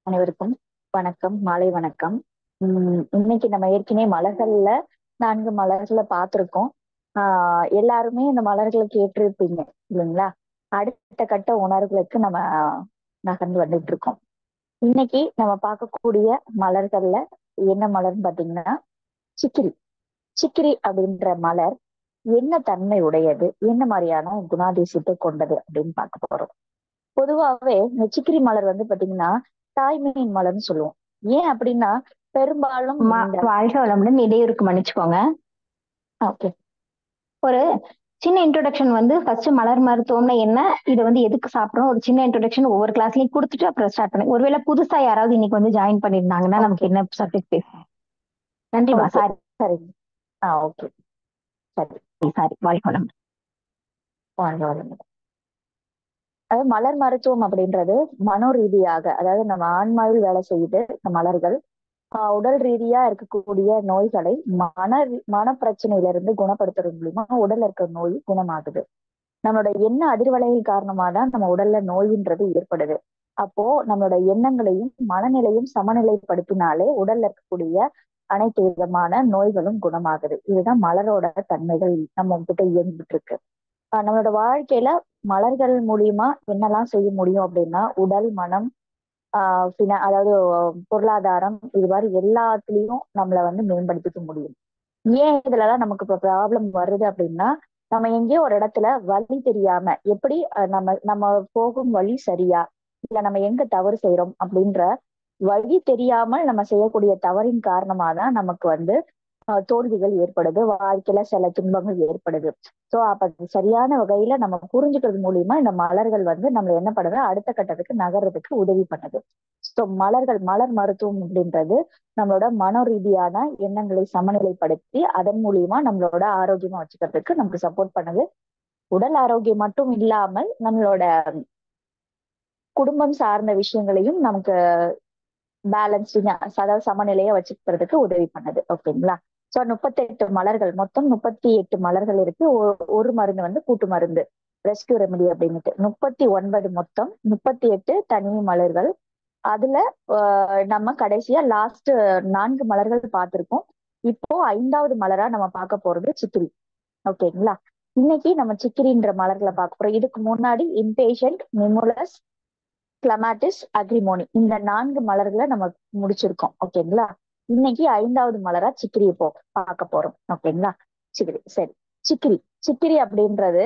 அனைவருக்கும் வணக்கம் மாலை வணக்கம் உம் இன்னைக்கு நம்ம ஏற்கனவே மலர்கள்ல நான்கு மலர்களை பார்த்திருக்கோம் ஆஹ் எல்லாருமே இந்த மலர்களை கேட்டிருப்பீங்க இல்லைங்களா அடுத்த கட்ட உணர்வுகளுக்கு நம்ம நகர்ந்து வந்துட்டு இருக்கோம் இன்னைக்கு நம்ம பார்க்கக்கூடிய மலர்கள்ல என்ன மலர்னு பாத்தீங்கன்னா சிக்கிரி சிக்கிரி அப்படின்ற மலர் என்ன தன்மை உடையது என்ன மாதிரியான குணாதிசயத்தை கொண்டது அப்படின்னு பார்க்க போறோம் பொதுவாகவே இந்த சிக்கிரி மலர் வந்து பாத்தீங்கன்னா தாய்மையின் மலர்னு சொல்லுவோம் ஏன் அப்படின்னா பெரும்பாலும் மா- வாழ்க வளமுடன் இடையூறுக்கு மன்னிச்சுக்கோங்க ஓகே ஒரு சின்ன இன்ட்ரோடக்ஷன் வந்து ஃபர்ஸ்ட் மலர் மருத்துவம்னா என்ன இதை வந்து எதுக்கு சாப்பிடுறோம் ஒரு சின்ன இன்ட்ரோடக்ஷன் ஒவ்வொரு கிளாஸ்லயும் கொடுத்துட்டு அப்புறம் ஸ்டார்ட் பண்ணி ஒருவேளை புதுசா யாராவது இன்னைக்கு வந்து ஜாயின் பண்ணிருந்தாங்கன்னா நமக்கு என்ன சப்ஜெக்ட் பேசுவோம் நன்றிமா Okay. சாரி சரிங்க ஆ ஓகே சரி சாரி வாழ்க வளமுடன் வாழ்க வளமுடன் அதாவது மலர் மருத்துவம் அப்படின்றது மனோ ரீதியாக அதாவது நம்ம ஆன்மாவில் வேலை செய்யுது இந்த மலர்கள் ஆஹ் உடல் ரீதியா இருக்கக்கூடிய நோய்களை மன மன பிரச்சனையில இருந்து குணப்படுத்துறது மூலியமா உடல்ல இருக்கிற நோய் குணமாகுது நம்மளோட எண்ண அதிர்வலைகள் காரணமா தான் நம்ம உடல்ல நோயின்றது ஏற்படுது அப்போ நம்மளோட எண்ணங்களையும் மனநிலையும் சமநிலைப்படுத்தினாலே உடல்ல இருக்கக்கூடிய அனைத்து விதமான நோய்களும் குணமாகுது இதுதான் மலரோட தன்மைகள் நம்ம கிட்ட இயங்கிட்டு இருக்கு ஆஹ் நம்மளோட வாழ்க்கையில மலர்கள் மூலியமா என்னெல்லாம் செய்ய முடியும் அப்படின்னா உடல் மனம் ஆஹ் பின அதாவது பொருளாதாரம் இது மாதிரி எல்லாத்துலயும் நம்மள வந்து மேம்படுத்திக்க முடியும் ஏன் இதுலலாம் நமக்கு இப்ப ப்ராப்ளம் வருது அப்படின்னா நம்ம எங்கேயோ ஒரு இடத்துல வழி தெரியாம எப்படி அஹ் நம்ம நம்ம போகும் வழி சரியா இல்ல நம்ம எங்க தவறு செய்யறோம் அப்படின்ற வழி தெரியாமல் நம்ம செய்யக்கூடிய தவறின் காரணமா தான் நமக்கு வந்து ஆஹ் தோல்விகள் ஏற்படுது வாழ்க்கையில சில துன்பங்கள் ஏற்படுது சோ அப்ப அது சரியான வகையில நம்ம புரிஞ்சுக்கிறது மூலியமா இந்த மலர்கள் வந்து நம்மள என்ன பண்ணுது அடுத்த கட்டத்துக்கு நகர்றதுக்கு உதவி பண்ணுது சோ மலர்கள் மலர் மருத்துவம் அப்படின்றது நம்மளோட மனோ ரீதியான எண்ணங்களை சமநிலைப்படுத்தி அதன் மூலியமா நம்மளோட ஆரோக்கியமா வச்சுக்கிறதுக்கு நமக்கு சப்போர்ட் பண்ணுது உடல் ஆரோக்கியம் மட்டும் இல்லாமல் நம்மளோட குடும்பம் சார்ந்த விஷயங்களையும் நமக்கு பேலன்ஸ்டிங்கா அதாவது சமநிலையா வச்சுக்கிறதுக்கு உதவி பண்ணுது ஓகேங்களா சோ முப்பத்தெட்டு மலர்கள் மொத்தம் முப்பத்தி எட்டு மலர்கள் இருக்கு ஒ- ஒரு மருந்து வந்து கூட்டு மருந்து ரெஸ்கியூ ரெமெடி அப்படின்னுட்டு முப்பத்தி ஒன்பது மொத்தம் முப்பத்தி எட்டு தனி மலர்கள் அதுல ஆஹ் நம்ம கடைசியா லாஸ்ட் நான்கு மலர்கள் பார்த்திருக்கோம் இப்போ ஐந்தாவது மலரா நம்ம பார்க்க போறது சிக்கிரி ஓகேங்களா இன்னைக்கு நம்ம சிக்கிரின்ற மலர்களை பார்க்க போறோம் இதுக்கு முன்னாடி இம்பேஷண்ட் நிமுலஸ் கிளமாட்டிஸ் அக்ரிமோனி இந்த நான்கு மலர்களை நம்ம முடிச்சிருக்கோம் ஓகேங்களா இன்னைக்கு ஐந்தாவது மலரா சிக்கிரி போ பார்க்க போறோம் ஓகேங்களா சிக்கிரி சரி சிக்கிரி சிக்கிரி அப்படின்றது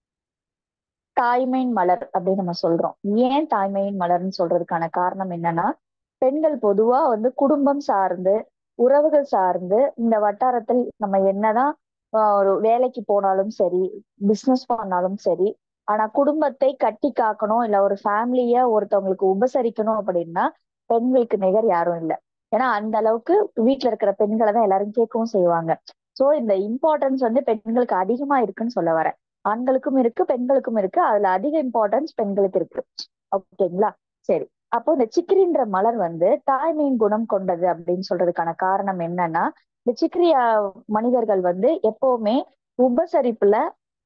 தாய்மையின் மலர் அப்படின்னு நம்ம சொல்றோம் ஏன் தாய்மையின் மலர்னு சொல்றதுக்கான காரணம் என்னன்னா பெண்கள் பொதுவா வந்து குடும்பம் சார்ந்து உறவுகள் சார்ந்து இந்த வட்டாரத்தில் நம்ம என்னதான் ஆஹ் ஒரு வேலைக்கு போனாலும் சரி பிசினஸ் பண்ணாலும் சரி ஆனா குடும்பத்தை கட்டி காக்கணும் இல்ல ஒரு ஃபேமிலிய ஒருத்தவங்களுக்கு உபசரிக்கணும் அப்படின்னா பெண்களுக்கு நிகர் யாரும் இல்லை ஏன்னா அந்த அளவுக்கு வீட்டுல இருக்கிற பெண்களை தான் எல்லாரும் கேட்கவும் செய்வாங்க சோ இந்த இம்பார்ட்டன்ஸ் வந்து பெண்களுக்கு அதிகமா இருக்குன்னு சொல்ல வரேன் ஆண்களுக்கும் இருக்கு பெண்களுக்கும் இருக்கு அதுல அதிக இம்பார்ட்டன்ஸ் பெண்களுக்கு இருக்கு ஓகேங்களா சரி அப்போ இந்த சிக்கிரின்ற மலர் வந்து தாய்மையின் குணம் கொண்டது அப்படின்னு சொல்றதுக்கான காரணம் என்னன்னா இந்த சிக்கிரி ஆஹ், மனிதர்கள் வந்து எப்பவுமே உபசரிப்புல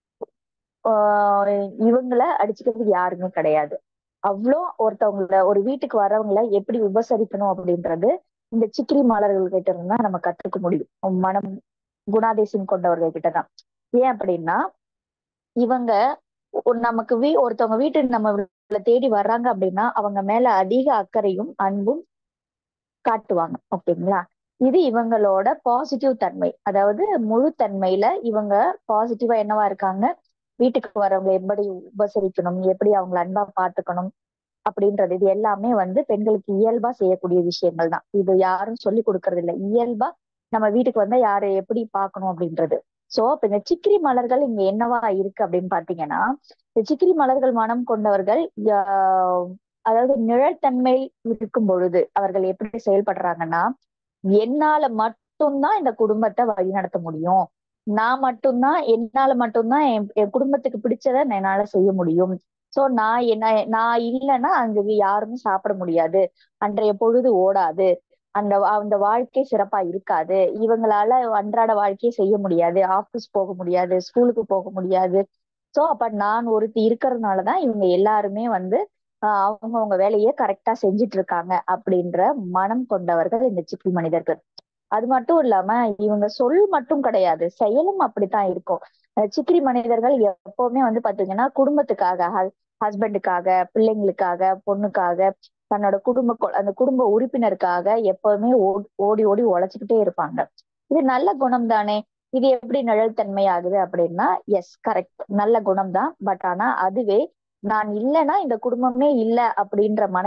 ஆஹ் இவங்கள அடிச்சுக்கிறதுக்கு யாருமே கிடையாது அவ்வளோ ஒருத்தவங்கள ஒரு வீட்டுக்கு வரவங்கள எப்படி உபசரிக்கணும் அப்படின்றது இந்த சிக்கிரி மலர்கள் கிட்ட இருந்தா நம்ம கத்துக்க முடியும் மனம் குணாதிசயம் கொண்டவர்கள் கிட்டதான் ஏன் அப்படின்னா இவங்க ஒரு- நமக்கு வீ ஒருத்தவங்க வீட்டுக்கு நம்ம தேடி வர்றாங்க அப்படின்னா அவங்க மேல அதிக அக்கறையும் அன்பும் காட்டுவாங்க ஓகேங்களா இது இவங்களோட பாசிட்டிவ் தன்மை அதாவது முழு தன்மையில இவங்க பாசிட்டிவா என்னவா இருக்காங்க வீட்டுக்கு வரவங்க எப்படி உபசரிக்கணும் எப்படி அவங்கள அன்பா பாத்துக்கணும் அப்படின்றது இது எல்லாமே வந்து பெண்களுக்கு இயல்பா செய்யக்கூடிய விஷயங்கள் தான் இது யாரும் சொல்லி கொடுக்கறது இல்லை இயல்பா நம்ம வீட்டுக்கு வந்தா யாரை எப்படி பார்க்கணும் அப்படின்றது சோ இப்ப இந்த சிக்கிரி மலர்கள் இங்க என்னவா இருக்கு அப்படின்னு பாத்தீங்கன்னா இந்த சிக்கிரி மலர்கள் மனம் கொண்டவர்கள் ஆஹ் அதாவது நிழல்தன்மை இருக்கும் பொழுது அவர்கள் எப்படி செயல்படுறாங்கன்னா என்னால மட்டும்தான் இந்த குடும்பத்தை வழிநடத்த முடியும் நான் மட்டும்தான் என்னால மட்டும்தான் என் என் குடும்பத்துக்கு பிடிச்சதை என்னால செய்ய முடியும் சோ நான் என்ன நான் இல்லைன்னா அங்க யாருமே சாப்பிட முடியாது அன்றைய பொழுது ஓடாது அந்த அந்த வாழ்க்கை சிறப்பா இருக்காது இவங்களால அன்றாட வாழ்க்கையை செய்ய முடியாது ஆபீஸ் போக முடியாது ஸ்கூலுக்கு போக முடியாது சோ அப்ப நான் ஒருத்தி இருக்கிறதுனாலதான் இவங்க எல்லாருமே வந்து ஆஹ் அவங்க அவங்க வேலையை கரெக்டா செஞ்சுட்டு இருக்காங்க அப்படின்ற மனம் கொண்டவர்கள் இந்த சிக்கி மனிதர்கள் அது மட்டும் இல்லாம இவங்க சொல் மட்டும் கிடையாது செயலும் அப்படித்தான் இருக்கும் அஹ் சிக்கிரி மனிதர்கள் எப்பவுமே வந்து பாத்தீங்கன்னா குடும்பத்துக்காக ஹஸ்பண்டுக்காக பிள்ளைங்களுக்காக பொண்ணுக்காக தன்னோட குடும்ப கொ- அந்த குடும்ப உறுப்பினருக்காக எப்பவுமே ஓ- ஓடி ஓடி உழைச்சுக்கிட்டே இருப்பாங்க இது நல்ல குணம் தானே இது எப்படி நிழல் தன்மை ஆகுது அப்படின்னா எஸ் கரெக்ட் நல்ல குணம் தான் பட் ஆனா அதுவே நான் இல்லைன்னா இந்த குடும்பமே இல்ல அப்படின்ற மன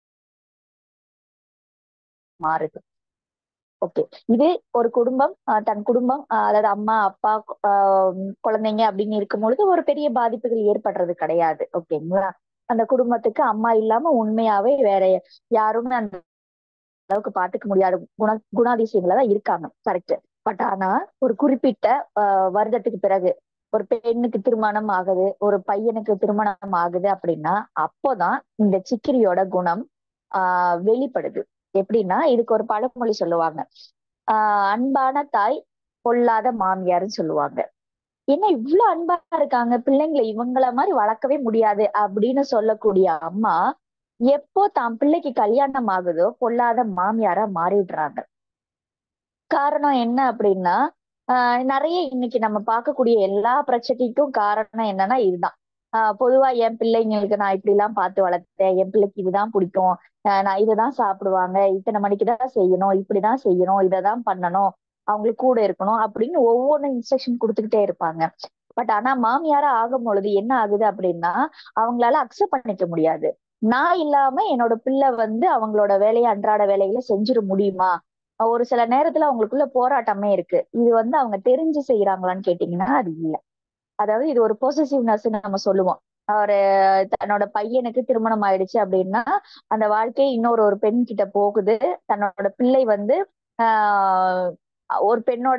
மாறுது ஓகே இது ஒரு குடும்பம் ஆஹ் தன் குடும்பம் ஆஹ் அதாவது அம்மா அப்பா ஆஹ் குழந்தைங்க அப்படின்னு இருக்கும் பொழுது ஒரு பெரிய பாதிப்புகள் ஏற்படுறது கிடையாது ஓகேங்களா அந்த குடும்பத்துக்கு அம்மா இல்லாம உண்மையாவே வேற யாருமே அந்த அளவுக்கு பாத்துக்க முடியாத குண குணாதிசயங்கள தான் இருக்காங்க கரெக்ட் பட் ஆனா ஒரு குறிப்பிட்ட ஆஹ் வருடத்துக்கு பிறகு ஒரு பெண்ணுக்கு திருமணம் ஆகுது ஒரு பையனுக்கு திருமணம் ஆகுது அப்படின்னா அப்போதான் இந்த சிக்கிரியோட குணம் ஆஹ் வெளிப்படுது எப்படின்னா இதுக்கு ஒரு பழமொழி சொல்லுவாங்க ஆஹ் அன்பான தாய் பொல்லாத மாமியார்னு சொல்லுவாங்க என்ன இவ்வளவு அன்பா இருக்காங்க பிள்ளைங்களை இவங்கள மாதிரி வளர்க்கவே முடியாது அப்படின்னு சொல்லக்கூடிய அம்மா எப்போ தான் பிள்ளைக்கு கல்யாணம் ஆகுதோ பொல்லாத மாமியாரா மாறிடுறாங்க காரணம் என்ன அப்படின்னா ஆஹ் நிறைய இன்னைக்கு நம்ம பார்க்கக்கூடிய எல்லா பிரச்சனைக்கும் காரணம் என்னன்னா இதுதான் ஆஹ் பொதுவா என் பிள்ளைங்களுக்கு நான் இப்படி எல்லாம் பார்த்து வளர்த்தேன் என் பிள்ளைக்கு இதுதான் பிடிக்கும் ஆஹ் நான் இதுதான் சாப்பிடுவாங்க இத்தனை மணிக்கு தான் செய்யணும் இப்படிதான் செய்யணும் இததான் பண்ணணும் அவங்களுக்கு கூட இருக்கணும் அப்படின்னு ஒவ்வொன்றும் இன்ஸ்ட்ரக்ஷன் கொடுத்துக்கிட்டே இருப்பாங்க பட் ஆனா மாமியாரா ஆகும் பொழுது என்ன ஆகுது அப்படின்னா அவங்களால அக்செப்ட் பண்ணிக்க முடியாது நான் இல்லாம என்னோட பிள்ளை வந்து அவங்களோட வேலையை அன்றாட வேலைகளை செஞ்சிட முடியுமா ஒரு சில நேரத்துல அவங்களுக்குள்ள போராட்டமே இருக்கு இது வந்து அவங்க தெரிஞ்சு செய்யறாங்களான்னு கேட்டீங்கன்னா அது இல்ல அதாவது இது ஒரு பொசசிவ்னஸ் நம்ம சொல்லுவோம் ஒரு தன்னோட பையனுக்கு திருமணம் ஆயிடுச்சு அப்படின்னா அந்த வாழ்க்கை இன்னொரு ஒரு பெண் கிட்ட போகுது தன்னோட பிள்ளை வந்து ஆஹ் ஒரு பெண்ணோட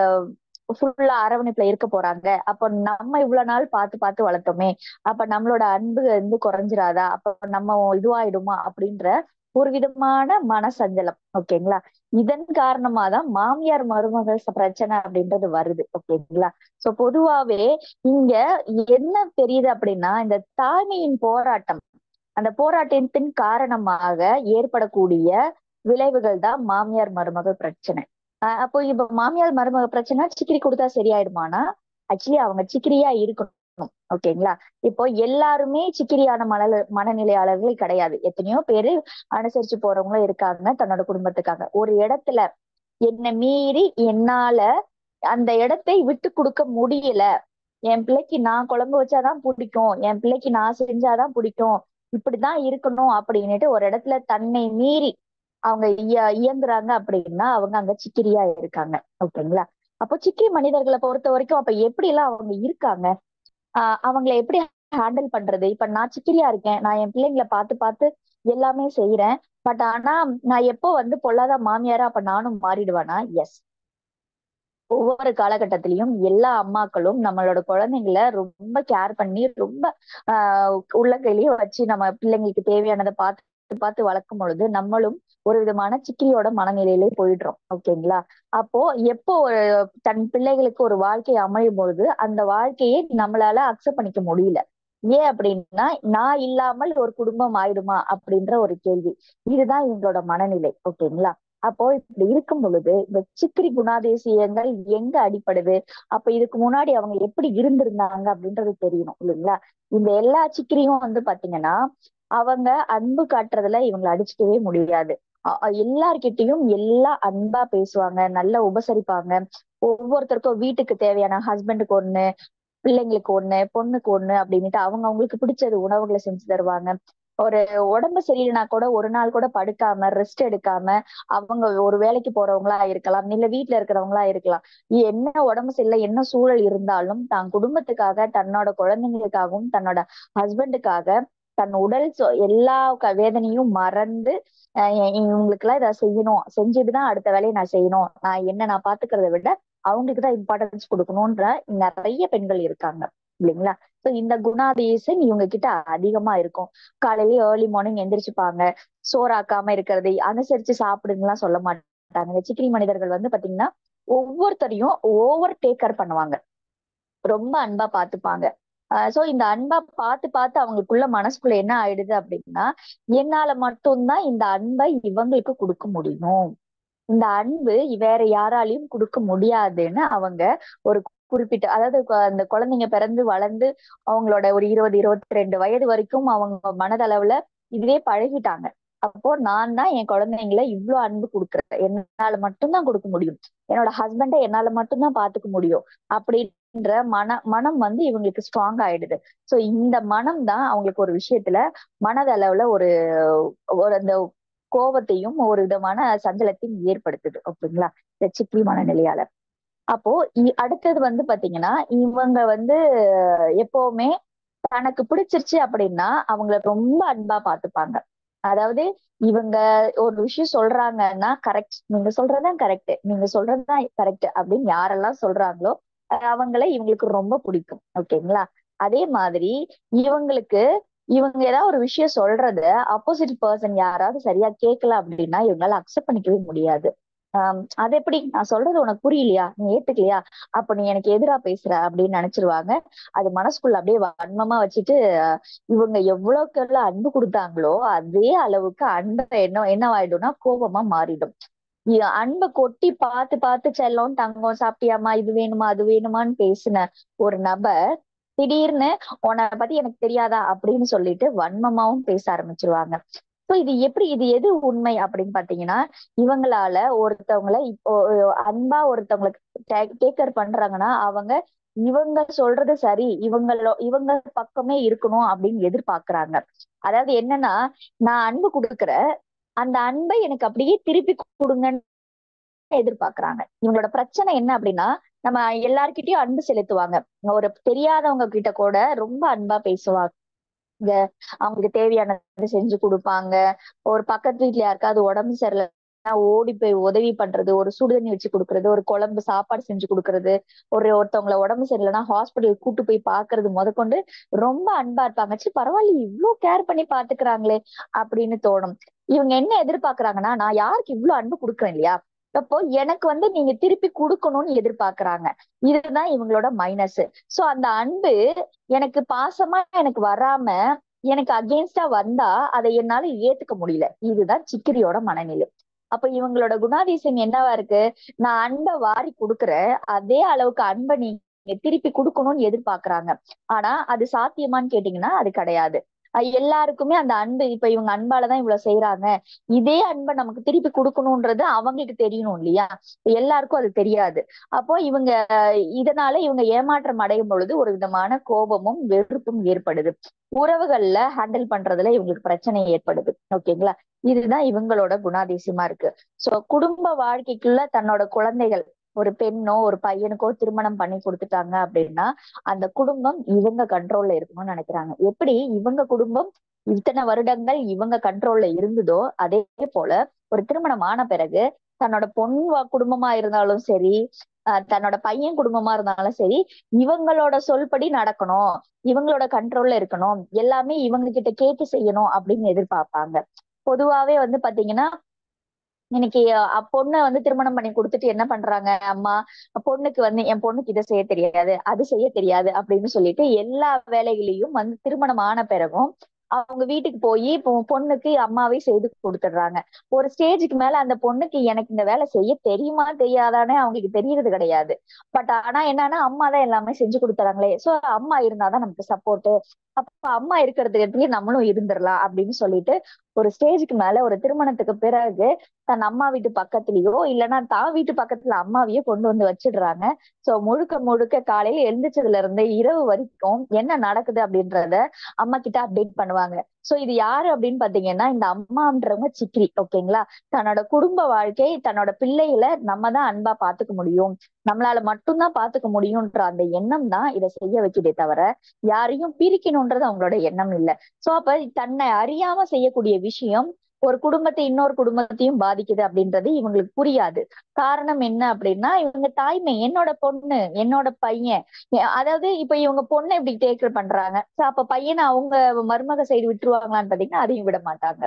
ஃபுல்லா அரவணைப்புல இருக்க போறாங்க அப்ப நம்ம இவ்வளவு நாள் பார்த்து பார்த்து வளர்த்தோமே அப்ப நம்மளோட அன்பு வந்து குறைஞ்சிராதா அப்ப நம்ம இதுவாயிடுமா அப்படின்ற ஒரு விதமான மனசஞ்சலம் ஓகேங்களா இதன் காரணமா தான் மாமியார் மருமகள் பிரச்சனை அப்படின்றது வருது ஓகேங்களா சோ பொதுவாவே இங்க என்ன தெரியுது அப்படின்னா இந்த தாய்மையின் போராட்டம் அந்த போராட்டத்தின் காரணமாக ஏற்படக்கூடிய விளைவுகள் தான் மாமியார் மருமகள் பிரச்சனை ஆஹ் அப்போ இப்ப மாமியார் மருமக பிரச்சனை சிக்கிரி கொடுத்தா சரியாயிடுமானா ஆக்சுவலி அவங்க சிக்கிரியா இருக்கணும் ஓகேங்களா இப்போ எல்லாருமே சிக்கிரியான மன மனநிலையாளர்கள் கிடையாது எத்தனையோ பேரு அனுசரிச்சு போறவங்களும் இருக்காங்க தன்னோட குடும்பத்துக்காக ஒரு இடத்துல என்னை மீறி என்னால அந்த இடத்தை விட்டு கொடுக்க முடியல என் பிள்ளைக்கு நான் குழம்பு வச்சாதான் பிடிக்கும் என் பிள்ளைக்கு நான் செஞ்சாதான் பிடிக்கும் இப்படிதான் இருக்கணும் அப்படின்னுட்டு ஒரு இடத்துல தன்னை மீறி அவங்க இய இயங்குறாங்க அப்படின்னா அவங்க அங்க சிக்கிரியா இருக்காங்க ஓகேங்களா அப்போ சிக்கிரி மனிதர்களை பொறுத்த வரைக்கும் அப்ப எப்படி எல்லாம் அவங்க இருக்காங்க ஆஹ் அவங்களை எப்படி ஹேண்டில் பண்றது இப்ப நான் சிக்கிரியா இருக்கேன் நான் என் பிள்ளைங்களை பார்த்து பார்த்து எல்லாமே செய்யறேன் பட் ஆனா நான் எப்போ வந்து பொல்லாத மாமியாரா அப்ப நானும் மாறிடுவேனா எஸ் ஒவ்வொரு காலகட்டத்திலையும் எல்லா அம்மாக்களும் நம்மளோட குழந்தைங்கள ரொம்ப கேர் பண்ணி ரொம்ப ஆஹ் உள்ளங்கையிலேயே வச்சு நம்ம பிள்ளைங்களுக்கு தேவையானதை பார்த்து பார்த்து வளர்க்கும் பொழுது நம்மளும் ஒரு விதமான சிக்கிரியோட மனநிலையிலே போயிடுறோம் ஓகேங்களா அப்போ எப்போ ஒரு தன் பிள்ளைகளுக்கு ஒரு வாழ்க்கை அமையும் பொழுது அந்த வாழ்க்கையை நம்மளால அக்செப்ட் பண்ணிக்க முடியல ஏன் அப்படின்னா நான் இல்லாமல் ஒரு குடும்பம் ஆயிடுமா அப்படின்ற ஒரு கேள்வி இதுதான் இவங்களோட மனநிலை ஓகேங்களா அப்போ இப்படி இருக்கும் பொழுது இந்த சிக்கிரி குணாதிசயங்கள் எங்க அடிப்படுது அப்ப இதுக்கு முன்னாடி அவங்க எப்படி இருந்திருந்தாங்க அப்படின்றது தெரியணும் இல்லைங்களா இந்த எல்லா சிக்கிரியும் வந்து பாத்தீங்கன்னா அவங்க அன்பு காட்டுறதுல இவங்களை அடிச்சுக்கவே முடியாது எல்லார்கிட்டையும் எல்லாம் அன்பா பேசுவாங்க நல்லா உபசரிப்பாங்க ஒவ்வொருத்தருக்கும் வீட்டுக்கு தேவையான ஹஸ்பண்டுக்கு ஒண்ணு பிள்ளைங்களுக்கு ஒண்ணு பொண்ணுக்கு ஒண்ணு அப்படின்னுட்டு அவங்க அவங்களுக்கு பிடிச்சது உணவுகளை செஞ்சு தருவாங்க ஒரு உடம்பு சரியில்லைனா கூட ஒரு நாள் கூட படுக்காம ரெஸ்ட் எடுக்காம அவங்க ஒரு வேலைக்கு போறவங்களா இருக்கலாம் இல்ல வீட்டுல இருக்கிறவங்களா இருக்கலாம் என்ன உடம்பு சரியில்லை என்ன சூழல் இருந்தாலும் தான் குடும்பத்துக்காக தன்னோட குழந்தைங்களுக்காகவும் தன்னோட ஹஸ்பண்டுக்காக தன் உடல் எல்லா வேதனையும் மறந்து இவங்களுக்கு எல்லாம் இதை செய்யணும் செஞ்சுட்டுதான் அடுத்த வேலையை நான் செய்யணும் நான் என்ன நான் பாத்துக்கிறத விட அவங்களுக்கு தான் இம்பார்ட்டன்ஸ் கொடுக்கணும்ன்ற நிறைய பெண்கள் இருக்காங்க இல்லைங்களா சோ இந்த குணாதிசன் இவங்க கிட்ட அதிகமா இருக்கும் காலையிலேயே ஏர்லி மார்னிங் எந்திரிச்சுப்பாங்க சோறாக்காம இருக்கிறது அனுசரிச்சு சாப்பிடுங்கலாம் சொல்ல மாட்டாங்க இந்த சிக்கிரி மனிதர்கள் வந்து பாத்தீங்கன்னா ஒவ்வொருத்தரையும் ஓவர் டேக்கர் பண்ணுவாங்க ரொம்ப அன்பா பாத்துப்பாங்க சோ இந்த அன்பா பார்த்து பார்த்து அவங்களுக்குள்ள மனசுக்குள்ள என்ன ஆயிடுது அப்படின்னா என்னால மட்டும்தான் இந்த அன்பை இவங்களுக்கு கொடுக்க முடியும் இந்த அன்பு வேற யாராலையும் கொடுக்க முடியாதுன்னு அவங்க ஒரு குறிப்பிட்ட அதாவது கொ- அந்த குழந்தைங்க பிறந்து வளர்ந்து அவங்களோட ஒரு இருபது இருபத்தி ரெண்டு வயது வரைக்கும் அவங்க மனதளவுல இதுவே பழகிட்டாங்க அப்போ நான் தான் என் குழந்தைங்களை இவ்ளோ அன்பு கொடுக்குறேன் என்னால மட்டும்தான் கொடுக்க முடியும் என்னோட ஹஸ்பண்டை என்னால மட்டும்தான் பாத்துக்க முடியும் அப்படின்ற மன மனம் வந்து இவங்களுக்கு ஸ்ட்ராங் ஆயிடுது சோ இந்த மனம் தான் அவங்களுக்கு ஒரு விஷயத்துல மனதளவுல ஒரு ஒரு அந்த கோபத்தையும் ஒரு விதமான சஞ்சலத்தையும் ஏற்படுத்துது ஓகேங்களா இந்த சிக்கி மனநிலையால அப்போ இ- அடுத்தது வந்து பாத்தீங்கன்னா இவங்க வந்து எப்பவுமே தனக்கு பிடிச்சிருச்சு அப்படின்னா அவங்கள ரொம்ப அன்பா பாத்துப்பாங்க அதாவது இவங்க ஒரு விஷயம் சொல்றாங்கன்னா கரெக்ட் நீங்க சொல்றதுதான் கரெக்ட் நீங்க சொல்றதுதான் கரெக்ட் அப்படின்னு யாரெல்லாம் சொல்றாங்களோ அஹ் அவங்கள இவங்களுக்கு ரொம்ப பிடிக்கும் ஓகேங்களா அதே மாதிரி இவங்களுக்கு இவங்க ஏதாவது ஒரு விஷயம் சொல்றத ஆப்போசிட் பர்சன் யாராவது சரியா கேட்கல அப்படின்னா இவங்களால அக்செப்ட் பண்ணிக்கவே முடியாது ஆஹ் அது எப்படி நான் சொல்றது உனக்கு புரியலையா நீ ஏத்துக்கலையா அப்ப நீ எனக்கு எதிரா பேசுற அப்படின்னு நினைச்சிருவாங்க அது மனசுக்குள்ள அப்படியே வன்மமா வச்சுட்டு அஹ் இவங்க எவ்வளவுக்கு அன்பு கொடுத்தாங்களோ அதே அளவுக்கு அன்பை என்ன என்னவாயிடும்னா கோபமா மாறிடும் இ- அன்பை கொட்டி பார்த்து பார்த்து செல்லம் தங்கம் சாப்பிட்டியாமா இது வேணுமா அது வேணுமான்னு பேசின ஒரு நபர் திடீர்னு உன்னை பத்தி எனக்கு தெரியாதா அப்படின்னு சொல்லிட்டு வன்மமாவும் பேச ஆரம்பிச்சிருவாங்க சோ இது எப்படி இது எது உண்மை அப்படின்னு பாத்தீங்கன்னா இவங்களால ஒருத்தவங்கள இப்போ அன்பா ஒருத்தவங்களுக்கு டேக் கேர் பண்றாங்கன்னா அவங்க இவங்க சொல்றது சரி இவங்களோ இவங்க பக்கமே இருக்கணும் அப்படின்னு எதிர்பார்க்கறாங்க அதாவது என்னன்னா நான் அன்பு கொடுக்குறேன் அந்த அன்பை எனக்கு அப்படியே திருப்பி கொடுங்கன்னு எதிர்பார்க்கறாங்க இவங்களோட பிரச்சனை என்ன அப்படின்னா நம்ம எல்லார்கிட்டயும் அன்பு செலுத்துவாங்க ஒரு தெரியாதவங்க கிட்ட கூட ரொம்ப அன்பா பேசுவாங்க அவங்களுக்கு தேவையானது செஞ்சு கொடுப்பாங்க ஒரு பக்கத்து வீட்டுல யாருக்காவது உடம்பு சரியில்லை ஓடி போய் உதவி பண்றது ஒரு சுடுதண்ணி வச்சு கொடுக்கறது ஒரு குழம்பு சாப்பாடு செஞ்சு கொடுக்கறது ஒரு ஒருத்தவங்கள உடம்பு சரியில்லைன்னா ஹாஸ்பிட்டல் கூட்டு போய் பாக்குறது முதற்கொண்டு ரொம்ப அன்பா இருப்பாங்க சரி பரவாயில்ல இவ்ளோ கேர் பண்ணி பாத்துக்கிறாங்களே அப்படின்னு தோணும் இவங்க என்ன எதிர்பார்க்கறாங்கன்னா நான் யாருக்கு இவ்ளோ அன்பு கொடுக்குறேன் இல்லையா அப்போ எனக்கு வந்து நீங்க திருப்பி கொடுக்கணும்னு எதிர்பார்க்கறாங்க இதுதான் இவங்களோட மைனஸ் சோ அந்த அன்பு எனக்கு பாசமா எனக்கு வராம எனக்கு அகேன்ஸ்டா வந்தா அதை என்னால ஏத்துக்க முடியல இதுதான் சிக்கிரியோட மனநிலை அப்ப இவங்களோட குணாதிசயம் என்னவா இருக்கு நான் அன்பை வாரி கொடுக்குறேன் அதே அளவுக்கு அன்பை நீங்க திருப்பி கொடுக்கணும்னு எதிர்பார்க்கறாங்க ஆனா அது சாத்தியமான்னு கேட்டீங்கன்னா அது கிடையாது அஹ் எல்லாருக்குமே அந்த அன்பு இப்ப இவங்க அன்பாலதான் இவ்வளவு செய்யறாங்க இதே அன்பை நமக்கு திருப்பி கொடுக்கணும்ன்றது அவங்களுக்கு தெரியணும் இல்லையா எல்லாருக்கும் அது தெரியாது அப்போ இவங்க இதனால இவங்க ஏமாற்றம் அடையும் பொழுது ஒரு விதமான கோபமும் வெறுப்பும் ஏற்படுது உறவுகள்ல ஹேண்டில் பண்றதுல இவங்களுக்கு பிரச்சனை ஏற்படுது ஓகேங்களா இதுதான் இவங்களோட குணாதிசயமா இருக்கு சோ குடும்ப வாழ்க்கைக்குள்ள தன்னோட குழந்தைகள் ஒரு பெண்ணோ ஒரு பையனுக்கோ திருமணம் பண்ணி கொடுத்துட்டாங்க அப்படின்னா அந்த குடும்பம் இவங்க கண்ட்ரோல்ல இருக்கணும்னு நினைக்கிறாங்க எப்படி இவங்க குடும்பம் இத்தனை வருடங்கள் இவங்க கண்ட்ரோல்ல இருந்ததோ அதே போல ஒரு திருமணம் ஆன பிறகு தன்னோட பொன் வா- குடும்பமா இருந்தாலும் சரி ஆஹ் தன்னோட பையன் குடும்பமா இருந்தாலும் சரி இவங்களோட சொல்படி நடக்கணும் இவங்களோட கண்ட்ரோல்ல இருக்கணும் எல்லாமே இவங்க கிட்ட கேட்டு செய்யணும் அப்படின்னு எதிர்பார்ப்பாங்க பொதுவாவே வந்து பாத்தீங்கன்னா இன்னைக்கு அஹ் பொண்ணை வந்து திருமணம் பண்ணி கொடுத்துட்டு என்ன பண்றாங்க அம்மா பொண்ணுக்கு வந்து என் பொண்ணுக்கு இதை செய்ய தெரியாது அது செய்ய தெரியாது அப்படின்னு சொல்லிட்டு எல்லா வேலைகளையும் வந்து திருமணம் ஆன பிறகும் அவங்க வீட்டுக்கு போய் இப்போ பொண்ணுக்கு அம்மாவே செய்து கொடுத்துடுறாங்க ஒரு ஸ்டேஜுக்கு மேல அந்த பொண்ணுக்கு எனக்கு இந்த வேலை செய்ய தெரியுமா தெரியாதானே அவங்களுக்கு தெரியறது கிடையாது பட் ஆனா என்னன்னா அம்மா தான் எல்லாமே செஞ்சு கொடுத்துறாங்களே சோ அம்மா இருந்தாதான் நமக்கு சப்போர்ட் அப்ப அம்மா இருக்கிறதுக்கு நம்மளும் இருந்துடலாம் அப்படின்னு சொல்லிட்டு ஒரு ஸ்டேஜுக்கு மேல ஒரு திருமணத்துக்கு பிறகு தன் அம்மா வீட்டு பக்கத்துலயோ இல்லைன்னா தான் வீட்டு பக்கத்துல அம்மாவையோ கொண்டு வந்து வச்சிடுறாங்க சோ முழுக்க முழுக்க காலையில எழுந்திரிச்சதுல இருந்து இரவு வரைக்கும் என்ன நடக்குது அப்படின்றத அம்மா கிட்ட அப்டேட் பண்ணுவாங்க சோ இது யாரு அப்படின்னு பாத்தீங்கன்னா இந்த அம்மான்றவங்க சிக்ரி ஓகேங்களா தன்னோட குடும்ப வாழ்க்கை தன்னோட பிள்ளைகளை நம்ம தான் அன்பா பாத்துக்க முடியும் நம்மளால மட்டும்தான் பாத்துக்க முடியும்ன்ற அந்த எண்ணம் தான் இதை செய்ய வைக்குதே தவிர யாரையும் பிரிக்கணும்ன்றது அவங்களோட எண்ணம் இல்ல சோ அப்ப தன்னை அறியாம செய்யக்கூடிய விஷயம் ஒரு குடும்பத்தை இன்னொரு குடும்பத்தையும் பாதிக்குது அப்படின்றது இவங்களுக்கு புரியாது காரணம் என்ன அப்படின்னா இவங்க தாய்மை என்னோட பொண்ணு என்னோட பையன் எ- அதாவது இப்ப இவங்க பொண்ணை இப்படி டேக்கர் பண்றாங்க சோ அப்ப பையனை அவங்க மருமக சைடு விட்டுருவாங்களான்னு பாத்தீங்கன்னா அதையும் விட மாட்டாங்க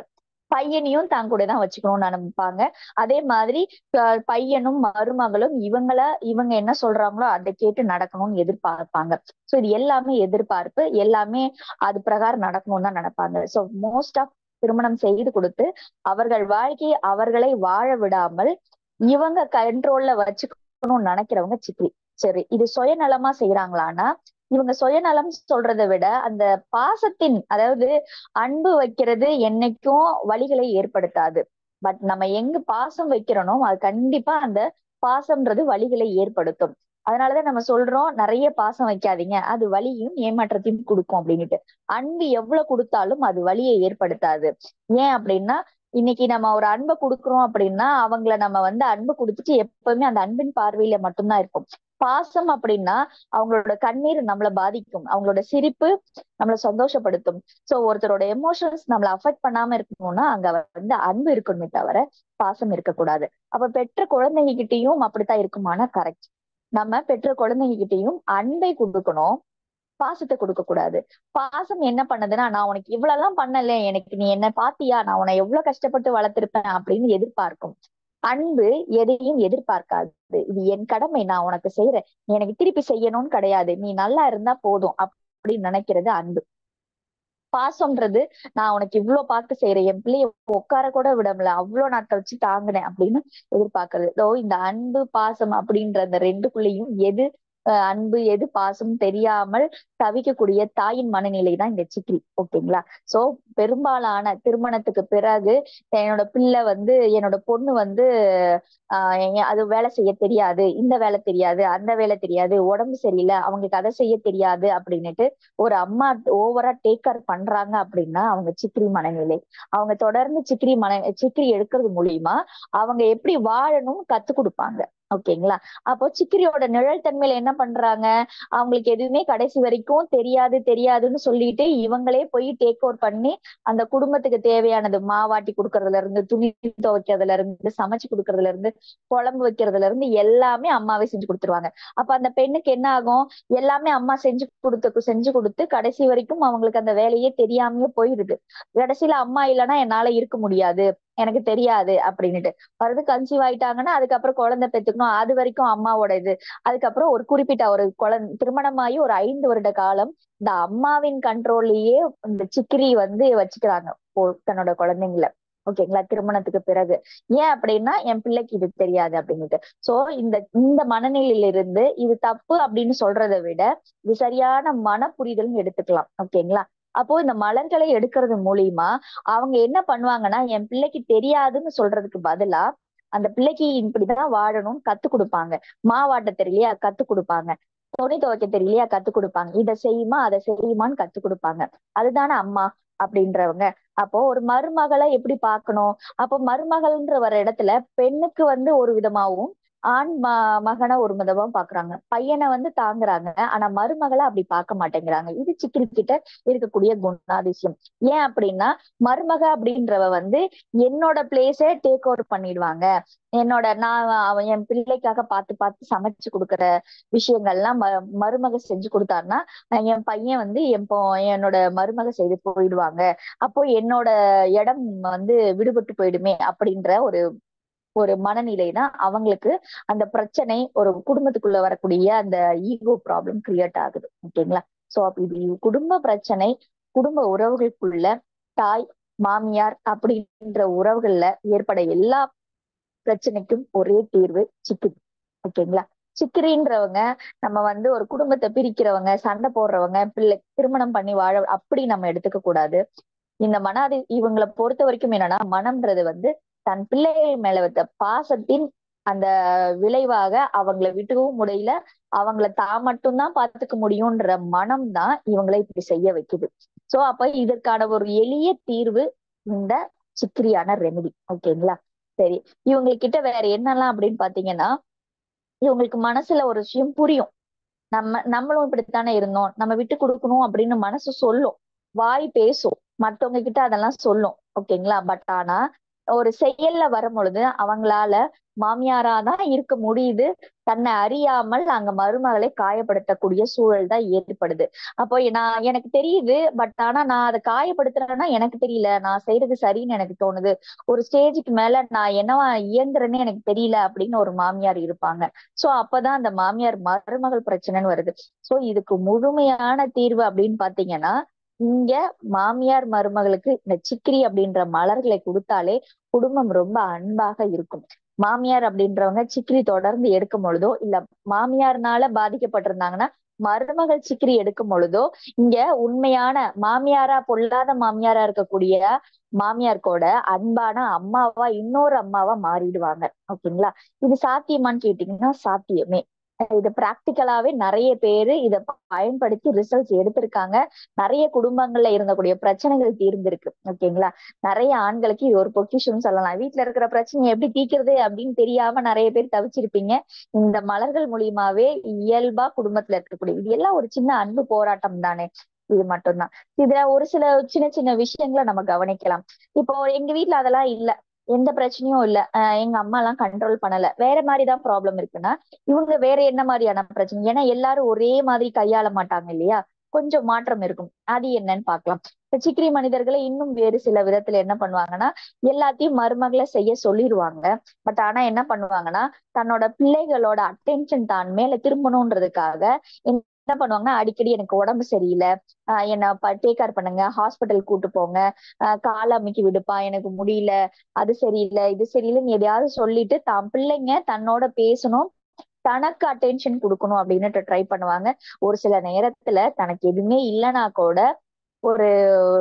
பையனையும் தான் கூட தான் வச்சுக்கணும்னு நினைப்பாங்க அதே மாதிரி அஹ் பையனும் மருமகளும் இவங்கள இவங்க என்ன சொல்றாங்களோ அதை கேட்டு நடக்கணும்னு எதிர்பார்ப்பாங்க சோ இது எல்லாமே எதிர்பார்ப்பு எல்லாமே அது பிரகாரம் நடக்கணும்னு தான் நினைப்பாங்க சோ மோஸ்ட் ஆஃப் திருமணம் செய்து கொடுத்து அவர்கள் வாழ்க்கையை அவர்களை வாழ விடாமல் இவங்க கண்ட்ரோல்ல வச்சுக்கணும்னு நினைக்கிறவங்க சிக்ரி சரி இது சுயநலமா செய்யறாங்களான்னா இவங்க சுயநலம் சொல்றதை விட அந்த பாசத்தின் அதாவது அன்பு வைக்கிறது என்னைக்கும் வழிகளை ஏற்படுத்தாது பட் நம்ம எங்க பாசம் வைக்கிறோனோ அது கண்டிப்பா அந்த பாசம்ன்றது வழிகளை ஏற்படுத்தும் அதனாலதான் நம்ம சொல்றோம் நிறைய பாசம் வைக்காதீங்க அது வலியும் ஏமாற்றத்தையும் கொடுக்கும் அப்படின்னுட்டு அன்பு எவ்வளவு கொடுத்தாலும் அது வலியை ஏற்படுத்தாது ஏன் அப்படின்னா இன்னைக்கு நம்ம ஒரு அன்பை கொடுக்குறோம் அப்படின்னா அவங்கள நம்ம வந்து அன்பு கொடுத்துட்டு எப்பவுமே அந்த அன்பின் பார்வையில மட்டும்தான் இருக்கும் பாசம் அப்படின்னா அவங்களோட கண்ணீர் நம்மளை பாதிக்கும் அவங்களோட சிரிப்பு நம்மளை சந்தோஷப்படுத்தும் சோ ஒருத்தரோட எமோஷன்ஸ் நம்மளை அஃபெக்ட் பண்ணாம இருக்கணும்னா அங்க வந்து அன்பு இருக்கணுமே தவிர பாசம் இருக்கக்கூடாது அப்ப பெற்ற குழந்தைங்க கிட்டயும் அப்படித்தான் இருக்குமானா கரெக்ட் நம்ம பெற்ற குழந்தைங்க கிட்டயும் அன்பை கொடுக்கணும் பாசத்தை கொடுக்க கூடாது பாசம் என்ன பண்ணுதுன்னா நான் உனக்கு இவ்வளவு எல்லாம் பண்ணல எனக்கு நீ என்ன பாத்தியா நான் உன்னை எவ்வளவு கஷ்டப்பட்டு வளர்த்திருப்பேன் அப்படின்னு எதிர்பார்க்கும் அன்பு எதையும் எதிர்பார்க்காது இது என் கடமை நான் உனக்கு செய்யறேன் நீ எனக்கு திருப்பி செய்யணும்னு கிடையாது நீ நல்லா இருந்தா போதும் அப்படின்னு நினைக்கிறது அன்பு பாசம்ன்றது நான் உனக்கு இவ்வளவு பார்த்து செய்யறேன் என் பிள்ளைய உட்கார கூட விடல அவ்வளவு நாட்கள் வச்சு தாங்கினேன் அப்படின்னு எதிர்பார்க்கறது ஓ இந்த அன்பு பாசம் அப்படின்ற அந்த ரெண்டுக்குள்ளேயும் எது அஹ் அன்பு எது பாசம் தெரியாமல் தவிக்கக்கூடிய தாயின் மனநிலை தான் இந்த சிக்ரி ஓகேங்களா சோ பெரும்பாலான திருமணத்துக்கு பிறகு என்னோட பிள்ளை வந்து என்னோட பொண்ணு வந்து ஆஹ் அது வேலை செய்ய தெரியாது இந்த வேலை தெரியாது அந்த வேலை தெரியாது உடம்பு சரியில்லை அவங்களுக்கு அதை செய்ய தெரியாது அப்படின்னுட்டு ஒரு அம்மா ஓவரா டேக் கேர் பண்றாங்க அப்படின்னா அவங்க சிக்ரி மனநிலை அவங்க தொடர்ந்து சிக்ரி மன சிக்ரி எடுக்கிறது மூலியமா அவங்க எப்படி வாழணும் கத்து கொடுப்பாங்க ஓகேங்களா அப்போ சிக்கிரியோட நிழல் தன்மையில என்ன பண்றாங்க அவங்களுக்கு எதுவுமே கடைசி வரைக்கும் தெரியாது தெரியாதுன்னு சொல்லிட்டு இவங்களே போய் டேக் ஓவர் பண்ணி அந்த குடும்பத்துக்கு தேவையானது மாவாட்டி கொடுக்கறதுல இருந்து துணி துவைக்கிறதுல இருந்து சமைச்சு கொடுக்கறதுல இருந்து குழம்பு வைக்கிறதுல இருந்து எல்லாமே அம்மாவே செஞ்சு கொடுத்துருவாங்க அப்ப அந்த பெண்ணுக்கு என்ன ஆகும் எல்லாமே அம்மா செஞ்சு கொடுத்து செஞ்சு கொடுத்து கடைசி வரைக்கும் அவங்களுக்கு அந்த வேலையே தெரியாமயே போயிடுது கடைசியில அம்மா இல்லைன்னா என்னால இருக்க முடியாது எனக்கு தெரியாது அப்படின்னுட்டு வருது கன்சீவ் ஆயிட்டாங்கன்னா அதுக்கப்புறம் குழந்தை பெத்துக்கணும் அது வரைக்கும் அம்மாவோட இது அதுக்கப்புறம் ஒரு குறிப்பிட்ட ஒரு குழந்தை திருமணமாகி ஒரு ஐந்து வருட காலம் இந்த அம்மாவின் கண்ட்ரோல்லயே இந்த சிக்கிரி வந்து வச்சுக்கிறாங்க தன்னோட குழந்தைங்கள ஓகேங்களா திருமணத்துக்கு பிறகு ஏன் அப்படின்னா என் பிள்ளைக்கு இது தெரியாது அப்படின்னுட்டு சோ இந்த இந்த மனநிலையில இருந்து இது தப்பு அப்படின்னு சொல்றதை விட இது சரியான மன புரிதல்னு எடுத்துக்கலாம் ஓகேங்களா அப்போ இந்த மலர்களை எடுக்கிறது மூலியமா அவங்க என்ன பண்ணுவாங்கன்னா என் பிள்ளைக்கு தெரியாதுன்னு சொல்றதுக்கு பதிலா அந்த பிள்ளைக்கு இப்படிதான் வாழணும்னு கத்து கொடுப்பாங்க மாவாட்ட தெரியலையா கத்து கொடுப்பாங்க துணி துவைக்க தெரியலையா கத்து கொடுப்பாங்க இதை செய்யுமா அதை செய்யுமான்னு கத்து கொடுப்பாங்க அதுதானே அம்மா அப்படின்றவங்க அப்போ ஒரு மருமகளை எப்படி பார்க்கணும் அப்போ மருமகள்ன்ற வர இடத்துல பெண்ணுக்கு வந்து ஒரு விதமாவும் ஆண் ம மகனை ஒரு விதமா பாக்குறாங்க பையனை வந்து தாங்குறாங்க ஆனா மருமகளை அப்படி பார்க்க மாட்டேங்கிறாங்க இது சிக்கிரி கிட்ட இருக்கக்கூடிய குணாதிசயம் ஏன் அப்படின்னா மருமக அப்படின்றவ வந்து என்னோட பிளேஸ டேக் ஓவர் பண்ணிடுவாங்க என்னோட நான் அவன் என் பிள்ளைக்காக பார்த்து பார்த்து சமைச்சு கொடுக்குற விஷயங்கள்லாம் ம மருமக செஞ்சு கொடுத்தாருன்னா என் பையன் வந்து என் என்னோட மருமக செய்து போயிடுவாங்க அப்போ என்னோட இடம் வந்து விடுபட்டு போயிடுமே அப்படின்ற ஒரு ஒரு மனநிலைனா அவங்களுக்கு அந்த பிரச்சனை ஒரு குடும்பத்துக்குள்ள வரக்கூடிய அந்த ஈகோ ப்ராப்ளம் கிரியேட் ஆகுது ஓகேங்களா சோ இது குடும்ப பிரச்சனை குடும்ப உறவுகளுக்குள்ள தாய் மாமியார் அப்படின்ற உறவுகள்ல ஏற்பட எல்லா பிரச்சனைக்கும் ஒரே தீர்வு சிக்கிரி ஓகேங்களா சிக்கிரின்றவங்க நம்ம வந்து ஒரு குடும்பத்தை பிரிக்கிறவங்க சண்டை போடுறவங்க பிள்ளை திருமணம் பண்ணி வாழ அப்படி நம்ம எடுத்துக்க கூடாது இந்த மனாதி இவங்களை பொறுத்த வரைக்கும் என்னன்னா மனம்ன்றது வந்து தன் பிள்ளைகள் மேல வைத்த பாசத்தின் அந்த விளைவாக அவங்களை விட்டுவும் முடியல அவங்கள தான் மட்டும்தான் பார்த்துக்க முடியும்ன்ற மனம் தான் இவங்களை இப்படி செய்ய வைக்குது சோ அப்ப இதற்கான ஒரு எளிய தீர்வு இந்த சிக்கிரியான ரெமெடி ஓகேங்களா சரி இவங்க கிட்ட வேற என்னெல்லாம் அப்படின்னு பாத்தீங்கன்னா இவங்களுக்கு மனசுல ஒரு விஷயம் புரியும் நம்ம நம்மளும் இப்படித்தானே இருந்தோம் நம்ம விட்டு கொடுக்கணும் அப்படின்னு மனசு சொல்லும் வாய் பேசும் மத்தவங்க கிட்ட அதெல்லாம் சொல்லும் ஓகேங்களா பட் ஆனா ஒரு செயல்ல வரும் பொழுது அவங்களால மாமியாரா தான் இருக்க முடியுது தன்னை அறியாமல் அங்க மருமகளை காயப்படுத்தக்கூடிய சூழல் தான் ஏற்படுது அப்போ நான் எனக்கு தெரியுது பட் ஆனா நான் அதை காயப்படுத்துறேன்னா எனக்கு தெரியல நான் செய்யறது சரின்னு எனக்கு தோணுது ஒரு ஸ்டேஜுக்கு மேல நான் என்னவா இயங்குறேன்னு எனக்கு தெரியல அப்படின்னு ஒரு மாமியார் இருப்பாங்க சோ அப்பதான் அந்த மாமியார் மருமகள் பிரச்சனைன்னு வருது சோ இதுக்கு முழுமையான தீர்வு அப்படின்னு பாத்தீங்கன்னா இங்க மாமியார் மருமகளுக்கு இந்த சிக்கிரி அப்படின்ற மலர்களை கொடுத்தாலே குடும்பம் ரொம்ப அன்பாக இருக்கும் மாமியார் அப்படின்றவங்க சிக்கிரி தொடர்ந்து எடுக்கும் பொழுதோ இல்ல மாமியார்னால பாதிக்கப்பட்டிருந்தாங்கன்னா மருமகள் சிக்கிரி எடுக்கும் பொழுதோ இங்க உண்மையான மாமியாரா பொல்லாத மாமியாரா இருக்கக்கூடிய மாமியார் கூட அன்பான அம்மாவா இன்னொரு அம்மாவா மாறிடுவாங்க ஓகேங்களா இது சாத்தியமான்னு கேட்டீங்கன்னா சாத்தியமே இது பிராக்டிக்கலாவே நிறைய பேரு இத பயன்படுத்தி ரிசல்ட்ஸ் எடுத்திருக்காங்க நிறைய குடும்பங்கள்ல இருந்தக்கூடிய பிரச்சனைகள் தீர்ந்திருக்கு ஓகேங்களா நிறைய ஆண்களுக்கு இது ஒரு பொக்கிஷம் சொல்லலாம் வீட்டுல இருக்கிற பிரச்சனையை எப்படி தீக்கிறது அப்படின்னு தெரியாம நிறைய பேர் தவிச்சிருப்பீங்க இந்த மலர்கள் மூலியமாவே இயல்பா குடும்பத்துல இருக்கக்கூடிய இது எல்லாம் ஒரு சின்ன அன்பு போராட்டம் தானே இது மட்டும்தான் இதுல ஒரு சில சின்ன சின்ன விஷயங்களை நம்ம கவனிக்கலாம் இப்போ எங்க வீட்டுல அதெல்லாம் இல்ல எந்த பிரச்சனையும் இல்ல எங்க அம்மா எல்லாம் கண்ட்ரோல் பண்ணல வேற மாதிரிதான் ப்ராப்ளம் இருக்குன்னா இவங்க வேற என்ன மாதிரியான பிரச்சனை ஏன்னா எல்லாரும் ஒரே மாதிரி கையாள மாட்டாங்க இல்லையா கொஞ்சம் மாற்றம் இருக்கும் அது என்னன்னு பாக்கலாம் இப்ப சிக்கிரி மனிதர்களை இன்னும் வேறு சில விதத்துல என்ன பண்ணுவாங்கன்னா எல்லாத்தையும் மருமகளை செய்ய சொல்லிடுவாங்க பட் ஆனா என்ன பண்ணுவாங்கன்னா தன்னோட பிள்ளைகளோட அட்டென்ஷன் தான் மேல திரும்பணுன்றதுக்காக என்ன பண்ணுவாங்கன்னா அடிக்கடி எனக்கு உடம்பு சரியில்லை ஆஹ் என்ன டேக் கேர் பண்ணுங்க ஹாஸ்பிட்டல் கூட்டு போங்க ஆஹ் கால அமைக்கி விடுப்பா எனக்கு முடியல அது சரியில்லை இது சரியில்லைன்னு எதையாவது சொல்லிட்டு தான் பிள்ளைங்க தன்னோட பேசணும் தனக்கு அட்டென்ஷன் கொடுக்கணும் அப்படின்னு ட்ரை பண்ணுவாங்க ஒரு சில நேரத்துல தனக்கு எதுவுமே இல்லைன்னா கூட ஒரு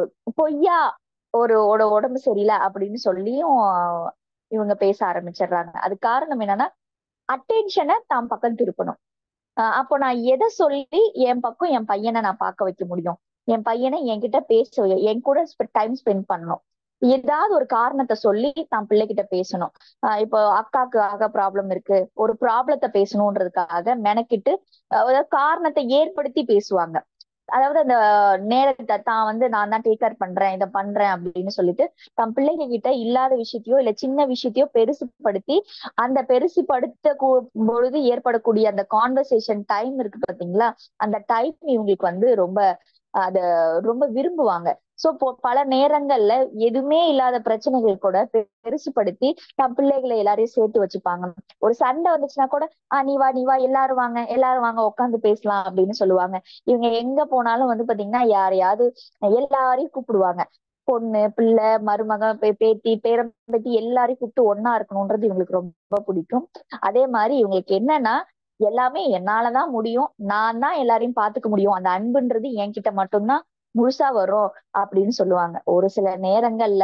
பொய்யா ஒரு உடம்பு சரியில்லை அப்படின்னு சொல்லியும் இவங்க பேச ஆரம்பிச்சிடுறாங்க அது காரணம் என்னன்னா அட்டென்ஷனை தான் பக்கம் திருப்பணும் அப்போ நான் எதை சொல்லி என் பக்கம் என் பையனை நான் பார்க்க வைக்க முடியும் என் பையனை என்கிட்ட பேச என் கூட டைம் ஸ்பெண்ட் பண்ணணும் ஏதாவது ஒரு காரணத்தை சொல்லி தான் பிள்ளைகிட்ட பேசணும் ஆஹ் இப்போ அக்காக்கு ஆக ப்ராப்ளம் இருக்கு ஒரு ப்ராப்ளத்தை பேசணுன்றதுக்காக மெனக்கிட்டு அதாவது காரணத்தை ஏற்படுத்தி பேசுவாங்க அதாவது அந்த நேரத்தை தான் வந்து நான் தான் டேக் கேர் பண்றேன் இதை பண்றேன் அப்படின்னு சொல்லிட்டு தன் பிள்ளைங்க கிட்ட இல்லாத விஷயத்தையோ இல்ல சின்ன விஷயத்தையோ பெருசுப்படுத்தி அந்த பெருசுப்படுத்த பொழுது ஏற்படக்கூடிய அந்த கான்வர்சேஷன் டைம் இருக்கு பாத்தீங்களா அந்த டைம் இவங்களுக்கு வந்து ரொம்ப அத ரொம்ப விரும்புவாங்க சோ பல நேரங்கள்ல எதுவுமே இல்லாத பிரச்சனைகள் கூட பெருசுப்படுத்தி தன் பிள்ளைகளை எல்லாரையும் சேர்த்து வச்சுப்பாங்க ஒரு சண்டை வந்துச்சுன்னா கூட ஆஹ் நீ வா நீ வா எல்லாரும் வாங்க எல்லாரும் வாங்க உட்காந்து பேசலாம் அப்படின்னு சொல்லுவாங்க இவங்க எங்க போனாலும் வந்து பாத்தீங்கன்னா யாரையாவது எல்லாரையும் கூப்பிடுவாங்க பொண்ணு பிள்ளை மருமக பேத்தி பேரம்பேத்தி எல்லாரையும் கூப்பிட்டு ஒன்னா இருக்கணும்ன்றது இவங்களுக்கு ரொம்ப பிடிக்கும் அதே மாதிரி இவங்களுக்கு என்னன்னா எல்லாமே என்னாலதான் முடியும் நான் தான் எல்லாரையும் பாத்துக்க முடியும் அந்த அன்புன்றது என்கிட்ட மட்டும்தான் முழுசா வரும் அப்படின்னு சொல்லுவாங்க ஒரு சில நேரங்கள்ல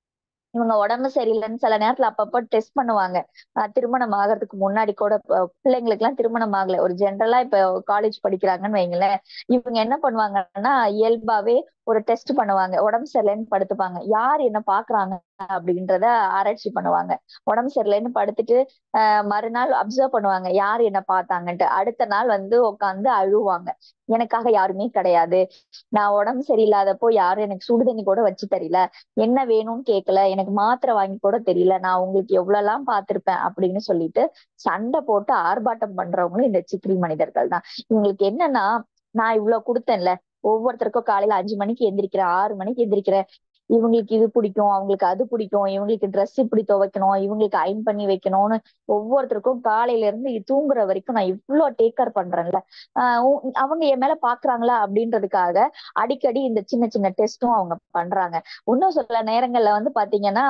இவங்க உடம்பு சரியில்லைன்னு சில நேரத்துல அப்பப்போ டெஸ்ட் பண்ணுவாங்க திருமணம் ஆகிறதுக்கு முன்னாடி கூட பிள்ளைங்களுக்கு எல்லாம் திருமணம் ஆகல ஒரு ஜென்ரலா இப்ப காலேஜ் படிக்கிறாங்கன்னு வைங்களேன் இவங்க என்ன பண்ணுவாங்கன்னா இயல்பாவே ஒரு டெஸ்ட் பண்ணுவாங்க உடம்பு சரியில்லைன்னு படுத்துப்பாங்க யார் என்ன பாக்குறாங்க அப்படின்றத ஆராய்ச்சி பண்ணுவாங்க உடம்பு சரியில்லைன்னு படுத்துட்டு ஆஹ் மறுநாள் அப்சர்வ் பண்ணுவாங்க யார் என்ன பார்த்தாங்கன்ட்டு அடுத்த நாள் வந்து உட்காந்து அழுவாங்க எனக்காக யாருமே கிடையாது நான் உடம்பு சரியில்லாதப்போ யாரும் எனக்கு சுடுதண்ணி கூட வச்சு தெரியல என்ன வேணும்னு கேட்கல எனக்கு மாத்திரை வாங்கி கூட தெரியல நான் உங்களுக்கு எவ்வளவு எல்லாம் பார்த்திருப்பேன் அப்படின்னு சொல்லிட்டு சண்டை போட்டு ஆர்ப்பாட்டம் பண்றவங்களும் இந்த சிக்கிரி மனிதர்கள் தான் இவங்களுக்கு என்னன்னா நான் இவ்வளவு கொடுத்தேன்ல ஒவ்வொருத்தருக்கும் காலையில அஞ்சு மணிக்கு எந்திரிக்கிறேன் ஆறு மணிக்கு எந்திரிக்கிறேன் இவங்களுக்கு இது பிடிக்கும் அவங்களுக்கு அது பிடிக்கும் இவங்களுக்கு ட்ரெஸ் இப்படி துவைக்கணும் இவங்களுக்கு அயன் பண்ணி வைக்கணும்னு ஒவ்வொருத்தருக்கும் காலையில இருந்து தூங்குற வரைக்கும் நான் இவ்வளவு டேக் கேர் பண்றேன்ல ஆஹ் அவங்க என் மேல பாக்குறாங்களா அப்படின்றதுக்காக அடிக்கடி இந்த சின்ன சின்ன டெஸ்டும் அவங்க பண்றாங்க இன்னும் சில நேரங்கள்ல வந்து பாத்தீங்கன்னா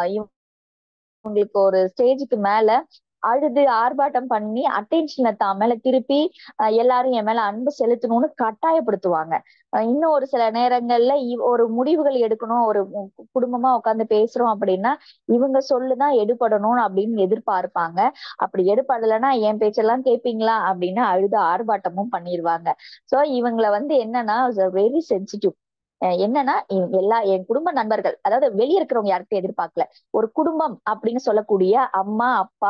உங்களுக்கு ஒரு ஸ்டேஜுக்கு மேல அழுது ஆர்ப்பாட்டம் பண்ணி அட்டென்ஷனை தான் மேல திருப்பி எல்லாரும் என் மேல அன்பு செலுத்தணும்னு கட்டாயப்படுத்துவாங்க இன்னும் ஒரு சில நேரங்கள்ல ஒரு முடிவுகள் எடுக்கணும் ஒரு குடும்பமா உட்காந்து பேசுறோம் அப்படின்னா இவங்க சொல்லுதான் எடுபடணும் அப்படின்னு எதிர்பார்ப்பாங்க அப்படி எடுபடலைன்னா என் பேச்செல்லாம் கேட்பீங்களா அப்படின்னு அழுது ஆர்ப்பாட்டமும் பண்ணிடுவாங்க சோ இவங்களை வந்து என்னன்னா வெரி சென்சிட்டிவ் என்னன்னா எல்லா என் குடும்ப நண்பர்கள் அதாவது வெளியே இருக்கிறவங்க யார்கிட்ட எதிர்பார்க்கல ஒரு குடும்பம் அப்படின்னு சொல்லக்கூடிய அம்மா அப்பா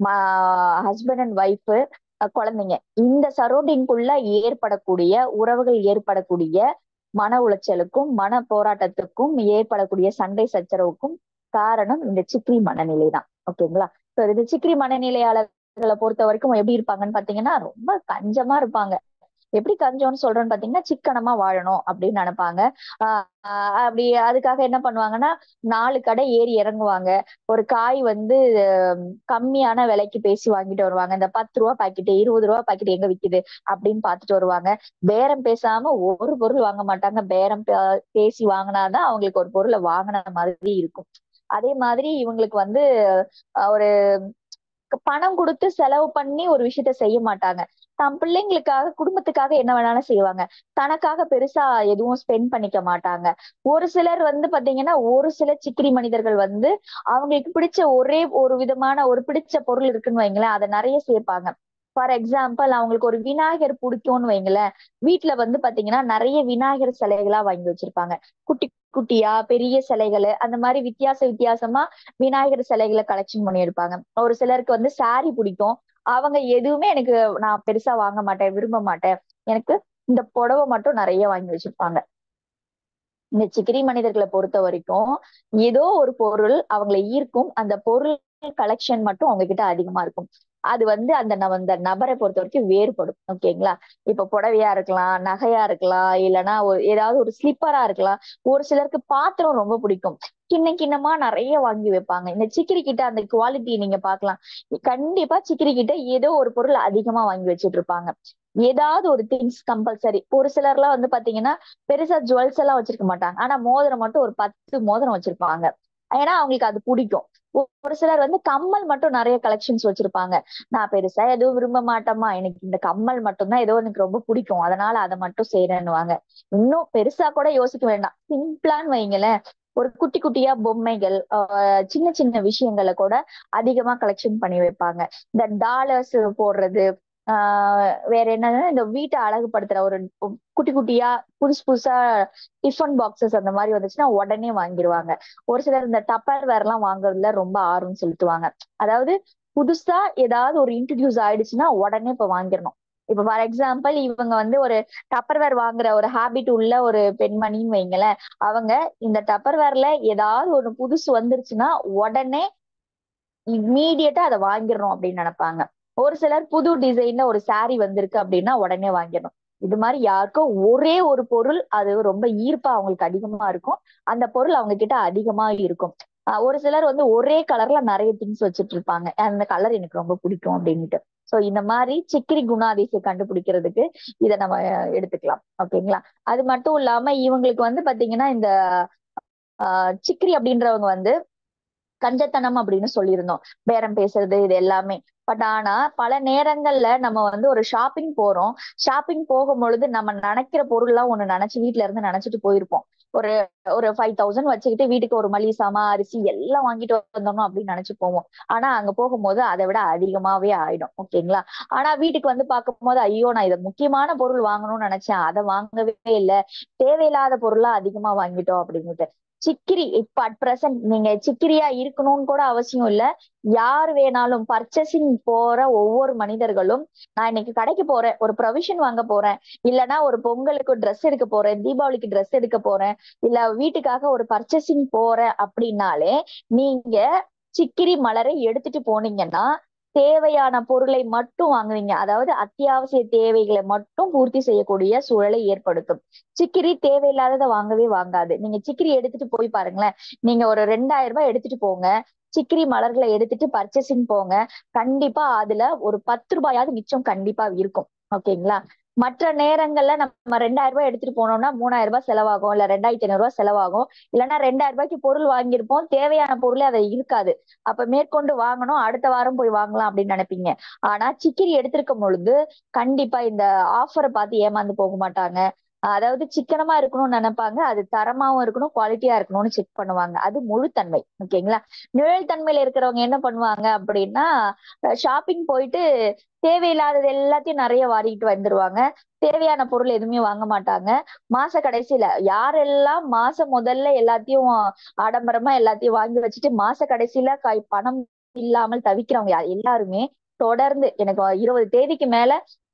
ஹஸ்பண்ட் அண்ட் ஒய்ஃப் குழந்தைங்க இந்த சரௌண்டிங்குள்ள ஏற்படக்கூடிய உறவுகள் ஏற்படக்கூடிய மன உளைச்சலுக்கும் மன போராட்டத்துக்கும் ஏற்படக்கூடிய சண்டை சச்சரவுக்கும் காரணம் இந்த சிக்ரி மனநிலை தான் ஓகேங்களா சோ இந்த சிக்ரி மனநிலையாளர்களை பொறுத்த வரைக்கும் எப்படி இருப்பாங்கன்னு பாத்தீங்கன்னா ரொம்ப கஞ்சமா இருப்பாங்க எப்படி கஞ்சம்னு சொல்றேன்னு பாத்தீங்கன்னா சிக்கனமா வாழணும் அப்படின்னு நினைப்பாங்க ஆஹ் ஆஹ் அப்படி அதுக்காக என்ன பண்ணுவாங்கன்னா நாலு கடை ஏறி இறங்குவாங்க ஒரு காய் வந்து ஹம், கம்மியான விலைக்கு பேசி வாங்கிட்டு வருவாங்க இந்த பத்து ரூபா பாக்கெட் இருபது ரூபா பாக்கெட் எங்க விக்குது அப்படின்னு பார்த்துட்டு வருவாங்க பேரம் பேசாம ஒரு பொருள் வாங்க மாட்டாங்க பேரம் பே- பேசி வாங்கினாதான் அவங்களுக்கு ஒரு பொருளை வாங்கின மாதிரி இருக்கும் அதே மாதிரி இவங்களுக்கு வந்து அஹ், ஒரு பணம் கொடுத்து செலவு பண்ணி ஒரு விஷயத்த செய்ய மாட்டாங்க தம் பிள்ளைங்களுக்காக குடும்பத்துக்காக என்ன வேணாலும் செய்வாங்க தனக்காக பெருசா எதுவும் ஸ்பெண்ட் பண்ணிக்க மாட்டாங்க ஒரு சிலர் வந்து பாத்தீங்கன்னா ஒரு சில சிக்கிரி மனிதர்கள் வந்து அவங்களுக்கு பிடிச்ச ஒரே ஒரு விதமான ஒரு பிடிச்ச பொருள் இருக்குன்னு வைங்களேன் அதை நிறைய சேர்ப்பாங்க ஃபார் எக்ஸாம்பிள் அவங்களுக்கு ஒரு விநாயகர் பிடிக்கும்னு வைங்களேன் வீட்டுல வந்து பாத்தீங்கன்னா நிறைய விநாயகர் சிலைகளா வாங்கி வச்சிருப்பாங்க குட்டி குட்டியா பெரிய சிலைகள் அந்த மாதிரி வித்தியாச வித்தியாசமா விநாயகர் சிலைகளை கலெக்ஷன் பண்ணி எடுப்பாங்க ஒரு சிலருக்கு வந்து saree பிடிக்கும் அவங்க எதுவுமே எனக்கு நான் பெருசா வாங்க மாட்டேன் விரும்ப மாட்டேன் எனக்கு இந்த புடவை மட்டும் நிறைய வாங்கி வச்சிருப்பாங்க இந்த சிக்கிரி மனிதர்களை பொறுத்த வரைக்கும் ஏதோ ஒரு பொருள் அவங்களை ஈர்க்கும் அந்த பொருள் கலெக்ஷன் மட்டும் அவங்க கிட்ட அதிகமா இருக்கும் அது வந்து அந்த ந- அந்த நபரை பொறுத்த வரைக்கும் வேறுபடும் ஓகேங்களா இப்ப புடவையா இருக்கலாம் நகையா இருக்கலாம் இல்லைன்னா ஒரு ஏதாவது ஒரு ஸ்லிப்பரா இருக்கலாம் ஒரு சிலருக்கு பாத்திரம் ரொம்ப பிடிக்கும் கிண்ண கிண்ணமா நிறைய வாங்கி வைப்பாங்க இந்த சிக்கிரி கிட்ட அந்த குவாலிட்டி நீங்க பார்க்கலாம் கண்டிப்பா சிக்கிரி கிட்ட ஏதோ ஒரு பொருள் அதிகமா வாங்கி வச்சிட்டு இருப்பாங்க ஏதாவது ஒரு திங்ஸ் கம்பல்சரி ஒரு சிலர்லாம் வந்து பாத்தீங்கன்னா பெருசா ஜுவல்ஸ் எல்லாம் வச்சிருக்க மாட்டாங்க ஆனா மோதிரம் மட்டும் ஒரு பத்து மோதிரம் வச்சிருப்பாங்க ஏன்னா அவங்களுக்கு அது பிடிக்கும் ஒ- ஒரு சிலர் வந்து கம்மல் மட்டும் நிறைய கலெக்ஷன்ஸ் வச்சிருப்பாங்க நான் பெருசா எதுவும் விரும்ப மாட்டேமா எனக்கு இந்த கம்மல் மட்டும்தான் ஏதோ எனக்கு ரொம்ப பிடிக்கும் அதனால அதை மட்டும் செய்யறேன்னுவாங்க இன்னும் பெருசா கூட யோசிக்க வேண்டாம் சிம்பிளான்னு வைங்களேன் ஒரு குட்டி குட்டியா பொம்மைகள் ஆஹ் சின்ன சின்ன விஷயங்களை கூட அதிகமா கலெக்ஷன் பண்ணி வைப்பாங்க இந்த டாலர்ஸ் போடுறது ஆஹ் வேற என்னன்னா இந்த வீட்டை அழகுபடுத்துற ஒரு குட்டி குட்டியா புதுசு புதுசா டிஃபன் பாக்ஸஸ் அந்த மாதிரி வந்துச்சுன்னா உடனே வாங்கிடுவாங்க ஒரு சிலர் இந்த டப்பர் வேர் எல்லாம் வாங்குறதுல ரொம்ப ஆர்வம் செலுத்துவாங்க அதாவது புதுசா ஏதாவது ஒரு இன்ட்ரடியூஸ் ஆயிடுச்சுன்னா உடனே இப்ப வாங்கிடணும் இப்ப ஃபார் எக்ஸாம்பிள் இவங்க வந்து ஒரு டப்பர்வேர் வாங்குற ஒரு ஹாபிட் உள்ள ஒரு பெண்மணின்னு வைங்களேன் அவங்க இந்த டப்பர்வேர்ல ஏதாவது ஒரு புதுசு வந்துருச்சுன்னா உடனே இம்மீடியட்டா அதை வாங்கிடணும் அப்படின்னு நினைப்பாங்க ஒரு சிலர் புது டிசைன்ல ஒரு saree வந்திருக்கு அப்படின்னா உடனே வாங்கிடணும் இது மாதிரி யாருக்கும் ஒரே ஒரு பொருள் அது ரொம்ப ஈர்ப்பா அவங்களுக்கு அதிகமா இருக்கும் அந்த பொருள் அவங்க கிட்ட அதிகமா இருக்கும் ஆஹ் ஒரு சிலர் வந்து ஒரே கலர்ல நிறைய திங்ஸ் வச்சுட்டு இருப்பாங்க அந்த கலர் எனக்கு ரொம்ப பிடிக்கும் அப்படின்ட்டு சோ இந்த மாதிரி சிக்கிரி குணாதிசை கண்டுபிடிக்கிறதுக்கு இதை நம்ம அஹ், எடுத்துக்கலாம் ஓகேங்களா அது மட்டும் இல்லாம இவங்களுக்கு வந்து பாத்தீங்கன்னா இந்த ஆஹ் சிக்கிரி அப்படின்றவங்க வந்து கஞ்சத்தனம் அப்படின்னு சொல்லியிருந்தோம் பேரம் பேசுறது இது எல்லாமே பட் ஆனா பல நேரங்கள்ல நம்ம வந்து ஒரு ஷாப்பிங் போறோம் ஷாப்பிங் போகும் பொழுது நம்ம நினைக்கிற பொருள்லாம் ஒண்ணு நினைச்சு வீட்ல இருந்து நினைச்சிட்டு போயிருப்போம் ஒரு ஒரு ஃபைவ் தௌசண்ட் வச்சுக்கிட்டு வீட்டுக்கு ஒரு மளிகை சாமான் அரிசி எல்லாம் வாங்கிட்டு வந்தோம் அப்படின்னு நினைச்சு போவோம் ஆனா அங்க போகும்போது அதை விட அதிகமாவே ஆயிடும் ஓகேங்களா ஆனா வீட்டுக்கு வந்து பார்க்கும்போது ஐயோ நான் இதை முக்கியமான பொருள் வாங்கணும்னு நினைச்சேன் அதை வாங்கவே இல்லை தேவையில்லாத பொருளா அதிகமா வாங்கிட்டோம் அப்படின்னுட்டு சிக்கிரி இப்ப அட் பிரசன்ட் நீங்க சிக்கிரியா இருக்கணும்னு கூட அவசியம் இல்ல யார் வேணாலும் பர்ச்சேசிங் போற ஒவ்வொரு மனிதர்களும் நான் இன்னைக்கு கடைக்கு போறேன் ஒரு ப்ரொவிஷன் வாங்க போறேன் இல்லைன்னா ஒரு பொங்கலுக்கு ட்ரெஸ் எடுக்க போறேன் தீபாவளிக்கு ட்ரெஸ் எடுக்க போறேன் இல்ல வீட்டுக்காக ஒரு பர்ச்சேசிங் போறேன் அப்படின்னாலே நீங்க சிக்கிரி மலரை எடுத்துட்டு போனீங்கன்னா தேவையான பொருளை மட்டும் வாங்குவீங்க அதாவது அத்தியாவசிய தேவைகளை மட்டும் பூர்த்தி செய்யக்கூடிய சூழலை ஏற்படுத்தும் சிக்கிரி தேவையில்லாததை வாங்கவே வாங்காது நீங்க சிக்கிரி எடுத்துட்டு போய் பாருங்களேன் நீங்க ஒரு ரெண்டாயிரம் ரூபாய் எடுத்துட்டு போங்க சிக்கிரி மலர்களை எடுத்துட்டு பர்ச்சேசிங் போங்க கண்டிப்பா அதுல ஒரு பத்து ரூபாயாவது மிச்சம் கண்டிப்பா இருக்கும் ஓகேங்களா மற்ற நேரங்கள்ல நம்ம ரெண்டாயிரம் ரூபாய் எடுத்துட்டு போனோம்னா மூணாயிரம் ரூபாய் செலவாகும் இல்ல ரெண்டாயிரத்தி ஐநூறு ரூபாய் செலவாகும் இல்லைன்னா ரெண்டாயிரம் ரூபாய்க்கு பொருள் வாங்கியிருப்போம் தேவையான பொருளே அது இருக்காது அப்ப மேற்கொண்டு வாங்கணும் அடுத்த வாரம் போய் வாங்கலாம் அப்படின்னு நினைப்பீங்க ஆனா சிக்கிரி எடுத்திருக்கும் பொழுது கண்டிப்பா இந்த ஆஃபரை பார்த்து ஏமாந்து போக மாட்டாங்க அதாவது சிக்கனமா இருக்கணும்னு நினைப்பாங்க அது தரமாவும் இருக்கணும் குவாலிட்டியா இருக்கணும்னு செக் பண்ணுவாங்க அது முழுத்தன்மை ஓகேங்களா நிழல் தன்மையில இருக்கிறவங்க என்ன பண்ணுவாங்க அப்படின்னா ஷாப்பிங் போயிட்டு தேவையில்லாதது எல்லாத்தையும் நிறைய வாரிக்கிட்டு வந்துருவாங்க தேவையான பொருள் எதுவுமே வாங்க மாட்டாங்க மாச கடைசியில யாரெல்லாம் மாசம் முதல்ல எல்லாத்தையும் ஆடம்பரமா எல்லாத்தையும் வாங்கி வச்சுட்டு மாச கடைசியில கை பணம் இல்லாமல் தவிக்கிறவங்க யா- எல்லாருமே தொடர்ந்து எனக்கு இருபது தேதிக்கு மேல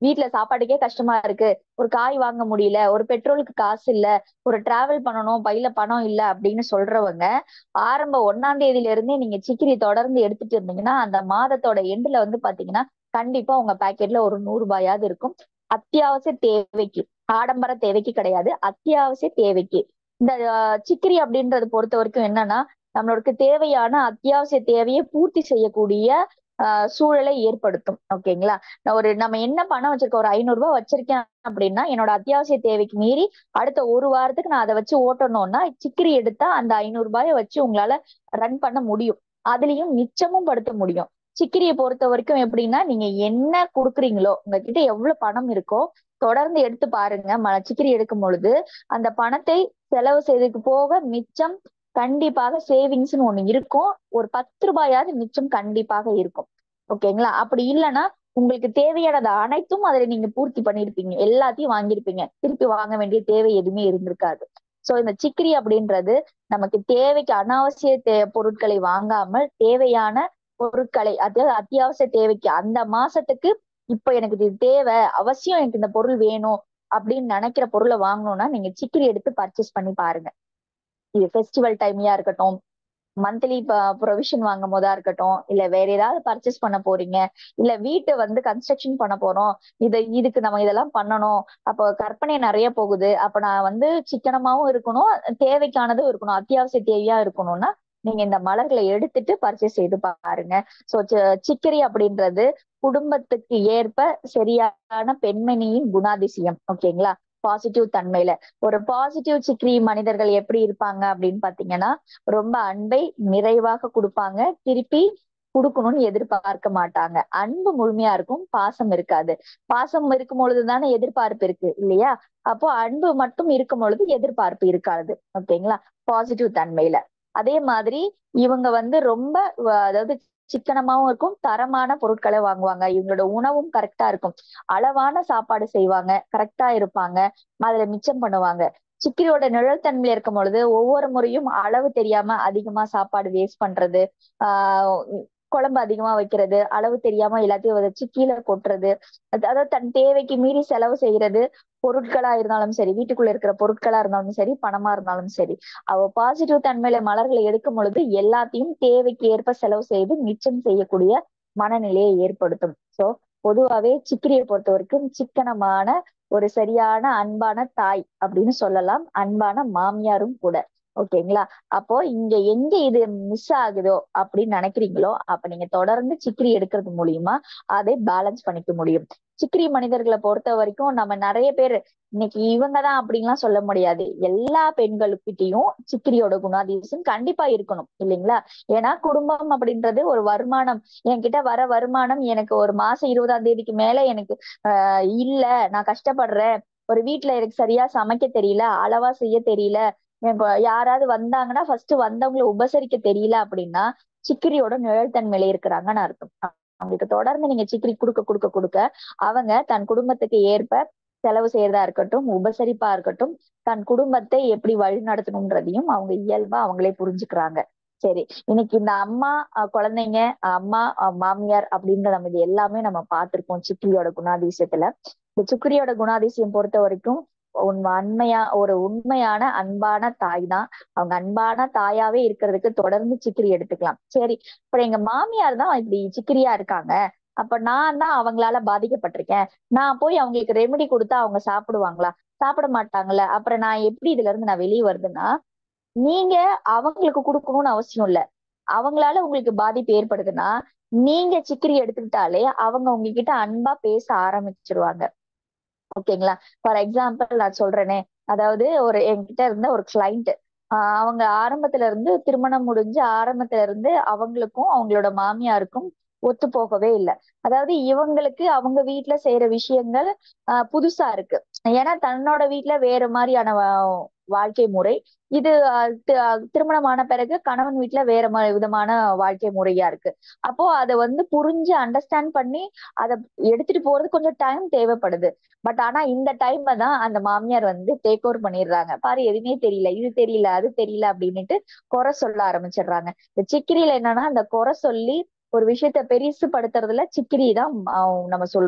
வீட்டுல சாப்பாட்டுக்கே கஷ்டமா இருக்கு ஒரு காய் வாங்க முடியல ஒரு பெட்ரோலுக்கு காசு இல்ல ஒரு டிராவல் பண்ணணும் பையில பணம் இல்ல அப்படின்னு சொல்றவங்க ஆரம்ப ஒன்னாம் தேதியில இருந்தே நீங்க சிக்கிரி தொடர்ந்து எடுத்துட்டு இருந்தீங்கன்னா அந்த மாதத்தோட எண்டுல வந்து பாத்தீங்கன்னா கண்டிப்பா உங்க பாக்கெட்ல ஒரு நூறு ரூபாயாவது இருக்கும் அத்தியாவசிய தேவைக்கு ஆடம்பர தேவைக்கு கிடையாது அத்தியாவசிய தேவைக்கு இந்த சிக்கிரி அப்படின்றது பொறுத்த வரைக்கும் என்னன்னா நம்மளுக்கு தேவையான அத்தியாவசிய தேவையை பூர்த்தி செய்யக்கூடிய ஆஹ் சூழலை ஏற்படுத்தும் ஓகேங்களா நான் ஒரு நம்ம என்ன பணம் வச்சிருக்கோம் ஒரு ஐநூறு ரூபாய் வச்சிருக்கேன் அப்படின்னா என்னோட அத்தியாவசிய தேவைக்கு மீறி அடுத்த ஒரு வாரத்துக்கு நான் அதை வச்சு ஓட்டணும்னா சிக்கிரி எடுத்தா அந்த ஐநூறு ரூபாயை வச்சு உங்களால ரன் பண்ண முடியும் அதுலயும் மிச்சமும் படுத்த முடியும் சிக்கிரியை பொறுத்த வரைக்கும் எப்படின்னா நீங்க என்ன கொடுக்குறீங்களோ உங்ககிட்ட எவ்வளவு பணம் இருக்கோ தொடர்ந்து எடுத்து பாருங்க ம சிக்கிரி எடுக்கும் பொழுது அந்த பணத்தை செலவு செய்ததுக்கு போக மிச்சம் கண்டிப்பாக சேவிங்ஸ்னு ஒண்ணு இருக்கும் ஒரு பத்து ரூபாயாவது மிச்சம் கண்டிப்பாக இருக்கும் ஓகேங்களா அப்படி இல்லைன்னா உங்களுக்கு தேவையானது அனைத்தும் அதுல நீங்க பூர்த்தி பண்ணிருப்பீங்க எல்லாத்தையும் வாங்கியிருப்பீங்க திருப்பி வாங்க வேண்டிய தேவை எதுவுமே இருந்திருக்காது சோ இந்த சிக்கிரி அப்படின்றது நமக்கு தேவைக்கு அனாவசிய தே பொருட்களை வாங்காமல் தேவையான பொருட்களை அதாவது அத்தியாவசிய தேவைக்கு அந்த மாசத்துக்கு இப்ப எனக்கு இது தேவை அவசியம் எனக்கு இந்த பொருள் வேணும் அப்படின்னு நினைக்கிற பொருளை வாங்கணும்னா நீங்க சிக்கிரி எடுத்து பர்ச்சேஸ் பண்ணி பாருங்க இது ஃபெஸ்டிவல் டைம்லயா இருக்கட்டும் மந்த்லி ப்ரொவிஷன் வாங்கும் போதா இருக்கட்டும் இல்ல வேற ஏதாவது பர்ச்சேஸ் பண்ண போறீங்க இல்ல வீட்டை வந்து கன்ஸ்ட்ரக்ஷன் பண்ண போறோம் இத இதுக்கு நம்ம இதெல்லாம் பண்ணணும் அப்போ கற்பனை நிறைய போகுது அப்ப நான் வந்து சிக்கனமாவும் இருக்கணும் தேவைக்கானதும் இருக்கணும் அத்தியாவசிய தேவையா இருக்கணும்னா நீங்க இந்த மலர்களை எடுத்துட்டு பர்ச்சேஸ் செய்து பாருங்க சோ சிக்கரி அப்படின்றது குடும்பத்துக்கு ஏற்ப சரியான பெண்மணியின் குணாதிசயம் ஓகேங்களா பாசிட்டிவ் தன்மையில ஒரு பாசிட்டிவ் சிக்ரி மனிதர்கள் எப்படி இருப்பாங்க அப்படின்னு பாத்தீங்கன்னா ரொம்ப அன்பை நிறைவாக கொடுப்பாங்க திருப்பி கொடுக்கணும்னு எதிர்பார்க்க மாட்டாங்க அன்பு முழுமையா இருக்கும் பாசம் இருக்காது பாசம் இருக்கும் பொழுதுதானே எதிர்பார்ப்பு இருக்கு இல்லையா அப்போ அன்பு மட்டும் இருக்கும் பொழுது எதிர்பார்ப்பு இருக்காது ஓகேங்களா பாசிட்டிவ் தன்மையில அதே மாதிரி இவங்க வந்து ரொம்ப அதாவது சிக்கனமாவும் இருக்கும் தரமான பொருட்களை வாங்குவாங்க இவங்களோட உணவும் கரெக்டா இருக்கும் அளவான சாப்பாடு செய்வாங்க கரெக்டா இருப்பாங்க அதுல மிச்சம் பண்ணுவாங்க சிக்கிரியோட நிழல் தன்மையில இருக்கும் பொழுது ஒவ்வொரு முறையும் அளவு தெரியாம அதிகமா சாப்பாடு வேஸ்ட் பண்றது ஆஹ் குழம்பு அதிகமா வைக்கிறது அளவு தெரியாம எல்லாத்தையும் வச்சு கீழே கொட்டுறது அதாவது தன் தேவைக்கு மீறி செலவு செய்யறது பொருட்களா இருந்தாலும் சரி வீட்டுக்குள்ள இருக்கிற பொருட்களா இருந்தாலும் சரி பணமா இருந்தாலும் சரி அவ பாசிட்டிவ் தன்மையில மலர்களை எடுக்கும் பொழுது எல்லாத்தையும் தேவைக்கு ஏற்ப செலவு செய்து மிச்சம் செய்யக்கூடிய மனநிலையை ஏற்படுத்தும் சோ பொதுவாவே சிக்கிரியை பொறுத்த வரைக்கும் சிக்கனமான ஒரு சரியான அன்பான தாய் அப்படின்னு சொல்லலாம் அன்பான மாமியாரும் கூட ஓகேங்களா அப்போ இங்க எங்க இது மிஸ் ஆகுதோ அப்படின்னு நினைக்கிறீங்களோ அப்ப நீங்க தொடர்ந்து சிக்கிரி எடுக்கிறது மூலியமா அதை பேலன்ஸ் பண்ணிக்க முடியும் சிக்கிரி மனிதர்களை பொறுத்த வரைக்கும் நம்ம நிறைய பேர் இன்னைக்கு இவங்கதான் அப்படின்லாம் சொல்ல முடியாது எல்லா பெண்களுக்கிட்டையும் சிக்கிரியோட குணாதிசயம் கண்டிப்பா இருக்கணும் இல்லைங்களா ஏன்னா குடும்பம் அப்படின்றது ஒரு வருமானம் என்கிட்ட வர வருமானம் எனக்கு ஒரு மாசம் இருபதாம் தேதிக்கு மேல எனக்கு ஆஹ் இல்ல நான் கஷ்டப்படுறேன் ஒரு வீட்டுல எனக்கு சரியா சமைக்க தெரியல அளவா செய்ய தெரியல யாராவது வந்தாங்கன்னா ஃபர்ஸ்ட் வந்தவங்களை உபசரிக்க தெரியல அப்படின்னா சிக்கிரியோட நிழல் தன்மையில இருக்கிறாங்கன்னு அர்த்தம் அவங்களுக்கு தொடர்ந்து நீங்க சிக்கிரி கொடுக்க கொடுக்க கொடுக்க அவங்க தன் குடும்பத்துக்கு ஏற்ப செலவு செய்யறதா இருக்கட்டும் உபசரிப்பா இருக்கட்டும் தன் குடும்பத்தை எப்படி வழி நடத்தணும்ன்றதையும் அவங்க இயல்பா அவங்களே புரிஞ்சுக்கிறாங்க சரி இன்னைக்கு இந்த அம்மா குழந்தைங்க அம்மா மாமியார் அப்படின்ற நம்ம இது எல்லாமே நம்ம பார்த்திருக்கோம் சிக்கிரியோட குணாதிசயத்துல இந்த சிக்கிரியோட குணாதிசயம் பொறுத்த வரைக்கும் உண்மை அண்மையா ஒரு உண்மையான அன்பான தாய் தான் அவங்க அன்பான தாயாவே இருக்கிறதுக்கு தொடர்ந்து சிக்கிரி எடுத்துக்கலாம் சரி இப்ப எங்க மாமியார் தான் இப்படி சிக்கிரியா இருக்காங்க அப்ப நான் தான் அவங்களால பாதிக்கப்பட்டிருக்கேன் நான் போய் அவங்களுக்கு ரெமெடி கொடுத்தா அவங்க சாப்பிடுவாங்களா சாப்பிட மாட்டாங்கல்ல அப்புறம் நான் எப்படி இதுல இருந்து நான் வெளியே வருதுன்னா நீங்க அவங்களுக்கு கொடுக்கணும்னு அவசியம் இல்ல அவங்களால உங்களுக்கு பாதிப்பு ஏற்படுதுன்னா நீங்க சிக்கிரி எடுத்துக்கிட்டாலே அவங்க உங்ககிட்ட அன்பா பேச ஆரம்பிச்சிருவாங்க ஓகேங்களா ஃபார் எக்ஸாம்பிள் நான் சொல்றேனே அதாவது ஒரு என்கிட்ட இருந்த ஒரு கிளைண்ட் ஆஹ் அவங்க ஆரம்பத்துல இருந்து திருமணம் முடிஞ்சு ஆரம்பத்துல இருந்து அவங்களுக்கும் அவங்களோட மாமியாருக்கும் ஒத்து போகவே இல்லை அதாவது இவங்களுக்கு அவங்க வீட்டுல செய்யற விஷயங்கள் ஆஹ் புதுசா இருக்கு ஏன்னா தன்னோட வீட்டுல வேற மாதிரியான வாழ்க்கை முறை இது திருமணமான பிறகு கணவன் வீட்டுல வேற விதமான வாழ்க்கை முறையா இருக்கு அப்போ அதை வந்து புரிஞ்சு அண்டர்ஸ்டாண்ட் பண்ணி அதை எடுத்துட்டு போறது கொஞ்சம் டைம் தேவைப்படுது பட் ஆனா இந்த டைம்ல தான் அந்த மாமியார் வந்து டேக் ஓவர் பண்ணிடுறாங்க பாரு எதுவுமே தெரியல இது தெரியல அது தெரியல அப்படின்னுட்டு குறை சொல்ல ஆரம்பிச்சிடுறாங்க இந்த சிக்கிரியில என்னன்னா அந்த குறை சொல்லி ஒரு விஷயத்த பெருசு படுத்துறதுல சிக்கிரி தான் நம்ம சொல்றோம்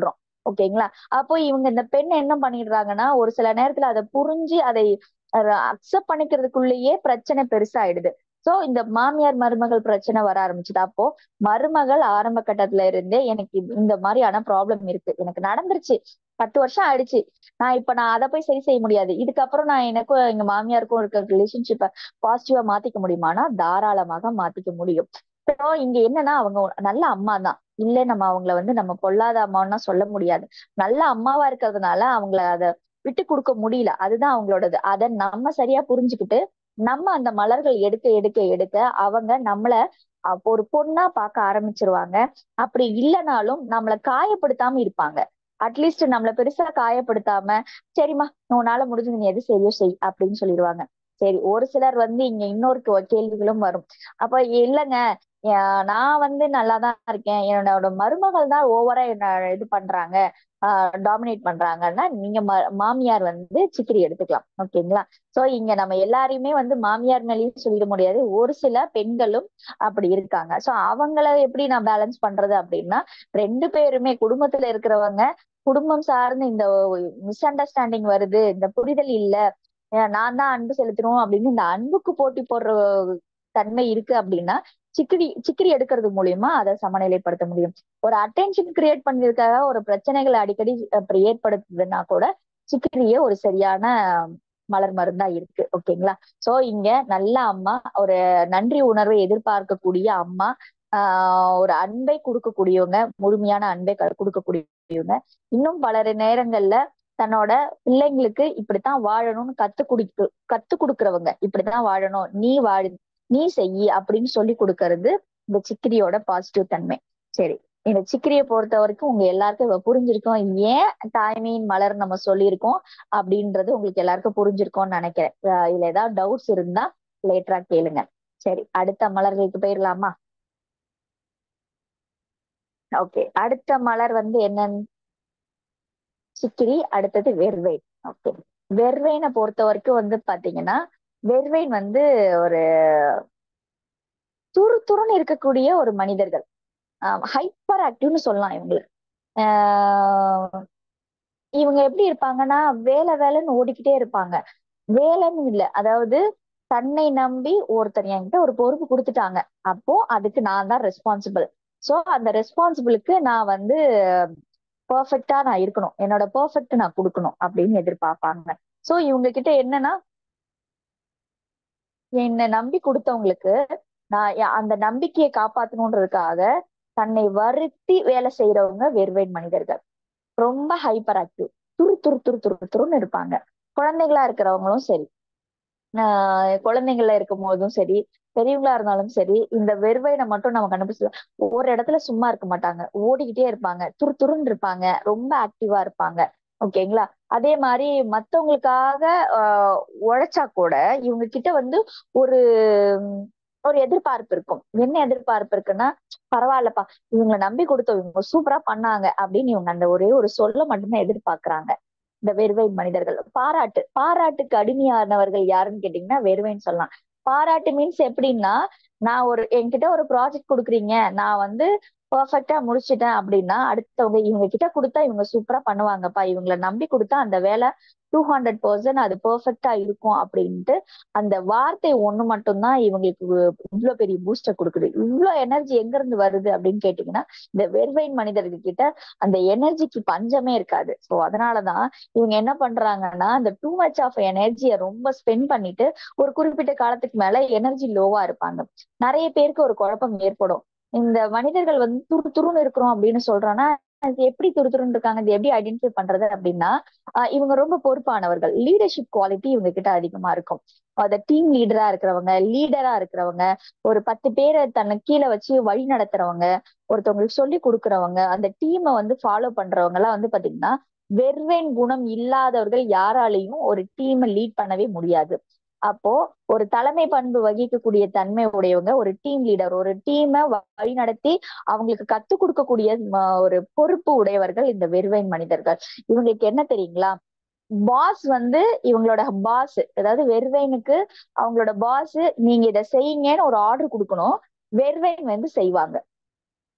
ஓகேங்களா அப்போ இவங்க இந்த பெண் என்ன பண்ணிடுறாங்கன்னா ஒரு சில நேரத்துல அதை புரிஞ்சு அதை அக்செப்ட் பண்ணிக்கிறதுக்குள்ளேயே பிரச்சனை பெருசாயிடுது சோ இந்த மாமியார் மருமகள் பிரச்சனை வர ஆரம்பிச்சுது அப்போ மருமகள் ஆரம்ப கட்டத்துல இருந்தே எனக்கு இது- இந்த மாதிரியான ப்ராப்ளம் இருக்கு எனக்கு நடந்துருச்சு பத்து வருஷம் ஆயிடுச்சு நான் இப்ப நான் அதை போய் சரி செய்ய முடியாது இதுக்கப்புறம் நான் எனக்கும் எங்க மாமியாருக்கும் இருக்க ரிலேஷன்ஷிப்பை பாசிட்டிவா மாத்திக்க முடியுமானா தாராளமாக மாத்திக்க முடியும் So, இங்க என்னன்னா அவங்க ஒரு நல்ல அம்மா தான் இல்ல நம்ம அவங்கள வந்து நம்ம பொல்லாத அம்மான்னா சொல்ல முடியாது நல்ல அம்மாவா இருக்கிறதுனால அவங்கள அத விட்டு கொடுக்க முடியல அதுதான் அவங்களோடது அத நம்ம சரியா புரிஞ்சுக்கிட்டு நம்ம அந்த மலர்கள் எடுக்க எடுக்க எடுக்க அவங்க நம்மள அஹ், ஒரு பொண்ணா பார்க்க ஆரம்பிச்சிருவாங்க அப்படி இல்லைனாலும் நம்மள காயப்படுத்தாம இருப்பாங்க அட்லீஸ்ட் நம்மள பெருசா காயப்படுத்தாம சரிம்மா உன்னால முடிஞ்சது நீ எது செய்யோ செய் அப்படின்னு சொல்லிடுவாங்க சரி ஒரு சிலர் வந்து இங்க இன்னொரு கே- கேள்விகளும் வரும் அப்ப இல்லைங்க அஹ் நான் வந்து நல்லாதான் இருக்கேன் என்னோட மருமகள் தான் ஓவரா என்ன இது பண்றாங்க டாமினேட் பண்றாங்கன்னா நீங்க ம- மாமியார் வந்து சிக்கிரி எடுத்துக்கலாம் ஓகேங்களா சோ இங்க நம்ம எல்லாரையுமே வந்து மாமியார் மேலேயும் சொல்லிட முடியாது ஒரு சில பெண்களும் அப்படி இருக்காங்க சோ அவங்கள எப்படி நான் பேலன்ஸ் பண்றது அப்படின்னா ரெண்டு பேருமே குடும்பத்துல இருக்கிறவங்க குடும்பம் சார்ந்து இந்த மிஸ் அண்டர்ஸ்டாண்டிங் வருது இந்த புரிதல் இல்ல அஹ் நான் தான் அன்பு செலுத்தணும் அப்படின்னு இந்த அன்புக்கு போட்டி போடுற தன்மை இருக்கு அப்படின்னா சிக்கிரி சிக்கிரி எடுக்கிறது மூலியமா அதை சமநிலைப்படுத்த முடியும் ஒரு அட்டென்ஷன் கிரியேட் பண்ணிருக்காக ஒரு பிரச்சனைகளை அடிக்கடி அப்படி ஏற்படுத்துதுன்னா கூட சிக்கிரியே ஒரு சரியான மலர் மருந்தா இருக்கு ஓகேங்களா சோ இங்க நல்ல அம்மா ஒரு நன்றி உணர்வை எதிர்பார்க்கக்கூடிய அம்மா ஆஹ் ஒரு அன்பை கொடுக்கக்கூடியவங்க முழுமையான அன்பை க- கொடுக்கக்கூடியவங்க இன்னும் பல நேரங்கள்ல தன்னோட பிள்ளைங்களுக்கு இப்படித்தான் வாழணும்னு கத்து குடிக்கு கத்து கொடுக்கறவங்க இப்படித்தான் வாழணும் நீ வாழு நீ செய்யி அப்படின்னு சொல்லி கொடுக்கறது இந்த சிக்கிரியோட பாசிட்டிவ் தன்மை சரி இந்த சிக்கிரியை பொறுத்த வரைக்கும் உங்க எல்லாருக்கும் இப்ப புரிஞ்சிருக்கும் ஏன் தாய்மையின் மலர் நம்ம சொல்லியிருக்கோம் அப்படின்றது உங்களுக்கு எல்லாருக்கும் புரிஞ்சிருக்கும்னு நினைக்கிறேன் அஹ் இதுல ஏதாவது டவுட்ஸ் இருந்தா லேட்டரா கேளுங்க சரி அடுத்த மலர்களுக்கு போயிடலாமா ஓகே அடுத்த மலர் வந்து என்னன்னு சிக்கிரி அடுத்தது வெர்வை ஓகே வெர்வைனை பொறுத்த வரைக்கும் வந்து பாத்தீங்கன்னா வெர்வைன் வந்து ஒரு துரு துருன்னு இருக்கக்கூடிய ஒரு மனிதர்கள் ஹைப்பர் ஆக்டிவ்னு சொல்லலாம் இவங்களை ஆஹ் இவங்க எப்படி இருப்பாங்கன்னா வேலை வேலைன்னு ஓடிக்கிட்டே இருப்பாங்க வேலைன்னு இல்ல அதாவது தன்னை நம்பி ஒருத்தர் என்கிட்ட ஒரு பொறுப்பு கொடுத்துட்டாங்க அப்போ அதுக்கு நான் தான் ரெஸ்பான்சிபிள் சோ அந்த ரெஸ்பான்சிபிளுக்கு நான் வந்து பெர்ஃபெக்டா நான் இருக்கணும் என்னோட பெர்ஃபெக்ட் நான் கொடுக்கணும் அப்படின்னு எதிர்பார்ப்பாங்க சோ இவங்க கிட்ட என்னன்னா என்னை நம்பி கொடுத்தவங்களுக்கு நான் எ- அந்த நம்பிக்கையை காப்பாத்தணுன்றதுக்காக தன்னை வருத்தி வேலை செய்யறவங்க வெறுவைன் மனிதர்கள் ரொம்ப ஹைப்பர் ஆக்டிவ் துரு துரு துரு துரு துருன்னு இருப்பாங்க குழந்தைகளா இருக்கிறவங்களும் சரி ஆஹ் குழந்தைங்கள இருக்கும் போதும் சரி பெரியவங்களா இருந்தாலும் சரி இந்த வெறுவைனை மட்டும் நம்ம கண்டுபிடிச்சு ஒரு இடத்துல சும்மா இருக்க மாட்டாங்க ஓடிக்கிட்டே இருப்பாங்க துரு துருன்னு இருப்பாங்க ரொம்ப ஆக்டிவா இருப்பாங்க ஓகேங்களா அதே மாதிரி மத்தவங்களுக்காக ஆஹ் உழைச்சா கூட இவங்க கிட்ட வந்து ஒரு உம், ஒரு எதிர்பார்ப்பு இருக்கும் என்ன எதிர்பார்ப்பு இருக்குன்னா பரவாயில்லப்பா இவங்களை நம்பி கொடுத்தோம் இவங்க சூப்பரா பண்ணாங்க அப்படின்னு இவங்க அந்த ஒரே ஒரு சொல்ல மட்டும்தான் எதிர்பார்க்கறாங்க இந்த வெறுவை மனிதர்கள் பாராட்டு பாராட்டுக்கு அடிமையானவர்கள் யாருன்னு கேட்டீங்கன்னா வெறுவைன்னு சொல்லலாம் பாராட்டு மீன்ஸ் எப்படின்னா நான் ஒரு என்கிட்ட ஒரு ப்ராஜெக்ட் கொடுக்குறீங்க நான் வந்து பெர்ஃபெக்டா முடிச்சிட்டேன் அப்படின்னா அடுத்தவங்க இவங்க கிட்ட கொடுத்தா இவங்க சூப்பரா பண்ணுவாங்கப்பா இவங்களை நம்பி கொடுத்தா அந்த வேலை டூ ஹண்ட்ரட் பர்சன்ட் அது பெர்ஃபெக்டா இருக்கும் அப்படின்ட்டு அந்த வார்த்தை ஒண்ணு மட்டும்தான் இவங்களுக்கு இவ்வளவு பெரிய பூஸ்டர் கொடுக்குது இவ்வளவு எனர்ஜி எங்க இருந்து வருது அப்படின்னு கேட்டீங்கன்னா இந்த வெறுவைன் மனிதர்கள் கிட்ட அந்த எனர்ஜிக்கு பஞ்சமே இருக்காது சோ அதனாலதான் இவங்க என்ன பண்றாங்கன்னா அந்த டூ மச் ஆஃப் எனர்ஜியை ரொம்ப ஸ்பெண்ட் பண்ணிட்டு ஒரு குறிப்பிட்ட காலத்துக்கு மேல எனர்ஜி லோவா இருப்பாங்க நிறைய பேருக்கு ஒரு குழப்பம் ஏற்படும் இந்த மனிதர்கள் வந்து துரு துருன்னு இருக்கிறோம் அப்படின்னு சொல்றோம்னா அது எப்படி துரு துருன்னு இருக்காங்க இது எப்படி ஐடென்டிஃபை பண்றது அப்படின்னா ஆஹ் இவங்க ரொம்ப பொறுப்பானவர்கள் லீடர்ஷிப் குவாலிட்டி இவங்க கிட்ட அதிகமா இருக்கும் அந்த டீம் லீடரா இருக்கிறவங்க லீடரா இருக்கிறவங்க ஒரு பத்து பேரை தன்னை கீழே வச்சு வழி நடத்துறவங்க ஒருத்தவங்களுக்கு சொல்லி கொடுக்கறவங்க அந்த டீமை வந்து ஃபாலோ பண்றவங்க எல்லாம் வந்து பாத்தீங்கன்னா வெர்வேன் குணம் இல்லாதவர்கள் யாராலையும் ஒரு டீமை லீட் பண்ணவே முடியாது அப்போ ஒரு தலைமை பண்பு வகிக்கக்கூடிய தன்மை உடையவங்க ஒரு டீம் லீடர் ஒரு டீமை வழி நடத்தி அவங்களுக்கு கத்து கொடுக்கக்கூடிய ம, ஒரு பொறுப்பு உடையவர்கள் இந்த வெறுவைன் மனிதர்கள் இவங்களுக்கு என்ன தெரியுங்களா பாஸ் வந்து இவங்களோட பாஸ் அதாவது வெறுவைனுக்கு அவங்களோட பாஸ் நீங்க இதை செய்யுங்கன்னு ஒரு ஆர்டர் கொடுக்கணும் வெறுவைன் வந்து செய்வாங்க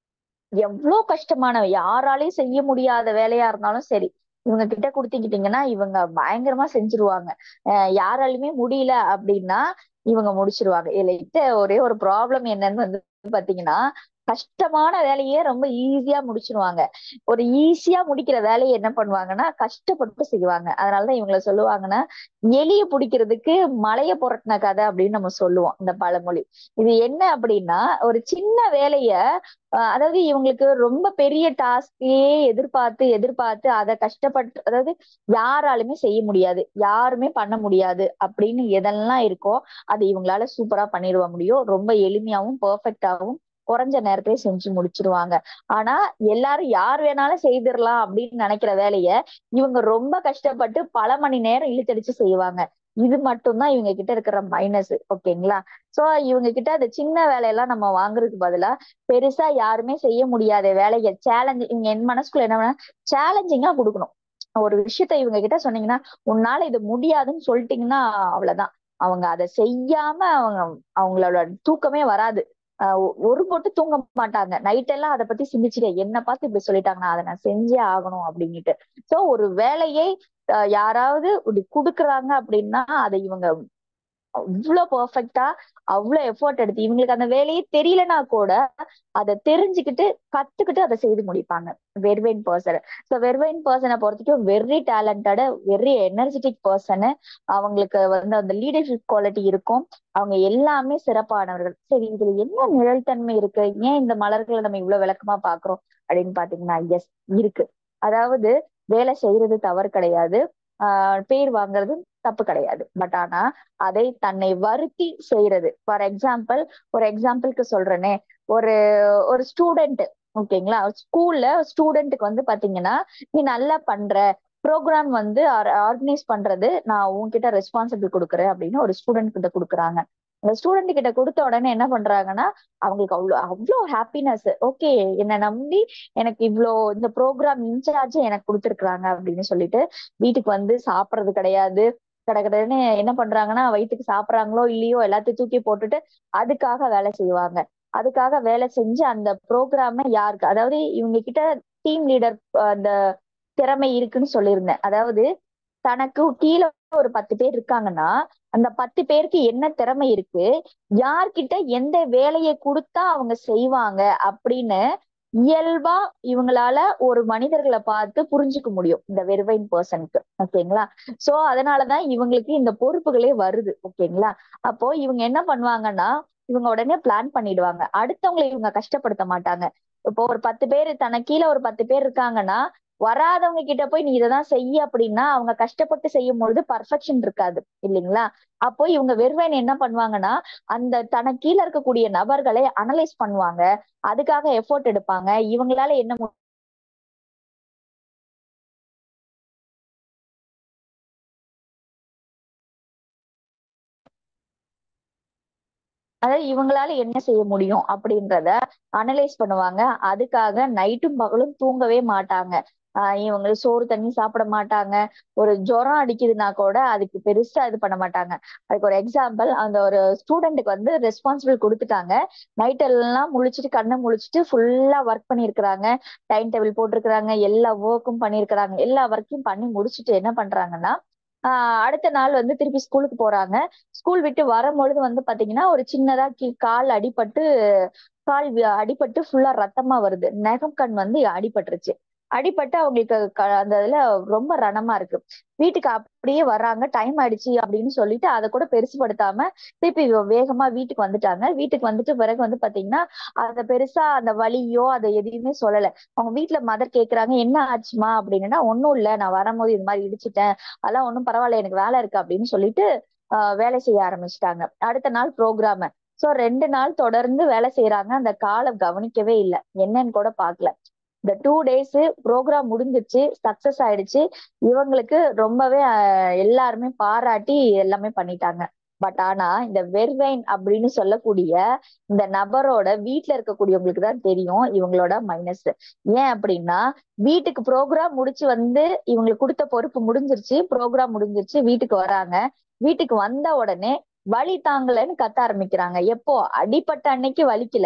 எவ்வளவு கஷ்டமான யாராலையும் செய்ய முடியாத வேலையா இருந்தாலும் சரி இவங்க கிட்ட கொடுத்துக்கிட்டீங்கன்னா இவங்க பயங்கரமா செஞ்சுருவாங்க அஹ் யாராலுமே முடியல அப்படின்னா இவங்க முடிச்சிருவாங்க இதுல ஒரே ஒரு ப்ராப்ளம் என்னன்னு வந்து பாத்தீங்கன்னா கஷ்டமான வேலையே ரொம்ப ஈஸியா முடிச்சிருவாங்க ஒரு ஈஸியா முடிக்கிற வேலையை என்ன பண்ணுவாங்கன்னா கஷ்டப்பட்டு செய்வாங்க அதனாலதான் இவங்களை சொல்லுவாங்கன்னா எலிய பிடிக்கிறதுக்கு மலைய புரட்டின கதை அப்படின்னு நம்ம சொல்லுவோம் இந்த பழமொழி இது என்ன அப்படின்னா ஒரு சின்ன வேலைய அஹ் அதாவது இவங்களுக்கு ரொம்ப பெரிய டாஸ்கையே எதிர்பார்த்து எதிர்பார்த்து அதை கஷ்டப்பட்டு அதாவது யாராலுமே செய்ய முடியாது யாருமே பண்ண முடியாது அப்படின்னு எதெல்லாம் இருக்கோ அது இவங்களால சூப்பரா பண்ணிடுவ முடியும் ரொம்ப எளிமையாவும் பெர்ஃபெக்டாவும் குறைஞ்ச நேரத்திலே செஞ்சு முடிச்சிருவாங்க ஆனா எல்லாரும் யார் வேணாலும் செய்திடலாம் அப்படின்னு நினைக்கிற வேலைய இவங்க ரொம்ப கஷ்டப்பட்டு பல மணி நேரம் இழுத்தடிச்சு செய்வாங்க இது மட்டும்தான் இவங்க கிட்ட இருக்கிற மைனஸ் ஓகேங்களா சோ இவங்க கிட்ட அந்த சின்ன வேலையெல்லாம் நம்ம வாங்குறதுக்கு பதிலா பெருசா யாருமே செய்ய முடியாத வேலையை சேலஞ்ச் இவங்க என் மனசுக்குள்ள என்ன சேலஞ்சிங்கா கொடுக்கணும் ஒரு விஷயத்த இவங்க கிட்ட சொன்னீங்கன்னா உன்னால இது முடியாதுன்னு சொல்லிட்டீங்கன்னா அவ்வளவுதான் அவங்க அதை செய்யாம அவங்க அவங்களோட தூக்கமே வராது ஆஹ் ஒரு போட்டு தூங்க மாட்டாங்க நைட் எல்லாம் அதை பத்தி சிந்திச்சுட்டு என்ன பார்த்து இப்படி சொல்லிட்டாங்க நான் அதை நான் செஞ்சே ஆகணும் அப்படின்னுட்டு சோ ஒரு வேலையை யாராவது இப்படி குடுக்குறாங்க அப்படின்னா அதை இவங்க அவ்வளவு பெர்ஃபெக்டா அவ்வளவு எஃபோர்ட் எடுத்து இவங்களுக்கு அந்த வேலையே தெரியலனா கூட அதை தெரிஞ்சுக்கிட்டு கத்துக்கிட்டு அதை செய்து முடிப்பாங்க வெர்வைன் பர்சன் ஸோ வெர்வைன் பர்சனை பொறுத்திக்கும் வெரி டேலண்டட் வெரி எனர்ஜெட்டிக் பர்சனு அவங்களுக்கு வந்து அந்த லீடர்ஷிப் குவாலிட்டி இருக்கும் அவங்க எல்லாமே சிறப்பானவர்கள் சரி இதுல என்ன நிழல்தன்மை இருக்கு ஏன் இந்த மலர்களை நம்ம இவ்வளவு விளக்கமா பாக்குறோம் அப்படின்னு பாத்தீங்கன்னா எஸ் இருக்கு அதாவது வேலை செய்யறது தவறு கிடையாது ஆஹ் பேர் வாங்குறது தப்பு கிடையாது பட் ஆனா அதை தன்னை வருத்தி செய்யறது ஃபார் எக்ஸாம்பிள் ஒரு எக்ஸாம்பிளுக்கு சொல்றேனே ஒரு ஒரு ஸ்டூடெண்ட் ஓகேங்களா ஸ்கூல்ல ஸ்டூடெண்ட்டுக்கு வந்து பாத்தீங்கன்னா நீ நல்லா பண்ற ப்ரோக்ராம் வந்து ஆர்கனைஸ் பண்றது நான் உன்கிட்ட ரெஸ்பான்சிபிள் கொடுக்குறேன் அப்படின்னு ஒரு ஸ்டூடெண்ட் கிட்ட கொடுக்குறாங்க அந்த ஸ்டூடெண்ட் கிட்ட கொடுத்த உடனே என்ன பண்றாங்கன்னா அவங்களுக்கு அவ்வளோ அவ்வளோ ஹாப்பினஸ் ஓகே என்னை நம்பி எனக்கு இவ்வளோ இந்த ப்ரோக்ராம் இன்சார்ஜ் எனக்கு கொடுத்துருக்குறாங்க அப்படின்னு சொல்லிட்டு வீட்டுக்கு வந்து சாப்பிட்றது கிடையாது கடகடன்னு என்ன பண்றாங்கன்னா வயிற்றுக்கு சாப்பிட்றாங்களோ இல்லையோ எல்லாத்தையும் தூக்கி போட்டுட்டு அதுக்காக வேலை செய்வாங்க அதுக்காக வேலை செஞ்சு அந்த ப்ரோக்ராம யாருக்கு அதாவது இவங்க கிட்ட டீம் லீடர் அந்த திறமை இருக்குன்னு சொல்லியிருந்தேன் அதாவது தனக்கு கீழே ஒரு பத்து பேர் இருக்காங்கன்னா அந்த பத்து பேருக்கு என்ன திறமை இருக்கு யார்கிட்ட எந்த வேலையை கொடுத்தா அவங்க செய்வாங்க அப்படின்னு இயல்பா இவங்களால ஒரு மனிதர்களை பார்த்து புரிஞ்சுக்க முடியும் இந்த வெறுவைன் பர்சனுக்கு ஓகேங்களா சோ அதனாலதான் இவங்களுக்கு இந்த பொறுப்புகளே வருது ஓகேங்களா அப்போ இவங்க என்ன பண்ணுவாங்கன்னா இவங்க உடனே பிளான் பண்ணிடுவாங்க அடுத்தவங்களை இவங்க கஷ்டப்படுத்த மாட்டாங்க இப்போ ஒரு பத்து பேர் தனக்கு கீழே ஒரு பத்து பேர் இருக்காங்கன்னா வராதவங்க கிட்ட போய் நீ இதைதான் செய்ய அப்படின்னா அவங்க கஷ்டப்பட்டு செய்யும் பொழுது பர்ஃபெக்ஷன் இருக்காது இல்லைங்களா அப்போ இவங்க வெறுவன் என்ன பண்ணுவாங்கன்னா அந்த தனக்கு கீழே இருக்கக்கூடிய நபர்களை அனலைஸ் பண்ணுவாங்க அதுக்காக எஃபோர்ட் எடுப்பாங்க இவங்களால என்ன அதாவது இவங்களால என்ன செய்ய முடியும் அப்படின்றத அனலைஸ் பண்ணுவாங்க அதுக்காக நைட்டும் பகலும் தூங்கவே மாட்டாங்க ஆஹ் இவங்க சோறு தண்ணி சாப்பிட மாட்டாங்க ஒரு ஜுரம் அடிக்குதுன்னா கூட அதுக்கு பெருசா இது பண்ண மாட்டாங்க அதுக்கு ஒரு எக்ஸாம்பிள் அந்த ஒரு ஸ்டூடெண்ட்டுக்கு வந்து ரெஸ்பான்சிபிள் கொடுத்துட்டாங்க நைட் எல்லாம் முழிச்சிட்டு கண்ணை முழிச்சிட்டு ஃபுல்லா ஒர்க் பண்ணிருக்கிறாங்க டைம் டேபிள் போட்டிருக்கிறாங்க எல்லா ஒர்க்கும் பண்ணிருக்கிறாங்க எல்லா ஒர்க்கையும் பண்ணி முடிச்சுட்டு என்ன பண்றாங்கன்னா ஆஹ் அடுத்த நாள் வந்து திருப்பி ஸ்கூலுக்கு போறாங்க ஸ்கூல் விட்டு வரும்பொழுது வந்து பாத்தீங்கன்னா ஒரு சின்னதா கால் அடிபட்டு கால் அடிபட்டு ஃபுல்லா ரத்தமா வருது நகம் கண் வந்து அடிபட்டுருச்சு அடிபட்டு அவங்களுக்கு அந்த இதுல ரொம்ப ரணமா இருக்கு வீட்டுக்கு அப்படியே வர்றாங்க டைம் ஆயிடுச்சு அப்படின்னு சொல்லிட்டு அதை கூட பெருசுபடுத்தாம திருப்பி வேகமா வீட்டுக்கு வந்துட்டாங்க வீட்டுக்கு வந்துட்டு பிறகு வந்து பாத்தீங்கன்னா அந்த பெருசா அந்த வலியோ அதை எதையுமே சொல்லல அவங்க வீட்டுல மதர் கேக்குறாங்க என்ன ஆச்சுமா அப்படின்னா ஒன்னும் இல்ல நான் வரும்போது இது மாதிரி இடிச்சிட்டேன் அதெல்லாம் ஒன்றும் பரவாயில்ல எனக்கு வேலை இருக்கு அப்படின்னு சொல்லிட்டு ஆஹ் வேலை செய்ய ஆரம்பிச்சிட்டாங்க அடுத்த நாள் ப்ரோக்ராம சோ ரெண்டு நாள் தொடர்ந்து வேலை செய்யறாங்க அந்த காலை கவனிக்கவே இல்லை என்னன்னு கூட பாக்கல இந்த டூ டேஸ் ப்ரோக்ராம் முடிஞ்சிச்சு சக்சஸ் ஆயிடுச்சு இவங்களுக்கு ரொம்பவே எல்லாருமே பாராட்டி எல்லாமே பண்ணிட்டாங்க பட் ஆனா இந்த வெர்வைன் அப்படின்னு சொல்லக்கூடிய இந்த நபரோட வீட்டுல இருக்கக்கூடியவங்களுக்கு தான் தெரியும் இவங்களோட மைனஸ் ஏன் அப்படின்னா வீட்டுக்கு ப்ரோக்ராம் முடிச்சு வந்து இவங்களுக்கு கொடுத்த பொறுப்பு முடிஞ்சிருச்சு ப்ரோக்ராம் முடிஞ்சிருச்சு வீட்டுக்கு வராங்க வீட்டுக்கு வந்த உடனே வலி தாங்கலன்னு கத்த ஆரம்பிக்கிறாங்க எப்போ அடிப்பட்ட அன்னைக்கு வலிக்கல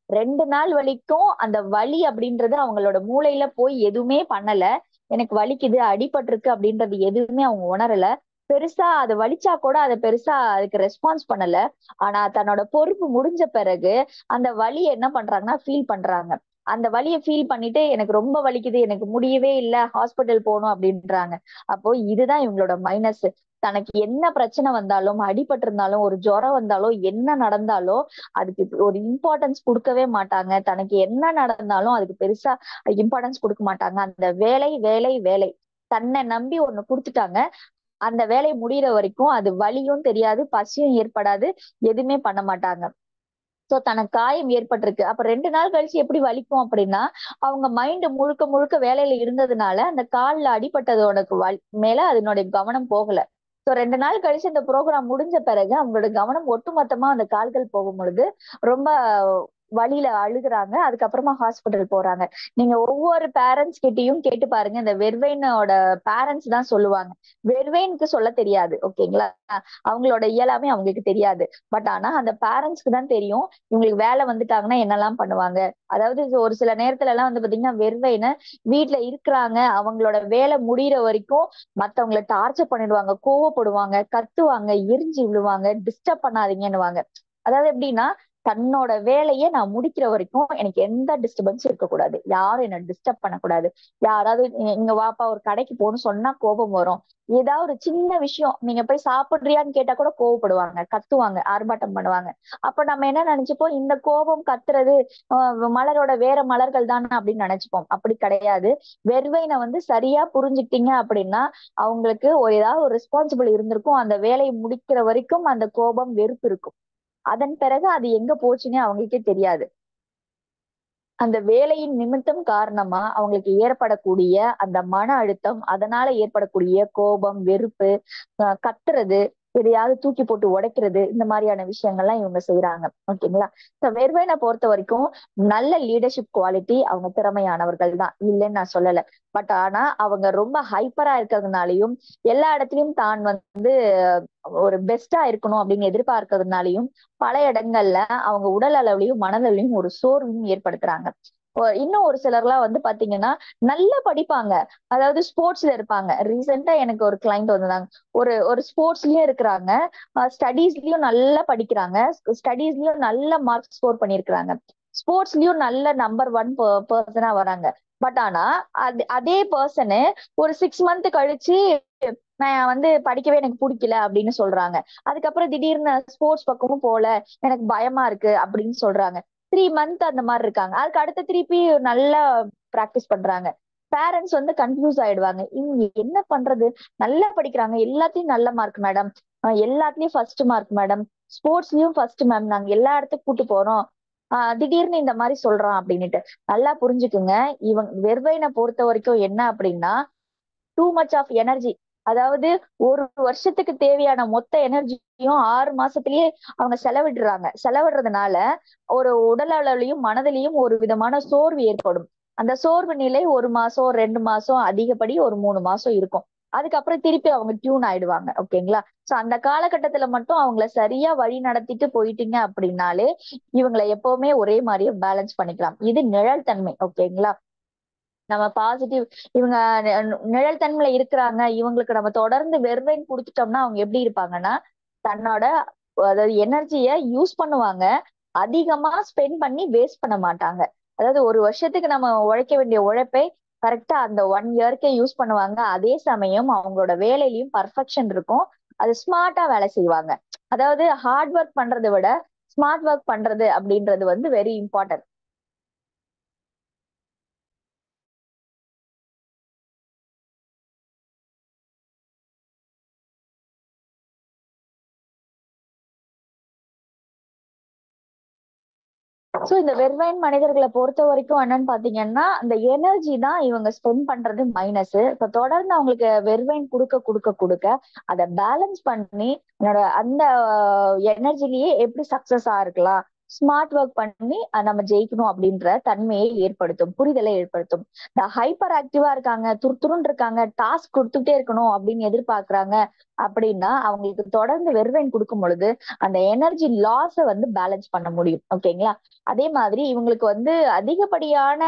ரெண்டு நாள் வலிக்கும் அந்த வலி அப்படின்றது அவங்களோட மூளையில போய் எதுவுமே பண்ணல எனக்கு வலிக்குது அடிபட்டிருக்கு அப்படின்றது எதுவுமே அவங்க உணரல பெருசா அது வலிச்சா கூட அதை பெருசா அதுக்கு ரெஸ்பான்ஸ் பண்ணல ஆனா தன்னோட பொறுப்பு முடிஞ்ச பிறகு அந்த வலியை என்ன பண்றாங்கன்னா ஃபீல் பண்றாங்க அந்த வலியை ஃபீல் பண்ணிட்டு எனக்கு ரொம்ப வலிக்குது எனக்கு முடியவே இல்லை ஹாஸ்பிட்டல் போகணும் அப்படின்றாங்க அப்போ இதுதான் இவங்களோட மைனஸ் தனக்கு என்ன பிரச்சனை வந்தாலும் அடிபட்டு இருந்தாலும் ஒரு ஜுரம் வந்தாலும் என்ன நடந்தாலும் அதுக்கு ஒரு இம்பார்ட்டன்ஸ் கொடுக்கவே மாட்டாங்க தனக்கு என்ன நடந்தாலும் அதுக்கு பெருசா இம்பார்ட்டன்ஸ் கொடுக்க மாட்டாங்க அந்த வேலை வேலை வேலை தன்னை நம்பி ஒண்ணு கொடுத்துட்டாங்க அந்த வேலை முடியிற வரைக்கும் அது வலியும் தெரியாது பசியும் ஏற்படாது எதுவுமே பண்ண மாட்டாங்க சோ தனக்கு காயம் ஏற்பட்டிருக்கு அப்ப ரெண்டு நாள் கழிச்சு எப்படி வலிக்கும் அப்படின்னா அவங்க மைண்ட் முழுக்க முழுக்க வேலையில இருந்ததுனால அந்த கால்ல அடிபட்டதோட வலி மேல அதனுடைய கவனம் போகல சோ ரெண்டு நாள் கழிச்சு இந்த ப்ரோக்ராம் முடிஞ்ச பிறகு அவங்களோட கவனம் ஒட்டுமொத்தமா அந்த கால்கள் போகும் பொழுது ரொம்ப வழியில அழுகுறாங்க அதுக்கப்புறமா ஹாஸ்பிட்டல் போறாங்க நீங்க ஒவ்வொரு பேரண்ட்ஸ் கிட்டயும் கேட்டு பாருங்க இந்த வெர்வைனோட பேரண்ட்ஸ் தான் சொல்லுவாங்க வெர்வைனுக்கு சொல்ல தெரியாது ஓகேங்களா அவங்களோட இயலாமே அவங்களுக்கு தெரியாது பட் ஆனா அந்த பேரண்ட்ஸ்க்கு தான் தெரியும் இவங்களுக்கு வேலை வந்துட்டாங்கன்னா என்னெல்லாம் பண்ணுவாங்க அதாவது ஒரு சில நேரத்துல எல்லாம் வந்து பாத்தீங்கன்னா வெர்வைன வீட்டுல இருக்கிறாங்க அவங்களோட வேலை முடியிற வரைக்கும் மத்தவங்கள டார்ச்சர் பண்ணிடுவாங்க கோவப்படுவாங்க கத்துவாங்க எரிஞ்சு விழுவாங்க டிஸ்டர்ப் பண்ணாதீங்கன்னுவாங்க அதாவது எப்படின்னா தன்னோட வேலையை நான் முடிக்கிற வரைக்கும் எனக்கு எந்த டிஸ்டர்பன்ஸும் இருக்கக்கூடாது யாரும் என்ன டிஸ்டர்ப் பண்ணக்கூடாது யாராவது இங்க வாப்பா ஒரு கடைக்கு போகணும்னு சொன்னா கோபம் வரும் ஏதாவது ஒரு சின்ன விஷயம் நீங்க போய் சாப்பிடுறியான்னு கேட்டா கூட கோவப்படுவாங்க கத்துவாங்க ஆர்ப்பாட்டம் பண்ணுவாங்க அப்ப நம்ம என்ன நினைச்சுப்போம் இந்த கோபம் கத்துறது மலரோட வேற மலர்கள் தானே அப்படின்னு நினைச்சுப்போம் அப்படி கிடையாது வெறுவைனை வந்து சரியா புரிஞ்சுக்கிட்டீங்க அப்படின்னா அவங்களுக்கு ஒரு ஏதாவது ஒரு ரெஸ்பான்சிபிள் இருந்திருக்கும் அந்த வேலையை முடிக்கிற வரைக்கும் அந்த கோபம் வெறுப்பு இருக்கும் அதன் பிறகு அது எங்க போச்சுன்னு அவங்களுக்கே தெரியாது அந்த வேலையின் நிமித்தம் காரணமா அவங்களுக்கு ஏற்படக்கூடிய அந்த மன அழுத்தம் அதனால ஏற்படக்கூடிய கோபம் வெறுப்பு கத்துறது எதையாவது தூக்கி போட்டு உடைக்கிறது இந்த மாதிரியான விஷயங்கள்லாம் இவங்க செய்யறாங்க ஓகேங்களா ஸோ வெர்வேனை பொறுத்த வரைக்கும் நல்ல லீடர்ஷிப் குவாலிட்டி அவங்க திறமையானவர்கள் தான் இல்லைன்னு நான் சொல்லல பட் ஆனா அவங்க ரொம்ப ஹைப்பரா இருக்கிறதுனாலையும் எல்லா இடத்துலயும் தான் வந்து ஒரு பெஸ்டா இருக்கணும் அப்படின்னு எதிர்பார்க்கறதுனாலையும் பல இடங்கள்ல அவங்க உடல் அளவுலையும் மனதளவுலையும் ஒரு சோர்வையும் ஏற்படுத்துறாங்க இன்னும் ஒரு சிலர்லாம் வந்து பாத்தீங்கன்னா நல்லா படிப்பாங்க அதாவது ஸ்போர்ட்ஸ்ல இருப்பாங்க ரீசெண்டா எனக்கு ஒரு கிளைண்ட் வந்தாங்க ஒரு ஒரு ஸ்போர்ட்ஸ்லயும் இருக்கிறாங்க ஸ்டடீஸ்லயும் நல்லா படிக்கிறாங்க ஸ்டடீஸ்லயும் நல்ல மார்க் ஸ்கோர் பண்ணிருக்கிறாங்க ஸ்போர்ட்ஸ்லயும் நல்ல நம்பர் ஒன் பர்சனா வராங்க பட் ஆனா அது அதே பர்சனு ஒரு சிக்ஸ் மந்த் கழிச்சு நான் வந்து படிக்கவே எனக்கு பிடிக்கல அப்படின்னு சொல்றாங்க அதுக்கப்புறம் திடீர்னு ஸ்போர்ட்ஸ் பக்கமும் போல எனக்கு பயமா இருக்கு அப்படின்னு சொல்றாங்க த்ரீ மந்த் அந்த மாதிரி இருக்காங்க அதுக்கு அடுத்த திருப்பி நல்லா ப்ராக்டிஸ் பண்றாங்க பேரண்ட்ஸ் வந்து கன்ஃபியூஸ் ஆயிடுவாங்க இவங்க என்ன பண்றது நல்லா படிக்கிறாங்க எல்லாத்தையும் நல்ல மார்க் மேடம் எல்லாத்துலயும் ஃபர்ஸ்ட் மார்க் மேடம் ஸ்போர்ட்ஸ்லயும் ஃபர்ஸ்ட் மேம் நாங்க எல்லா இடத்துக்கும் கூட்டு போறோம் ஆஹ் திடீர்னு இந்த மாதிரி சொல்றான் அப்படின்னுட்டு நல்லா புரிஞ்சுக்குங்க இவங்க வெர்வைனை பொறுத்த வரைக்கும் என்ன அப்படின்னா டூ மச் ஆஃப் எனர்ஜி அதாவது ஒரு வருஷத்துக்கு தேவையான மொத்த எனர்ஜியும் ஆறு மாசத்திலேயே அவங்க செலவிடுறாங்க செலவிடுறதுனால ஒரு உடல் அளவுலையும் மனதிலையும் ஒரு விதமான சோர்வு ஏற்படும் அந்த சோர்வு நிலை ஒரு மாசம் ரெண்டு மாசம் அதிகப்படி ஒரு மூணு மாசம் இருக்கும் அதுக்கப்புறம் திருப்பி அவங்க டியூன் ஆயிடுவாங்க ஓகேங்களா சோ அந்த காலகட்டத்துல மட்டும் அவங்கள சரியா வழி நடத்திட்டு போயிட்டீங்க அப்படின்னாலே இவங்களை எப்பவுமே ஒரே மாதிரியே பேலன்ஸ் பண்ணிக்கலாம் இது நிழல் தன்மை ஓகேங்களா நம்ம பாசிட்டிவ் இவங்க நிழல் தன்மையில இருக்கிறாங்க இவங்களுக்கு நம்ம தொடர்ந்து வெறுவைன் கொடுத்துட்டோம்னா அவங்க எப்படி இருப்பாங்கன்னா தன்னோட அதாவது எனர்ஜிய யூஸ் பண்ணுவாங்க அதிகமா ஸ்பெண்ட் பண்ணி வேஸ்ட் பண்ண மாட்டாங்க அதாவது ஒரு வருஷத்துக்கு நம்ம உழைக்க வேண்டிய உழைப்பை கரெக்டா அந்த ஒன் இயர்க்கே யூஸ் பண்ணுவாங்க அதே சமயம் அவங்களோட வேலையிலயும் பர்ஃபெக்ஷன் இருக்கும் அது ஸ்மார்ட்டா வேலை செய்வாங்க அதாவது ஹார்ட் ஒர்க் பண்றதை விட ஸ்மார்ட் ஒர்க் பண்றது அப்படின்றது வந்து வெரி இம்பார்ட்டன்ட் சோ இந்த வெர்வைன் மனிதர்களை பொறுத்த வரைக்கும் என்னன்னு பாத்தீங்கன்னா அந்த எனர்ஜி தான் இவங்க ஸ்பெண்ட் பண்றது மைனஸ் இப்ப தொடர்ந்து அவங்களுக்கு வெர்வைன் கொடுக்க கொடுக்க கொடுக்க அதை பேலன்ஸ் பண்ணி என்னோட அந்த எனர்ஜிலேயே எப்படி சக்சஸா இருக்கலாம் ஸ்மார்ட் ஒர்க் பண்ணி அஹ் நம்ம ஜெயிக்கணும் அப்படின்ற தன்மையை ஏற்படுத்தும் புரிதலை ஏற்படுத்தும் இந்த ஹைப்பர் ஆக்டிவா இருக்காங்க துருத்துருன்னு இருக்காங்க டாஸ்க் கொடுத்துட்டே இருக்கணும் அப்படின்னு எதிர்பார்க்கறாங்க அப்படின்னா அவங்களுக்கு தொடர்ந்து வெறுவைன் கொடுக்கும் பொழுது அந்த எனர்ஜி லாஸ வந்து பேலன்ஸ் பண்ண முடியும் ஓகேங்களா அதே மாதிரி இவங்களுக்கு வந்து அதிகப்படியான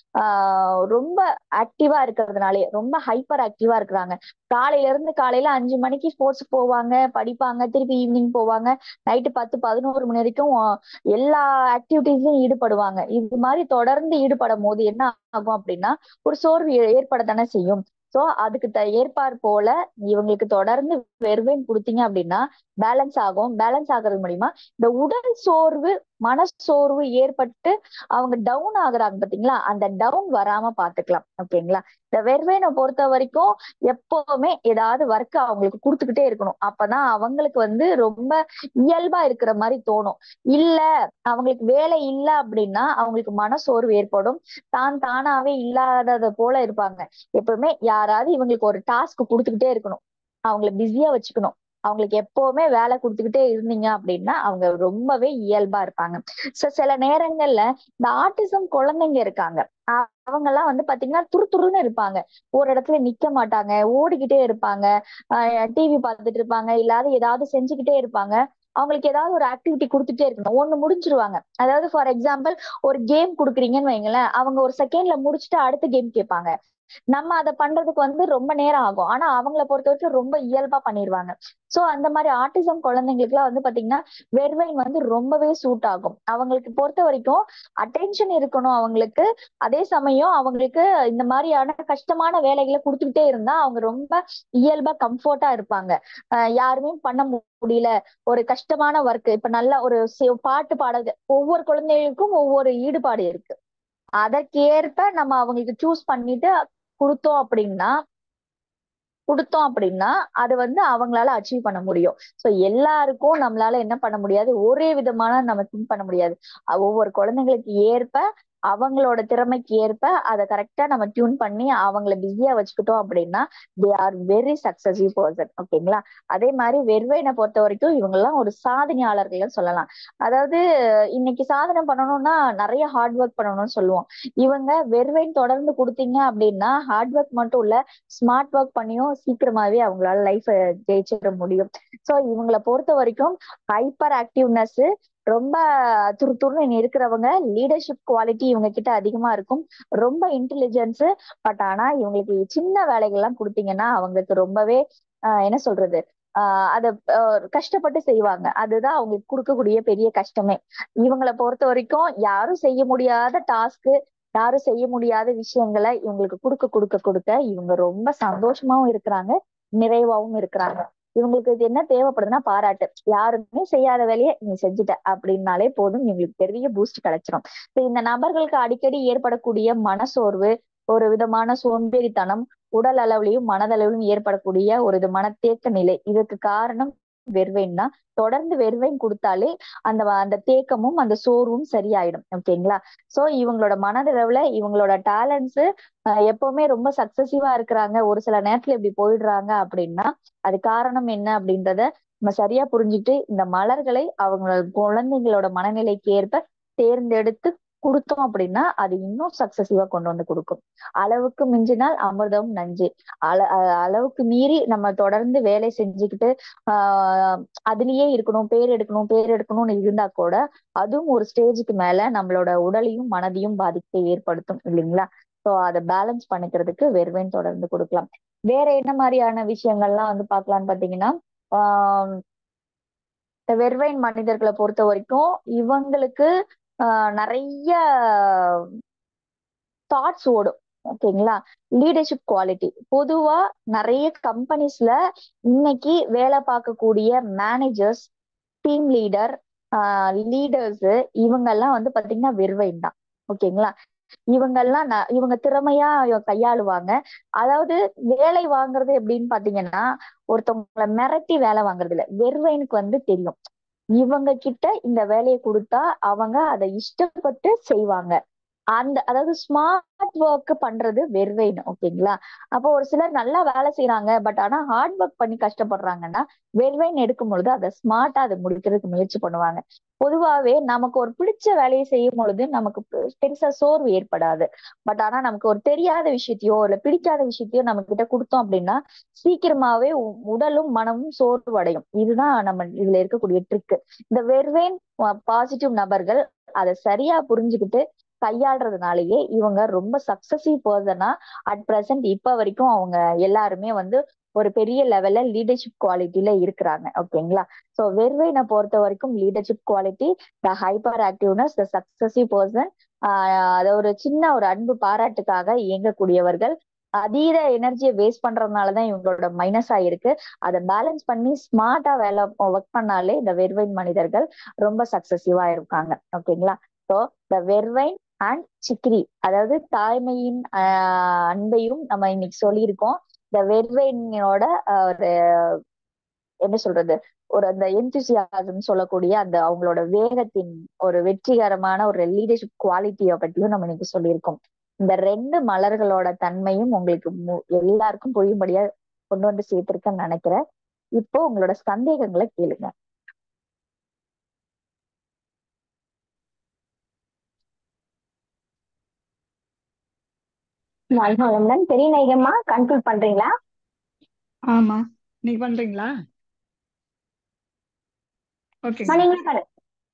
ஆஹ் ரொம்ப ஆக்டிவா இருக்கிறதுனாலே ரொம்ப ஹைப்பர் ஆக்டிவா இருக்கிறாங்க காலையில இருந்து காலையில அஞ்சு மணிக்கு ஸ்போர்ட்ஸ் போவாங்க படிப்பாங்க திருப்பி ஈவினிங் போவாங்க நைட்டு பத்து பதினோரு மணி வரைக்கும் ஆஹ் எல்லா ஆக்டிவிட்டிஸும் ஈடுபடுவாங்க இது மாதிரி தொடர்ந்து ஈடுபடும் போது என்ன ஆகும் அப்படின்னா ஒரு சோர்வு ஏ- ஏற்படத்தானே செய்யும் சோ அதுக்கு த ஏற்பார் போல இவங்களுக்கு தொடர்ந்து வெறுவைன் கொடுத்தீங்க அப்படின்னா பேலன்ஸ் ஆகும் பேலன்ஸ் ஆகுறது மூலியமா இந்த உடல் சோர்வு மனசோர்வு ஏற்பட்டு அவங்க டவுன் ஆகுறாங்க பாத்தீங்களா அந்த டவுன் வராம பாத்துக்கலாம் ஓகேங்களா இந்த வெறுவைனை பொறுத்த வரைக்கும் எப்பவுமே ஏதாவது ஒர்க் அவங்களுக்கு கொடுத்துக்கிட்டே இருக்கணும் அப்பதான் அவங்களுக்கு வந்து ரொம்ப இயல்பா இருக்கிற மாதிரி தோணும் இல்ல அவங்களுக்கு வேலை இல்ல அப்படின்னா அவங்களுக்கு மனசோர்வு ஏற்படும் தான் தானாவே இல்லாதத போல இருப்பாங்க எப்பவுமே யாராவது இவங்களுக்கு ஒரு டாஸ்க் கொடுத்துக்கிட்டே இருக்கணும் அவங்கள பிஸியா வச்சுக்கணும் அவங்களுக்கு எப்பவுமே வேலை கொடுத்துக்கிட்டே இருந்தீங்க அப்படின்னா அவங்க ரொம்பவே இயல்பா இருப்பாங்க சோ சில நேரங்கள்ல இந்த ஆட்டிசம் குழந்தைங்க இருக்காங்க அவங்க எல்லாம் வந்து பாத்தீங்கன்னா துருதுருன்னு இருப்பாங்க ஒரு இடத்துல நிக்க மாட்டாங்க ஓடிக்கிட்டே இருப்பாங்க டிவி பார்த்துட்டு இருப்பாங்க இல்லாத ஏதாவது செஞ்சுக்கிட்டே இருப்பாங்க அவங்களுக்கு ஏதாவது ஒரு ஆக்டிவிட்டி கொடுத்துட்டே இருக்கணும் ஒண்ணு முடிஞ்சிருவாங்க அதாவது ஃபார் எக்ஸாம்பிள் ஒரு கேம் குடுக்குறீங்கன்னு வைங்களேன் அவங்க ஒரு செகண்ட்ல முடிச்சுட்டு அடுத்த கேம் கேட்பாங்க நம்ம அதை பண்றதுக்கு வந்து ரொம்ப நேரம் ஆகும் ஆனா அவங்கள பொறுத்த வரைக்கும் ரொம்ப இயல்பா பண்ணிடுவாங்க சோ அந்த மாதிரி ஆட்டிசம் குழந்தைங்களுக்கு எல்லாம் வந்து பாத்தீங்கன்னா வெறுவைன் வந்து ரொம்பவே சூட் ஆகும் அவங்களுக்கு பொறுத்த வரைக்கும் அட்டென்ஷன் இருக்கணும் அவங்களுக்கு அதே சமயம் அவங்களுக்கு இந்த மாதிரியான கஷ்டமான வேலைகளை கொடுத்துக்கிட்டே இருந்தா அவங்க ரொம்ப இயல்பா கம்ஃபர்ட்டா இருப்பாங்க அஹ் யாருமே பண்ண முடியல ஒரு கஷ்டமான ஒர்க் இப்ப நல்ல ஒரு சி- பாட்டு பாடுறது ஒவ்வொரு குழந்தைகளுக்கும் ஒவ்வொரு ஈடுபாடு இருக்கு அதற்கேற்ப நம்ம அவங்களுக்கு சூஸ் பண்ணிட்டு கொடுத்தோம் அப்படின்னா கொடுத்தோம் அப்படின்னா அது வந்து அவங்களால அச்சீவ் பண்ண முடியும் சோ எல்லாருக்கும் நம்மளால என்ன பண்ண முடியாது ஒரே விதமான நம்ம திங்க் பண்ண முடியாது அஹ் ஒவ்வொரு குழந்தைங்களுக்கு ஏற்ப அவங்களோட திறமைக்கு ஏற்ப அதை கரெக்டா நம்ம டியூன் பண்ணி அவங்கள பிஸியா வச்சுக்கிட்டோம் அப்படின்னா they are very successful person ஓகேங்களா அதே மாதிரி வெறுவைனை பொறுத்த வரைக்கும் இவங்க எல்லாம் ஒரு சாதனையாளர்கள் சொல்லலாம் அதாவது இன்னைக்கு சாதனை பண்ணணும்னா நிறைய ஹார்ட் ஒர்க் பண்ணணும்னு சொல்லுவோம் இவங்க வெறுவைன் தொடர்ந்து கொடுத்தீங்க அப்படின்னா ஹார்ட் ஒர்க் மட்டும் இல்ல ஸ்மார்ட் ஒர்க் பண்ணியும் சீக்கிரமாவே அவங்களால லைஃப் ஜெயிச்சிட முடியும் சோ இவங்கள பொறுத்த வரைக்கும் ஹைப்பர் ஆக்டிவ்னஸ் ரொம்ப துருதுருன்னு இருக்கிறவங்க லீடர்ஷிப் குவாலிட்டி இவங்க கிட்ட அதிகமா இருக்கும் ரொம்ப இன்டெலிஜென்ஸ் பட் ஆனா இவங்களுக்கு சின்ன வேலைகள்லாம் கொடுத்தீங்கன்னா அவங்களுக்கு ரொம்பவே ஆஹ் என்ன சொல்றது ஆஹ் அத ஆஹ் கஷ்டப்பட்டு செய்வாங்க அதுதான் அவங்களுக்கு கொடுக்கக்கூடிய பெரிய கஷ்டமே இவங்களை பொறுத்த வரைக்கும் யாரும் செய்ய முடியாத டாஸ்க் யாரும் செய்ய முடியாத விஷயங்களை இவங்களுக்கு கொடுக்க கொடுக்க கொடுக்க இவங்க ரொம்ப சந்தோஷமாவும் இருக்கிறாங்க நிறைவாவும் இருக்கிறாங்க இவங்களுக்கு இது என்ன தேவைப்படுதுன்னா பாராட்டு யாருமே செய்யாத வேலையை நீ செஞ்சுட்ட அப்படின்னாலே போதும் இவங்களுக்கு பெரிய பூஸ்ட் கிடைச்சிரும் இப்ப இந்த நபர்களுக்கு அடிக்கடி ஏற்படக்கூடிய மனசோர்வு ஒரு விதமான சோம்பேறித்தனம் உடல் அளவுலயும் மனதளவிலும் ஏற்படக்கூடிய ஒரு விதமான தேக்க நிலை இதுக்கு காரணம் வெறுவைன் தான் தொடர்ந்து வெறுவைன் கொடுத்தாலே அந்த அந்த தேக்கமும் அந்த சோர்வும் சரியாயிடும் ஓகேங்களா சோ இவங்களோட மனதளவுல இவங்களோட டேலண்ட்ஸ் எப்பவுமே ரொம்ப சக்சசிவா இருக்கிறாங்க ஒரு சில நேரத்துல இப்படி போயிடுறாங்க அப்படின்னா அது காரணம் என்ன அப்படின்றத நம்ம சரியா புரிஞ்சுட்டு இந்த மலர்களை அவங்களோட குழந்தைங்களோட மனநிலைக்கு ஏற்ப தேர்ந்தெடுத்து கொடுத்தோம் அப்படின்னா அது இன்னும் சக்சசிவா கொண்டு வந்து கொடுக்கும் அளவுக்கு மிஞ்சினால் அமிர்தம் நஞ்சு அள அ- அளவுக்கு மீறி நம்ம தொடர்ந்து வேலை செஞ்சுக்கிட்டு ஆஹ் அதுலயே இருக்கணும் பேர் எடுக்கணும் பேர் எடுக்கணும்னு இருந்தா கூட அதுவும் ஒரு ஸ்டேஜுக்கு மேல நம்மளோட உடலையும் மனதையும் பாதிப்பை ஏற்படுத்தும் இல்லைங்களா சோ அதை பேலன்ஸ் பண்ணிக்கிறதுக்கு வெறுவைன் தொடர்ந்து கொடுக்கலாம் வேற என்ன மாதிரியான விஷயங்கள்லாம் வந்து பார்க்கலாம்னு பாத்தீங்கன்னா ஆஹ் இந்த வெறுவைன் மனிதர்களை பொறுத்த வரைக்கும் இவங்களுக்கு ஆஹ் நிறைய தாட்ஸ் ஓடும் ஓகேங்களா லீடர்ஷிப் குவாலிட்டி பொதுவா நிறைய கம்பெனிஸ்ல இன்னைக்கு வேலை பார்க்கக்கூடிய மேனேஜர்ஸ் டீம் லீடர் லீடர்ஸ் இவங்க எல்லாம் வந்து பாத்தீங்கன்னா வெறுவைன் தான் ஓகேங்களா இவங்கெல்லாம் ந- இவங்க திறமையா கையாளுவாங்க அதாவது வேலை வாங்குறது எப்படின்னு பாத்தீங்கன்னா ஒருத்தவங்களை மிரட்டி வேலை வாங்குறது இல்ல வெறுவைனுக்கு வந்து தெரியும் இவங்க கிட்ட இந்த வேலையை கொடுத்தா அவங்க அதை இஷ்டப்பட்டு செய்வாங்க அந்த அதாவது ஸ்மார்ட் ஒர்க் பண்றது வெர்வைன் ஓகேங்களா அப்போ ஒரு சிலர் நல்லா வேலை செய்யறாங்க பட் ஆனா ஹார்ட் ஒர்க் பண்ணி கஷ்டப்படுறாங்கன்னா வெர்வைன் எடுக்கும் பொழுது அதை ஸ்மார்ட்டா அதை முடிக்கிறதுக்கு முயற்சி பண்ணுவாங்க பொதுவாவே நமக்கு ஒரு பிடிச்ச வேலையை செய்யும் பொழுது நமக்கு பெ- பெருசா சோர்வு ஏற்படாது பட் ஆனா நமக்கு ஒரு தெரியாத விஷயத்தையோ இல்ல பிடிக்காத விஷயத்தையோ நம்ம கிட்ட கொடுத்தோம் அப்படின்னா சீக்கிரமாவே உ- உடலும் மனமும் சோர்வு அடையும் இதுதான் நம்ம இதுல இருக்கக்கூடிய ட்ரிக் இந்த வெர்வைன் பாசிட்டிவ் நபர்கள் அதை சரியா புரிஞ்சுக்கிட்டு கையாளுறதுனாலயே இவங்க ரொம்ப சக்சஸிவ் பர்சனா அட் பிரசன்ட் இப்ப வரைக்கும் அவங்க எல்லாருமே வந்து ஒரு பெரிய லெவல்ல லீடர்ஷிப் குவாலிட்டில இருக்கிறாங்க ஓகேங்களா சோ வெர்வைனை பொறுத்த வரைக்கும் leadership quality the hyper activeness the successive person அதை ஒரு சின்ன ஒரு அன்பு பாராட்டுக்காக இயங்கக்கூடியவர்கள் அதீத எனர்ஜியை வேஸ்ட் பண்றதுனாலதான் இவங்களோட மைனஸா இருக்கு அதை பேலன்ஸ் பண்ணி ஸ்மார்ட்டா வேலை ஒர்க் பண்ணாலே இந்த வெர்வைன் மனிதர்கள் ரொம்ப சக்சஸிவா இருக்காங்க ஓகேங்களா so the vervain and chicory அதாவது தாய்மையின் ஆஹ் அன்பையும் நம்ம இன்னைக்கு சொல்லியிருக்கோம் இந்த வெர்வைனோட ஆஹ் ஒரு என்ன சொல்றது ஒரு அந்த எந்தூசியாசம் சொல்லக்கூடிய அந்த அவங்களோட வேகத்தின் ஒரு வெற்றிகரமான ஒரு லீடர்ஷிப் குவாலிட்டியை பற்றியும் நம்ம இன்னைக்கு சொல்லியிருக்கோம் இந்த ரெண்டு மலர்களோட தன்மையும் உங்களுக்கு மு- எல்லாருக்கும் புரியும்படியா கொண்டு வந்து சேர்த்திருக்கேன்னு நினைக்கிறேன் இப்போ உங்களோட சந்தேகங்களை கேளுங்க வாழ்க வளமுடன் பெரிய நாயகம்மா கன்க்ளூட் பண்றீங்களா ஆமா நீங்க பண்றீங்களா ஓகேங்க அம்மா, நீங்களே பாரு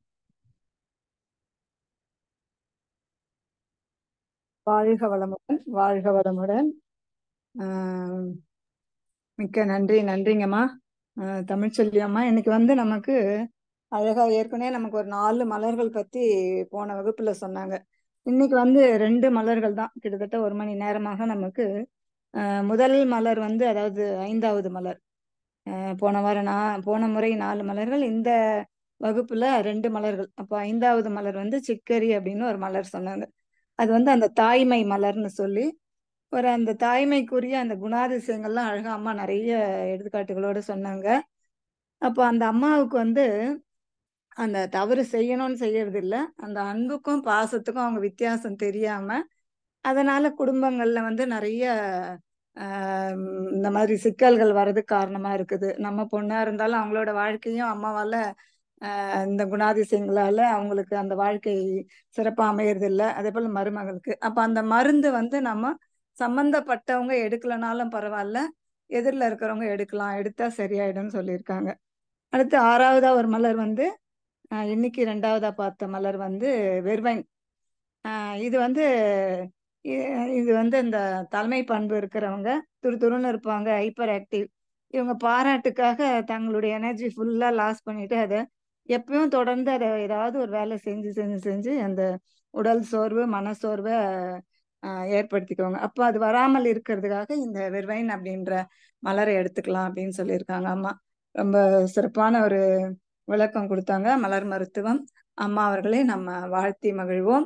வாழ்க வளமுடன் வாழ்க வளமுடன் ஆஹ் மிக்க நன்றி நன்றிங்கம்மா ஆஹ் தமிழ்ச்செல்வி அம்மா இன்னைக்கு வந்து நமக்கு அழகா ஏற்கனவே நமக்கு ஒரு நாலு மலர்கள் பத்தி போன வகுப்புல சொன்னாங்க இன்னைக்கு வந்து ரெண்டு மலர்கள் தான் கிட்டத்தட்ட ஒரு மணி நேரமாக நமக்கு ஆஹ் முதல் மலர் வந்து அதாவது ஐந்தாவது மலர் ஆஹ் போன வாரம் நான் போன முறை நாலு மலர்கள் இந்த வகுப்புல ரெண்டு மலர்கள் அப்போ ஐந்தாவது மலர் வந்து சிக்கரி அப்படின்னு ஒரு மலர் சொன்னாங்க அது வந்து அந்த தாய்மை மலர்னு சொல்லி ஒரு அந்த தாய்மைக்குரிய அந்த குணாதிசயங்கள்லாம் அழகா அம்மா நிறைய எடுத்துக்காட்டுகளோட சொன்னாங்க அப்போ அந்த அம்மாவுக்கு வந்து அந்த தவறு செய்யணும்னு செய்யறது இல்ல அந்த அன்புக்கும் பாசத்துக்கும் அவங்க வித்தியாசம் தெரியாம அதனால குடும்பங்கள்ல வந்து நிறைய ஆஹ் இந்த மாதிரி சிக்கல்கள் வர்றதுக்கு காரணமா இருக்குது நம்ம பொண்ணா இருந்தாலும் அவங்களோட வாழ்க்கையும் அம்மாவால ஆஹ் இந்த குணாதிசயங்களால அவங்களுக்கு அந்த வாழ்க்கை சிறப்பா அமையறது இல்ல அதே போல மருமகளுக்கு அப்ப அந்த மருந்து வந்து நம்ம சம்பந்தப்பட்டவங்க எடுக்கலனாலும் பரவாயில்ல எதிரில் இருக்கிறவங்க எடுக்கலாம் எடுத்தா சரியாயிடும்னு சொல்லியிருக்காங்க அடுத்து ஆறாவதா ஒரு மலர் வந்து ஆஹ் இன்னைக்கு ரெண்டாவதா பார்த்த மலர் வந்து வெர்வைன் ஆஹ் இது வந்து இ- இது வந்து இந்த தலைமை பண்பு இருக்கிறவங்க துரு துருன்னு இருப்பாங்க ஹைப்பர் ஆக்டிவ் இவங்க பாராட்டுக்காக தங்களுடைய எனர்ஜி ஃபுல்லா லாஸ் பண்ணிட்டு அதை எப்பயும் தொடர்ந்து அதை ஏதாவது ஒரு வேலை செஞ்சு செஞ்சு செஞ்சு அந்த உடல் சோர்வு மனசோர்வை ஆஹ் ஏற்படுத்திக்குவாங்க அப்போ அது வராமல் இருக்கிறதுக்காக இந்த வெர்வைன் அப்படின்ற மலரை எடுத்துக்கலாம் அப்படின்னு சொல்லியிருக்காங்க அம்மா ரொம்ப சிறப்பான ஒரு விளக்கம் கொடுத்தாங்க மலர் மருத்துவம் அம்மா அவர்களை நம்ம வாழ்த்தி மகிழ்வோம்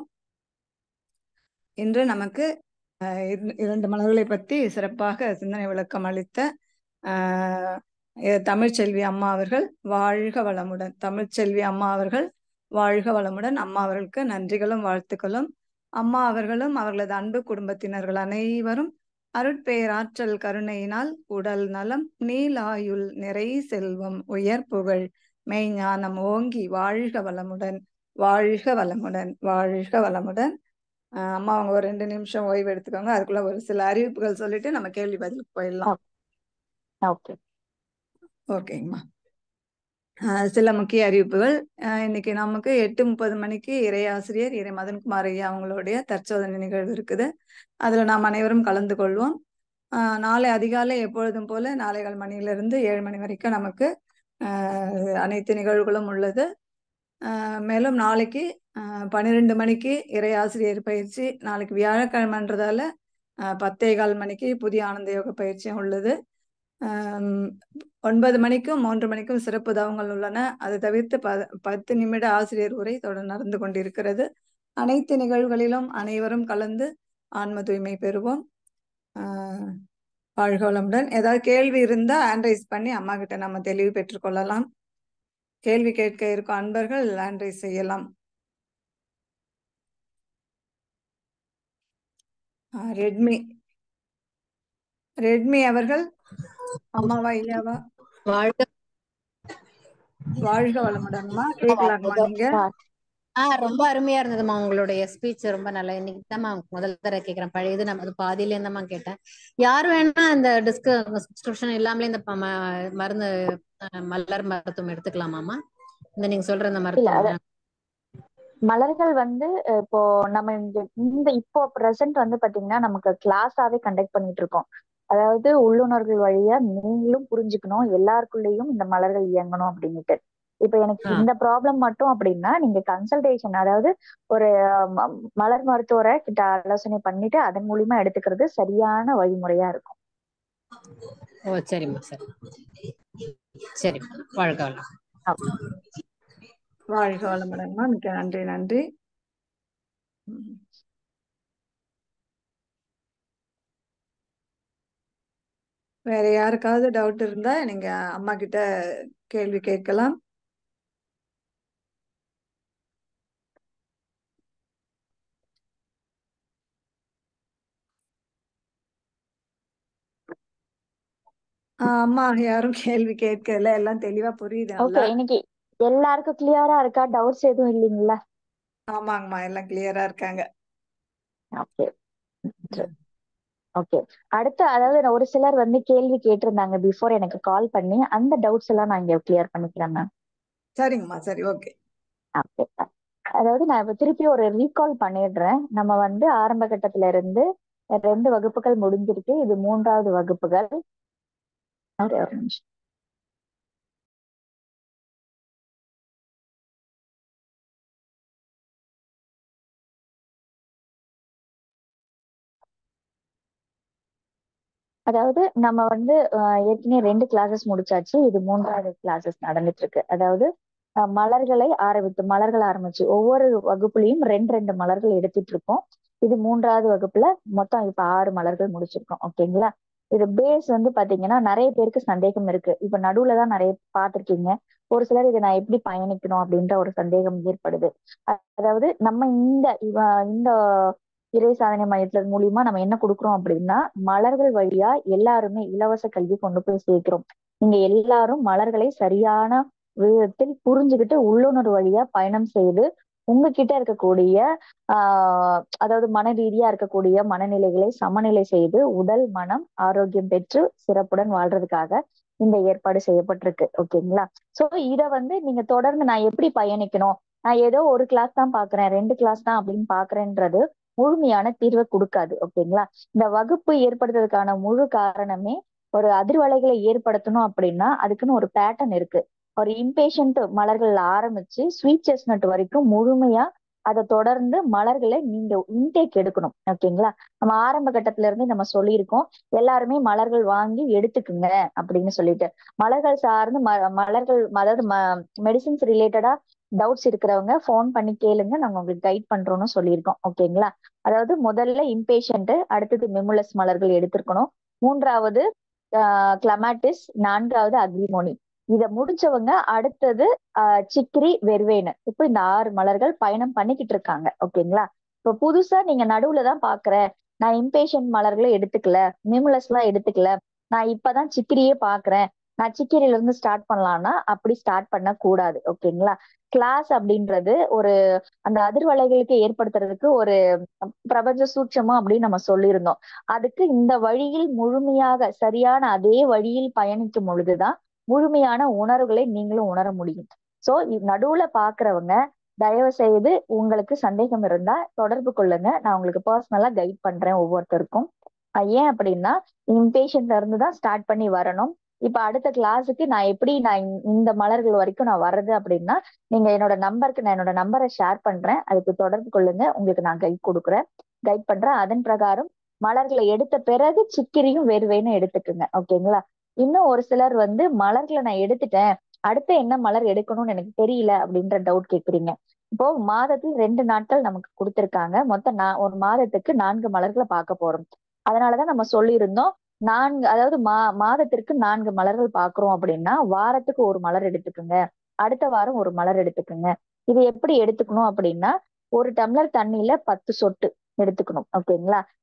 இன்று நமக்கு ஆஹ் இர- இரண்டு மலர்களை பற்றி சிறப்பாக சிந்தனை விளக்கம் அளித்த ஆஹ் எ- தமிழ்ச்செல்வி அம்மா அவர்கள் வாழ்க வளமுடன் தமிழ்ச்செல்வி அம்மா அவர்கள் வாழ்க வளமுடன் அம்மா அவர்களுக்கு நன்றிகளும் வாழ்த்துக்களும் அம்மா அவர்களும் அவர்களது அன்பு குடும்பத்தினர்கள் அனைவரும் அருட்பேராற்றல் கருணையினால் உடல் நலம் நீலாயுள் நிறை செல்வம் உயர் புகழ் மெய்ஞானம் ஓங்கி வாழ்க வளமுடன் வாழ்க வளமுடன் வாழ்க வளமுடன் ஆஹ் அம்மா அவங்க ஒரு ரெண்டு நிமிஷம் ஓய்வு எடுத்துக்கோங்க அதுக்குள்ள ஒரு சில அறிவிப்புகள் சொல்லிட்டு நம்ம கேள்வி பதிலுக்கு போயிடலாம் ஓகே ஓகேங்கம்மா ஆஹ் சில முக்கிய அறிவிப்புகள் ஆஹ் இன்னைக்கு நமக்கு எட்டு முப்பது மணிக்கு இறையாசிரியர் இறை மதன்குமார் ஐயா அவங்களுடைய தற்சோதனை நிகழ்வு இருக்குது அதுல நாம் அனைவரும் கலந்து கொள்வோம் ஆஹ் நாளை அதிகாலை எப்பொழுதும் போல நாளைகள் மணியிலிருந்து ஏழு மணி வரைக்கும் நமக்கு ஆஹ் அனைத்து நிகழ்வுகளும் உள்ளது ஆஹ் மேலும் நாளைக்கு ஆஹ் பன்னிரெண்டு மணிக்கு இறை ஆசிரியர் பயிற்சி நாளைக்கு வியாழக்கிழமைன்றதால ஆஹ் பத்தே கால் மணிக்கு புதிய ஆனந்த யோக பயிற்சியும் உள்ளது ஆஹ் ஒன்பது மணிக்கும் மூன்று மணிக்கும் சிறப்பு தவங்கள் உள்ளன அது தவிர்த்து ப பத்து நிமிட ஆசிரியர் உரை தொடர்ந்து நடந்து கொண்டிருக்கிறது அனைத்து நிகழ்வுகளிலும் அனைவரும் கலந்து ஆன்ம தூய்மை பெறுவோம் ஆஹ் வாழ்க வளமுடன் ஏதாவது கேள்வி இருந்தா ஹேண்ட் ரைஸ் பண்ணி அம்மா கிட்ட நம்ம தெளிவு பெற்றுக்கொள்ளலாம் கேள்வி கேட்க இருக்கும் அன்பர்கள் ஹேண்ட் ரைஸ் செய்யலாம் ஆ, ரெட்மி ரெட்மி அவர்கள் அம்மாவா இல்லையாவா வாழ்க வாழ்க வளமுடன்மா கேட்கலாங்கம்மா நீங்க ஆ ரொம்ப அருமையா இருந்ததும்மா உங்களுடைய ஸ்பீச் ரொம்ப நல்லா இன்னைக்கு தான்மா முதல் தடவை கேட்கறேன் பழைய இது நம்ம அது பாதியில இருந்தமா கேட்டேன் யார் வேணா இந்த டிஸ்க் சப்ஸ்கிரிப்ஷன் இல்லாமலே இந்த ப- ம- மருந்து அஹ், மலர் மருத்துவம் எடுத்துக்கலாமாமா இந்த நீங்க சொல்ற இந்த மருத்துவம் மலர்கள் வந்து அஹ், இப்போ நம்ம இந்த இந்த இப்போ பிரசன்ட் வந்து பாத்தீங்கன்னா நமக்கு கிளாஸாவே கண்டக்ட் பண்ணிட்டு இருக்கோம் அதாவது உள்ளுணர்கள் வழியா நீங்களும் புரிஞ்சுக்கணும் எல்லாருக்குள்ளேயும் இந்த மலர்கள் இயங்கணும் அப்படின்னுட்டு இப்ப எனக்கு ஆ. இந்த ப்ராப்ளம் மட்டும் அப்படின்னா நீங்க கன்சல்டேஷன் அதாவது ஒரு அஹ், ம- மலர் மருத்துவரை கிட்ட ஆலோசனை பண்ணிட்டு அதன் மூலியமா எடுத்துக்கிறது சரியான வழிமுறையா இருக்கும் ஓ சரிம்மா சரி சரிம்மா வாழ்க வளம் வாழ்க வளமுடன்மா மிக்க நன்றி நன்றி ம். வேற யாருக்காவது டவுட் இருந்தா நீங்க அம்மா கிட்ட கேள்வி கேட்கலாம் ஆஹ் அம்மா யாரும் கேள்வி கேட்கல எல்லாம் தெளிவா புரியுது ஓகே நல்லா இன்னைக்கு எல்லாருக்கும் கிளியரா இருக்கா டவுட்ஸ் எதுவும் இல்லைங்களா ஆமாங்கம்மா எல்லாம் கிளியரா இருக்காங்க ஓகே ஓகே அடுத்து அதாவது நான் ஒரு சிலர் வந்து கேள்வி கேட்டிருந்தாங்க பிஃபோர் எனக்கு கால் பண்ணி அந்த டவுட்ஸ் எல்லாம் நான் இங்க கிளியர் பண்ணிக்கிறேன் மேம் சரிங்கம்மா சரி ஓகே ஓகே அதாவது நான் இப்ப திருப்பி ஒரு ரீகால் பண்ணிடுறேன் நம்ம வந்து ஆரம்ப கட்டத்துல இருந்து ரெண்டு வகுப்புகள் முடிஞ்சிருக்கு இது மூன்றாவது வகுப்புகள் ஒரே ஒரு நிமிஷம் அதாவது நம்ம வந்து அஹ், ஏற்கனவே ரெண்டு கிளாஸஸ் முடிச்சாச்சு இது மூன்றாவது கிளாஸஸ் நடந்துட்டு இருக்கு அதாவது அஹ், மலர்களை ஆரம்பித்து மலர்கள் ஆரம்பிச்சு ஒவ்வொரு வகுப்புலயும் ரெண்டு ரெண்டு மலர்கள் எடுத்துட்டு இருக்கோம் இது மூன்றாவது வகுப்புல மொத்தம் இப்ப ஆறு மலர்கள் முடிச்சிருக்கோம் ஓகேங்களா இது பேஸ் வந்து பாத்தீங்கன்னா நிறைய பேருக்கு சந்தேகம் இருக்கு இப்ப நடுவுல தான் நிறைய பார்த்திருக்கீங்க ஒரு சிலர் இதை நான் எப்படி பயணிக்கணும் அப்படின்ற ஒரு சந்தேகம் ஏற்படுது அ- அதாவது நம்ம இந்த இவ- இந்த இறை சாதனை மையத்துல மூலியமா நம்ம என்ன கொடுக்குறோம் அப்படின்னா மலர்கள் வழியா எல்லாருமே இலவச கல்வி கொண்டு போய் சேர்க்கிறோம் நீங்க எல்லாரும் மலர்களை சரியான விதத்தில் புரிஞ்சுக்கிட்டு உள்ளுணர்வு வழியா பயணம் செய்து உங்ககிட்ட இருக்கக்கூடிய ஆஹ் அதாவது மன ரீதியா இருக்கக்கூடிய மனநிலைகளை சமநிலை செய்து உடல் மனம் ஆரோக்கியம் பெற்று சிறப்புடன் வாழ்றதுக்காக இந்த ஏற்பாடு செய்யப்பட்டிருக்கு ஓகேங்களா சோ இத வந்து நீங்க தொடர்ந்து நான் எப்படி பயணிக்கணும் நான் ஏதோ ஒரு கிளாஸ் தான் பாக்குறேன் ரெண்டு கிளாஸ் தான் அப்படின்னு பாக்குறேன்றது முழுமையான தீர்வை கொடுக்காது ஓகேங்களா இந்த வகுப்பு ஏற்படுத்துறதுக்கான முழு காரணமே ஒரு அதிர்வலைகளை ஏற்படுத்தணும் அப்படின்னா அதுக்குன்னு ஒரு பேட்டர்ன் இருக்கு ஒரு இம்பேஷண்ட் மலர்கள் ஆரம்பிச்சு ஸ்வீட் செஸ்னட் வரைக்கும் முழுமையா அதை தொடர்ந்து மலர்களை நீங்க இன்டேக் எடுக்கணும் ஓகேங்களா நம்ம ஆரம்ப கட்டத்துல இருந்து நம்ம சொல்லியிருக்கோம் எல்லாருமே மலர்கள் வாங்கி எடுத்துக்குங்க அப்படின்னு சொல்லிட்டு மலர்கள் சார்ந்து ம மலர்கள் அதாவது மெடிசின்ஸ் ரிலேட்டடா டவுட்ஸ் இருக்கிறவங்க ஃபோன் பண்ணி கேளுங்க நாங்க உங்களுக்கு கைட் பண்றோம்னு சொல்லியிருக்கோம் ஓகேங்களா அதாவது முதல்ல இம்பேஷண்ட் அடுத்தது மெமுலஸ் மலர்கள் எடுத்திருக்கணும் மூன்றாவது கிளமாட்டிஸ் நான்காவது அக்ரிமோனி இத முடிச்சவங்க அடுத்தது ஆஹ் சிக்ரி வெர்வேனு இப்போ இந்த ஆறு மலர்கள் பயணம் பண்ணிக்கிட்டு இருக்காங்க ஓகேங்களா இப்போ புதுசா நீங்க நடுவுல தான் பாக்குறேன் நான் இம்பேஷண்ட் மலர்களை எடுத்துக்கல மிமுலஸ் எல்லாம் எடுத்துக்கல நான் இப்பதான் சிக்கிரியே பாக்குறேன் நான் சிக்கிரில இருந்து ஸ்டார்ட் பண்ணலாம்னா அப்படி ஸ்டார்ட் பண்ண கூடாது ஓகேங்களா கிளாஸ் அப்படின்றது ஒரு அந்த அதிர்வலைகளுக்கு ஏற்படுத்துறதுக்கு ஒரு பிரபஞ்ச சூட்சமா அப்படின்னு நம்ம சொல்லியிருந்தோம் அதுக்கு இந்த வழியில் முழுமையாக சரியான அதே வழியில் பயணிக்கும் பொழுதுதான் முழுமையான உணர்வுகளை நீங்களும் உணர முடியும் சோ நடுவுல பாக்குறவங்க தயவு செய்து உங்களுக்கு சந்தேகம் இருந்தா தொடர்பு கொள்ளுங்க நான் உங்களுக்கு பர்சனலா கைட் பண்றேன் ஒவ்வொருத்தருக்கும் அஹ் ஏன் அப்படின்னா இம்பேஷன்ட்ல இருந்து தான் ஸ்டார்ட் பண்ணி வரணும் இப்ப அடுத்த கிளாஸுக்கு நான் எப்படி நான் இந்த- இந்த மலர்கள் வரைக்கும் நான் வர்றது அப்படின்னா நீங்க என்னோட நம்பருக்கு நான் என்னோட நம்பரை ஷேர் பண்றேன் அதுக்கு தொடர்பு கொள்ளுங்க உங்களுக்கு நான் கைட் கொடுக்குறேன் கைட் பண்றேன் அதன் பிரகாரம் மலர்களை எடுத்த பிறகு சிக்கிரியும் வேர்வைன்னு எடுத்துக்குங்க ஓகேங்களா இன்னும் ஒரு சிலர் வந்து மலர்களை நான் எடுத்துட்டேன் அடுத்து என்ன மலர் எடுக்கணும்னு எனக்கு தெரியல அப்படின்ற டவுட் கேக்குறீங்க இப்போ மாதத்தில் ரெண்டு நாட்கள் நமக்கு கொடுத்திருக்காங்க மொத்தம் நான் ஒரு மாதத்துக்கு நான்கு மலர்களை பார்க்க போறோம் அதனாலதான் நம்ம சொல்லியிருந்தோம் நான்கு அதாவது மா மாதத்திற்கு நான்கு மலர்கள் பாக்குறோம் அப்படின்னா வாரத்துக்கு ஒரு மலர் எடுத்துக்குங்க அடுத்த வாரம் ஒரு மலர் எடுத்துக்குங்க இது எப்படி எடுத்துக்கணும் அப்படின்னா ஒரு டம்ளர் தண்ணியில பத்து சொட்டு எடுத்துக்கணும் ஓகேங்களா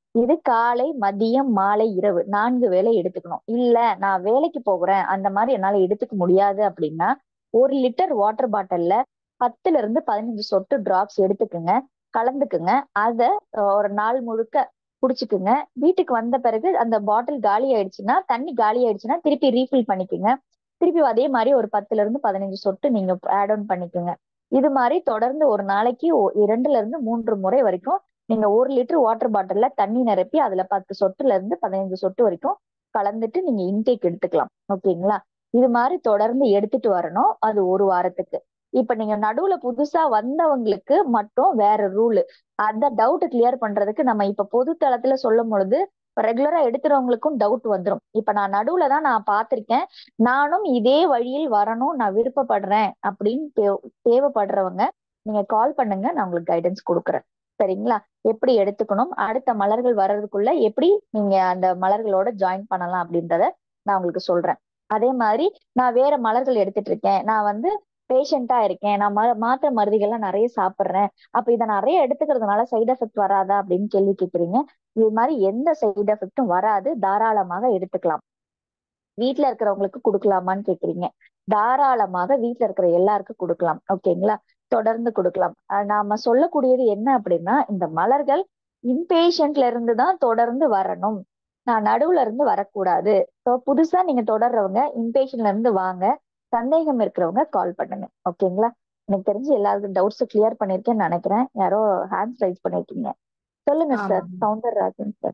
இது காலை மதியம் மாலை இரவு நான்கு வேளை எடுத்துக்கணும் இல்ல நான் வேலைக்கு போகிறேன் அந்த மாதிரி என்னால எடுத்துக்க முடியாது அப்படின்னா ஒரு லிட்டர் வாட்டர் பாட்டில்ல பத்துல இருந்து பதினஞ்சு சொட்டு டிராப்ஸ் எடுத்துக்குங்க கலந்துக்குங்க அத அஹ், ஒரு நாள் முழுக்க குடிச்சுக்குங்க வீட்டுக்கு வந்த பிறகு அந்த பாட்டில் காலி ஆயிடுச்சுன்னா தண்ணி காலி ஆயிடுச்சுன்னா திருப்பி ரீஃபில் பண்ணிக்கோங்க திருப்பி அதே மாதிரி ஒரு பத்துல இருந்து பதினஞ்சு சொட்டு நீங்க ஆட் ஆன் பண்ணிக்கோங்க இது மாதிரி தொடர்ந்து ஒரு நாளைக்கு ஒ- இரண்டுல இருந்து மூன்று முறை வரைக்கும் நீங்க ஒரு லிட்டர் வாட்டர் பாட்டில்ல தண்ணி நிரப்பி அதுல பத்து சொட்டுல இருந்து பதினஞ்சு சொட்டு வரைக்கும் கலந்துட்டு நீங்க இன்டேக் எடுத்துக்கலாம் ஓகேங்களா இது மாதிரி தொடர்ந்து எடுத்துட்டு வரணும் அது ஒரு வாரத்துக்கு இப்ப நீங்க நடுவுல புதுசா வந்தவங்களுக்கு மட்டும் வேற ரூல் அந்த டவுட் கிளியர் பண்றதுக்கு நம்ம இப்ப பொது தளத்துல சொல்லும் பொழுது ரெகுலரா எடுக்கிறவங்களுக்கும் டவுட் வந்துரும் இப்ப நான் நடுவுல தான் நான் பார்த்திருக்கேன் நானும் இதே வழியில் வரணும் நான் விருப்பப்படுறேன் அப்படின்னு தேவ- தேவைப்படுறவங்க நீங்க கால் பண்ணுங்க நான் உங்களுக்கு கைடன்ஸ் கொடுக்குறேன் சரிங்களா எப்படி எடுத்துக்கணும் அடுத்த மலர்கள் வர்றதுக்குள்ள எப்படி நீங்க அந்த மலர்களோட ஜாயின் பண்ணலாம் அப்படின்றத நான் உங்களுக்கு சொல்றேன் அதே மாதிரி நான் வேற மலர்கள் எடுத்துட்டு இருக்கேன் நான் வந்து பேஷண்டா இருக்கேன் நான் ம மாத்திரை மருந்துகள்லாம் நிறைய சாப்பிடுறேன் அப்ப இதை நிறைய எடுத்துக்கிறதுனால சைடு எஃபெக்ட் வராதா அப்படின்னு கேள்வி கேக்குறீங்க இது மாதிரி எந்த சைடு எஃபெக்டும் வராது தாராளமாக எடுத்துக்கலாம் வீட்ல இருக்கிறவங்களுக்கு கொடுக்கலாமான்னு கேக்குறீங்க தாராளமாக வீட்ல இருக்கிற எல்லாருக்கும் கொடுக்கலாம் ஓகேங்களா தொடர்ந்து கொடுக்கலாம் அஹ் நாம சொல்லக்கூடியது என்ன அப்படின்னா இந்த மலர்கள் இம்பேஷண்ட்ல இருந்து தான் தொடர்ந்து வரணும் நான் நடுவுல இருந்து வரக்கூடாது ஸோ புதுசா நீங்க தொடர்றவங்க இம்பேஷன்ல இருந்து வாங்க சந்தேகம் இருக்கிறவங்க கால் பண்ணுங்க ஓகேங்களா எனக்கு தெரிஞ்சு எல்லாருக்கும் டவுட்ஸ் கிளியர் பண்ணிருக்கேன்னு நினைக்கிறேன் யாரோ ஹேண்ட்ஸ் ரைஸ் பண்ணிருக்கீங்க சொல்லுங்க சார் ஆமாம். சவுந்தரராஜன் சார்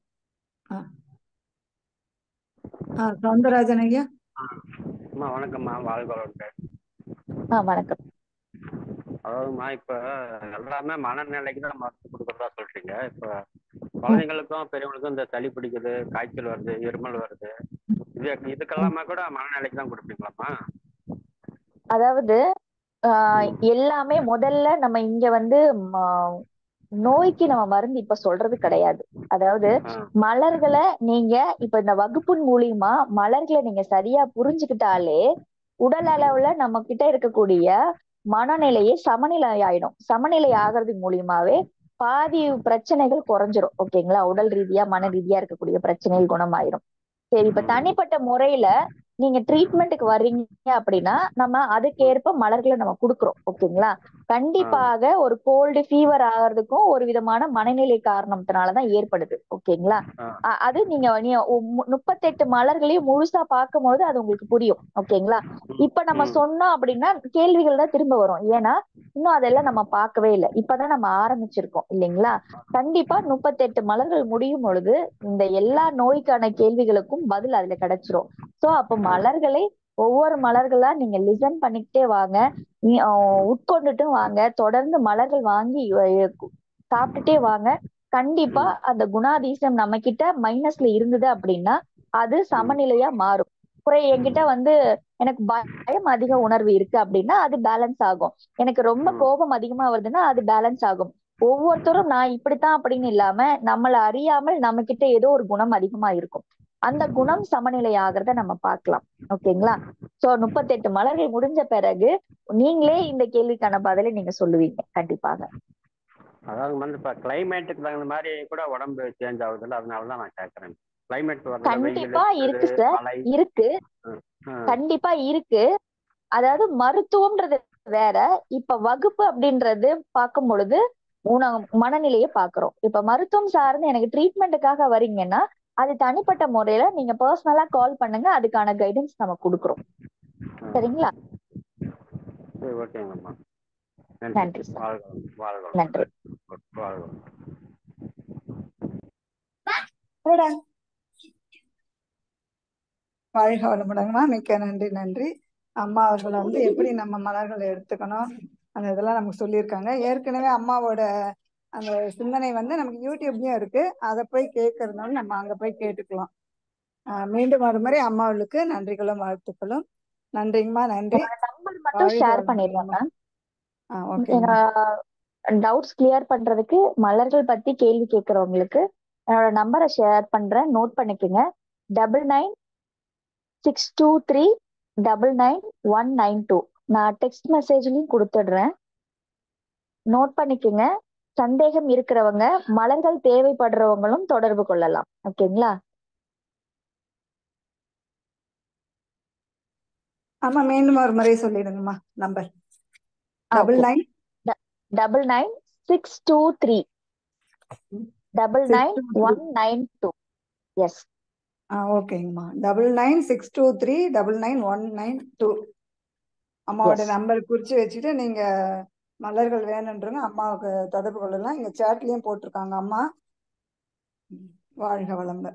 ஆ சவுந்தரராஜன் ஐயா அம்மா வணக்கம்மா வாழ்க வளர்க ஆ வணக்கம் அதாவதுமா இப்ப எல்லாமே மனநிலைக்கு தான் மருந்து கொடுக்கறதா சொல்றீங்க இப்ப குழந்தைங்களுக்கும் பெரியவங்களுக்கும் இந்த சளி பிடிக்குது காய்ச்சல் வருது இருமல் வருது இது இதுக்கெல்லாமே கூட மனநிலைக்கு தான் கொடுப்பீங்களாம்மா அதாவது ஆஹ் எல்லாமே முதல்ல நம்ம இங்க வந்து ம- நோய்க்கு நம்ம மருந்து இப்ப சொல்றது கிடையாது அதாவது ஆ, மலர்களை நீங்க இப்ப இந்த வகுப்பின் மூலியமா மலர்களை நீங்க சரியா புரிஞ்சுக்கிட்டாலே உடல் அளவுல நம்ம கிட்ட இருக்கக்கூடிய மனநிலையே சமநிலை ஆயிடும் சமநிலை ஆகிறது மூலியமாவே பாதி பிரச்சனைகள் குறைஞ்சிரும் ஓகேங்களா உடல் ரீதியா மன ரீதியா இருக்கக்கூடிய பிரச்சனைகள் குணமாயிரும் சரி இப்ப தனிப்பட்ட முறையில நீங்க ட்ரீட்மெண்ட்டுக்கு வர்றீங்க அப்படின்னா நம்ம அதுக்கேற்ப மலர்களை நம்ம கொடுக்குறோம் ஓகேங்களா கண்டிப்பாக ஒரு கோல்டு ஃபீவர் ஆகிறதுக்கும் ஒரு விதமான மனநிலை காரணத்தினாலதான் ஏற்படுது ஓகேங்களா ஆ. அ- அது நீங்க நீங்க ஒ- மு- முப்பத்தெட்டு மலர்களையும் முழுசா பார்க்கும்போது அது உங்களுக்கு புரியும் ஓகேங்களா இப்ப நம்ம ம். சொன்னோம் அப்படின்னா கேள்விகள் தான் திரும்ப வரும் ஏன்னா இன்னும் அதெல்லாம் நம்ம பார்க்கவே இல்லை இப்பதான் நம்ம ஆரம்பிச்சிருக்கோம் இல்லைங்களா கண்டிப்பா முப்பத்தெட்டு மலர்கள் முடியும் பொழுது இந்த எல்லா நோய்க்கான கேள்விகளுக்கும் பதில் அதுல கிடைச்சிரும் சோ அப்ப மலர்களை ஒவ்வொரு மலர்களா நீங்க லிசன் பண்ணிக்கிட்டே வாங்க நீ- ஆஹ் உட்கொண்டுட்டும் வாங்க தொடர்ந்து மலர்கள் வாங்கி அஹ் கு- சாப்பிட்டுட்டே வாங்க கண்டிப்பா அந்த குணாதிசயம் நம்ம கிட்ட மைனஸ்ல இருந்தது அப்படின்னா அது சமநிலையா மாறும் குறை என்கிட்ட வந்து எனக்கு பயம் அதிக உணர்வு இருக்கு அப்படின்னா அது பேலன்ஸ் ஆகும் எனக்கு ரொம்ப ம். கோபம் அதிகமா வருதுன்னா அது பேலன்ஸ் ஆகும் ஒவ்வொருத்தரும் நான் இப்படித்தான் அப்படின்னு இல்லாம நம்மள அறியாமல் நம்ம கிட்ட ஏதோ ஒரு குணம் அதிகமா இருக்கும் அந்த குணம் சமநிலை ஆகிறத நம்ம பார்க்கலாம் ஓகேங்களா சோ முப்பத்தெட்டு மலர்கள் முடிஞ்ச பிறகு நீங்களே இந்த கேள்விக்கான பதிலை நீங்க சொல்லுவீங்க கண்டிப்பாக அதாவது வந்து இப்ப கிளைமேட்டுக்கு தகுந்த மாதிரி கூட உடம்பு சேஞ்ச் ஆகுதுல்ல அதனால தான் நான் கேட்கறேன் கிளைமேட் வரல கண்டிப்பா வெயில் இருக்கு சார் மழை இருக்கு ஆ, கண்டிப்பா இருக்கு அதாவது மருத்துவம்ன்றது வேற இப்ப வகுப்பு அப்படின்றது பார்க்கும் பொழுது உண- மனநிலையை பாக்குறோம் இப்ப மருத்துவம் சார்ந்து எனக்கு ட்ரீட்மெண்ட்டுக்காக வரீங்கன்னா அது தனிப்பட்ட முறையில நீங்க பர்சனலா கால் பண்ணுங்க அதுக்கான கைடன்ஸ் நம்ம கொடுக்குறோம் ஆ. சரிங்களா சரி ஓகேங்கம்மா நன்றி நன்றி சார். வாழ்க வளமுடன். வாழ்க வளமுடன். நன்றி வாழ்க வளமுடன். போடா. வாழ்க வளமுடன்மா மிக்க நன்றி நன்றி அம்மா அவர்கள் வந்து எப்படி நம்ம மலர்களை எடுத்துக்கணும் அந்த இதெல்லாம் நமக்கு சொல்லியிருக்காங்க ஏற்கனவே அம்மாவோட அந்த சிந்தனை வந்து நமக்கு யூடியூப்லயும் இருக்கு அதை போய் கேட்கறதுனால நம்ம அங்க போய் கேட்டுக்கலாம் ஆஹ் மீண்டும் மறுமுறை அம்மாவுக்கு நன்றிகளும் வாழ்த்துக்களும் நன்றிங்கம்மா நன்றி நம்பர் மட்டும் வாழ்க ஷேர் வளமுடன் பண்ணிடுறேன் அம்மா. மேம் ஆ ஓகேம்மா டவுட்ஸ் கிளியர் பண்றதுக்கு மலர்கள் பத்தி கேள்வி கேட்கறவங்களுக்கு என்னோட நம்பரை ஷேர் பண்றேன் நோட் பண்ணிக்கோங்க double nine six two three double nine one nine two நான் டெக்ஸ்ட் மெசேஜ்லயும் கொடுத்துடுறேன் நோட் பண்ணிக்கோங்க சந்தேகம் இருக்கிறவங்க மலர்கள் தேவைப்படுறவங்களும் தொடர்பு கொள்ளலாம் ஓகேங்களா ஆமா மீண்டும் ஒரு முறை சொல்லிடுங்கம்மா number double nine double nine six two three double Six nine two three. One nine two yes ஆ ஓகேங்கம்மா double nine six two three double nine one nine two அம்மாவோட Yes. நம்பர் குறிச்சு வச்சுட்டு நீங்க மலர்கள் வேணுன்றவங்க அம்மாவுக்கு தொடர்பு கொள்ளலாம் இங்க சேட்லயும் போட்டிருக்காங்க அம்மா வாழ்க வளம்ப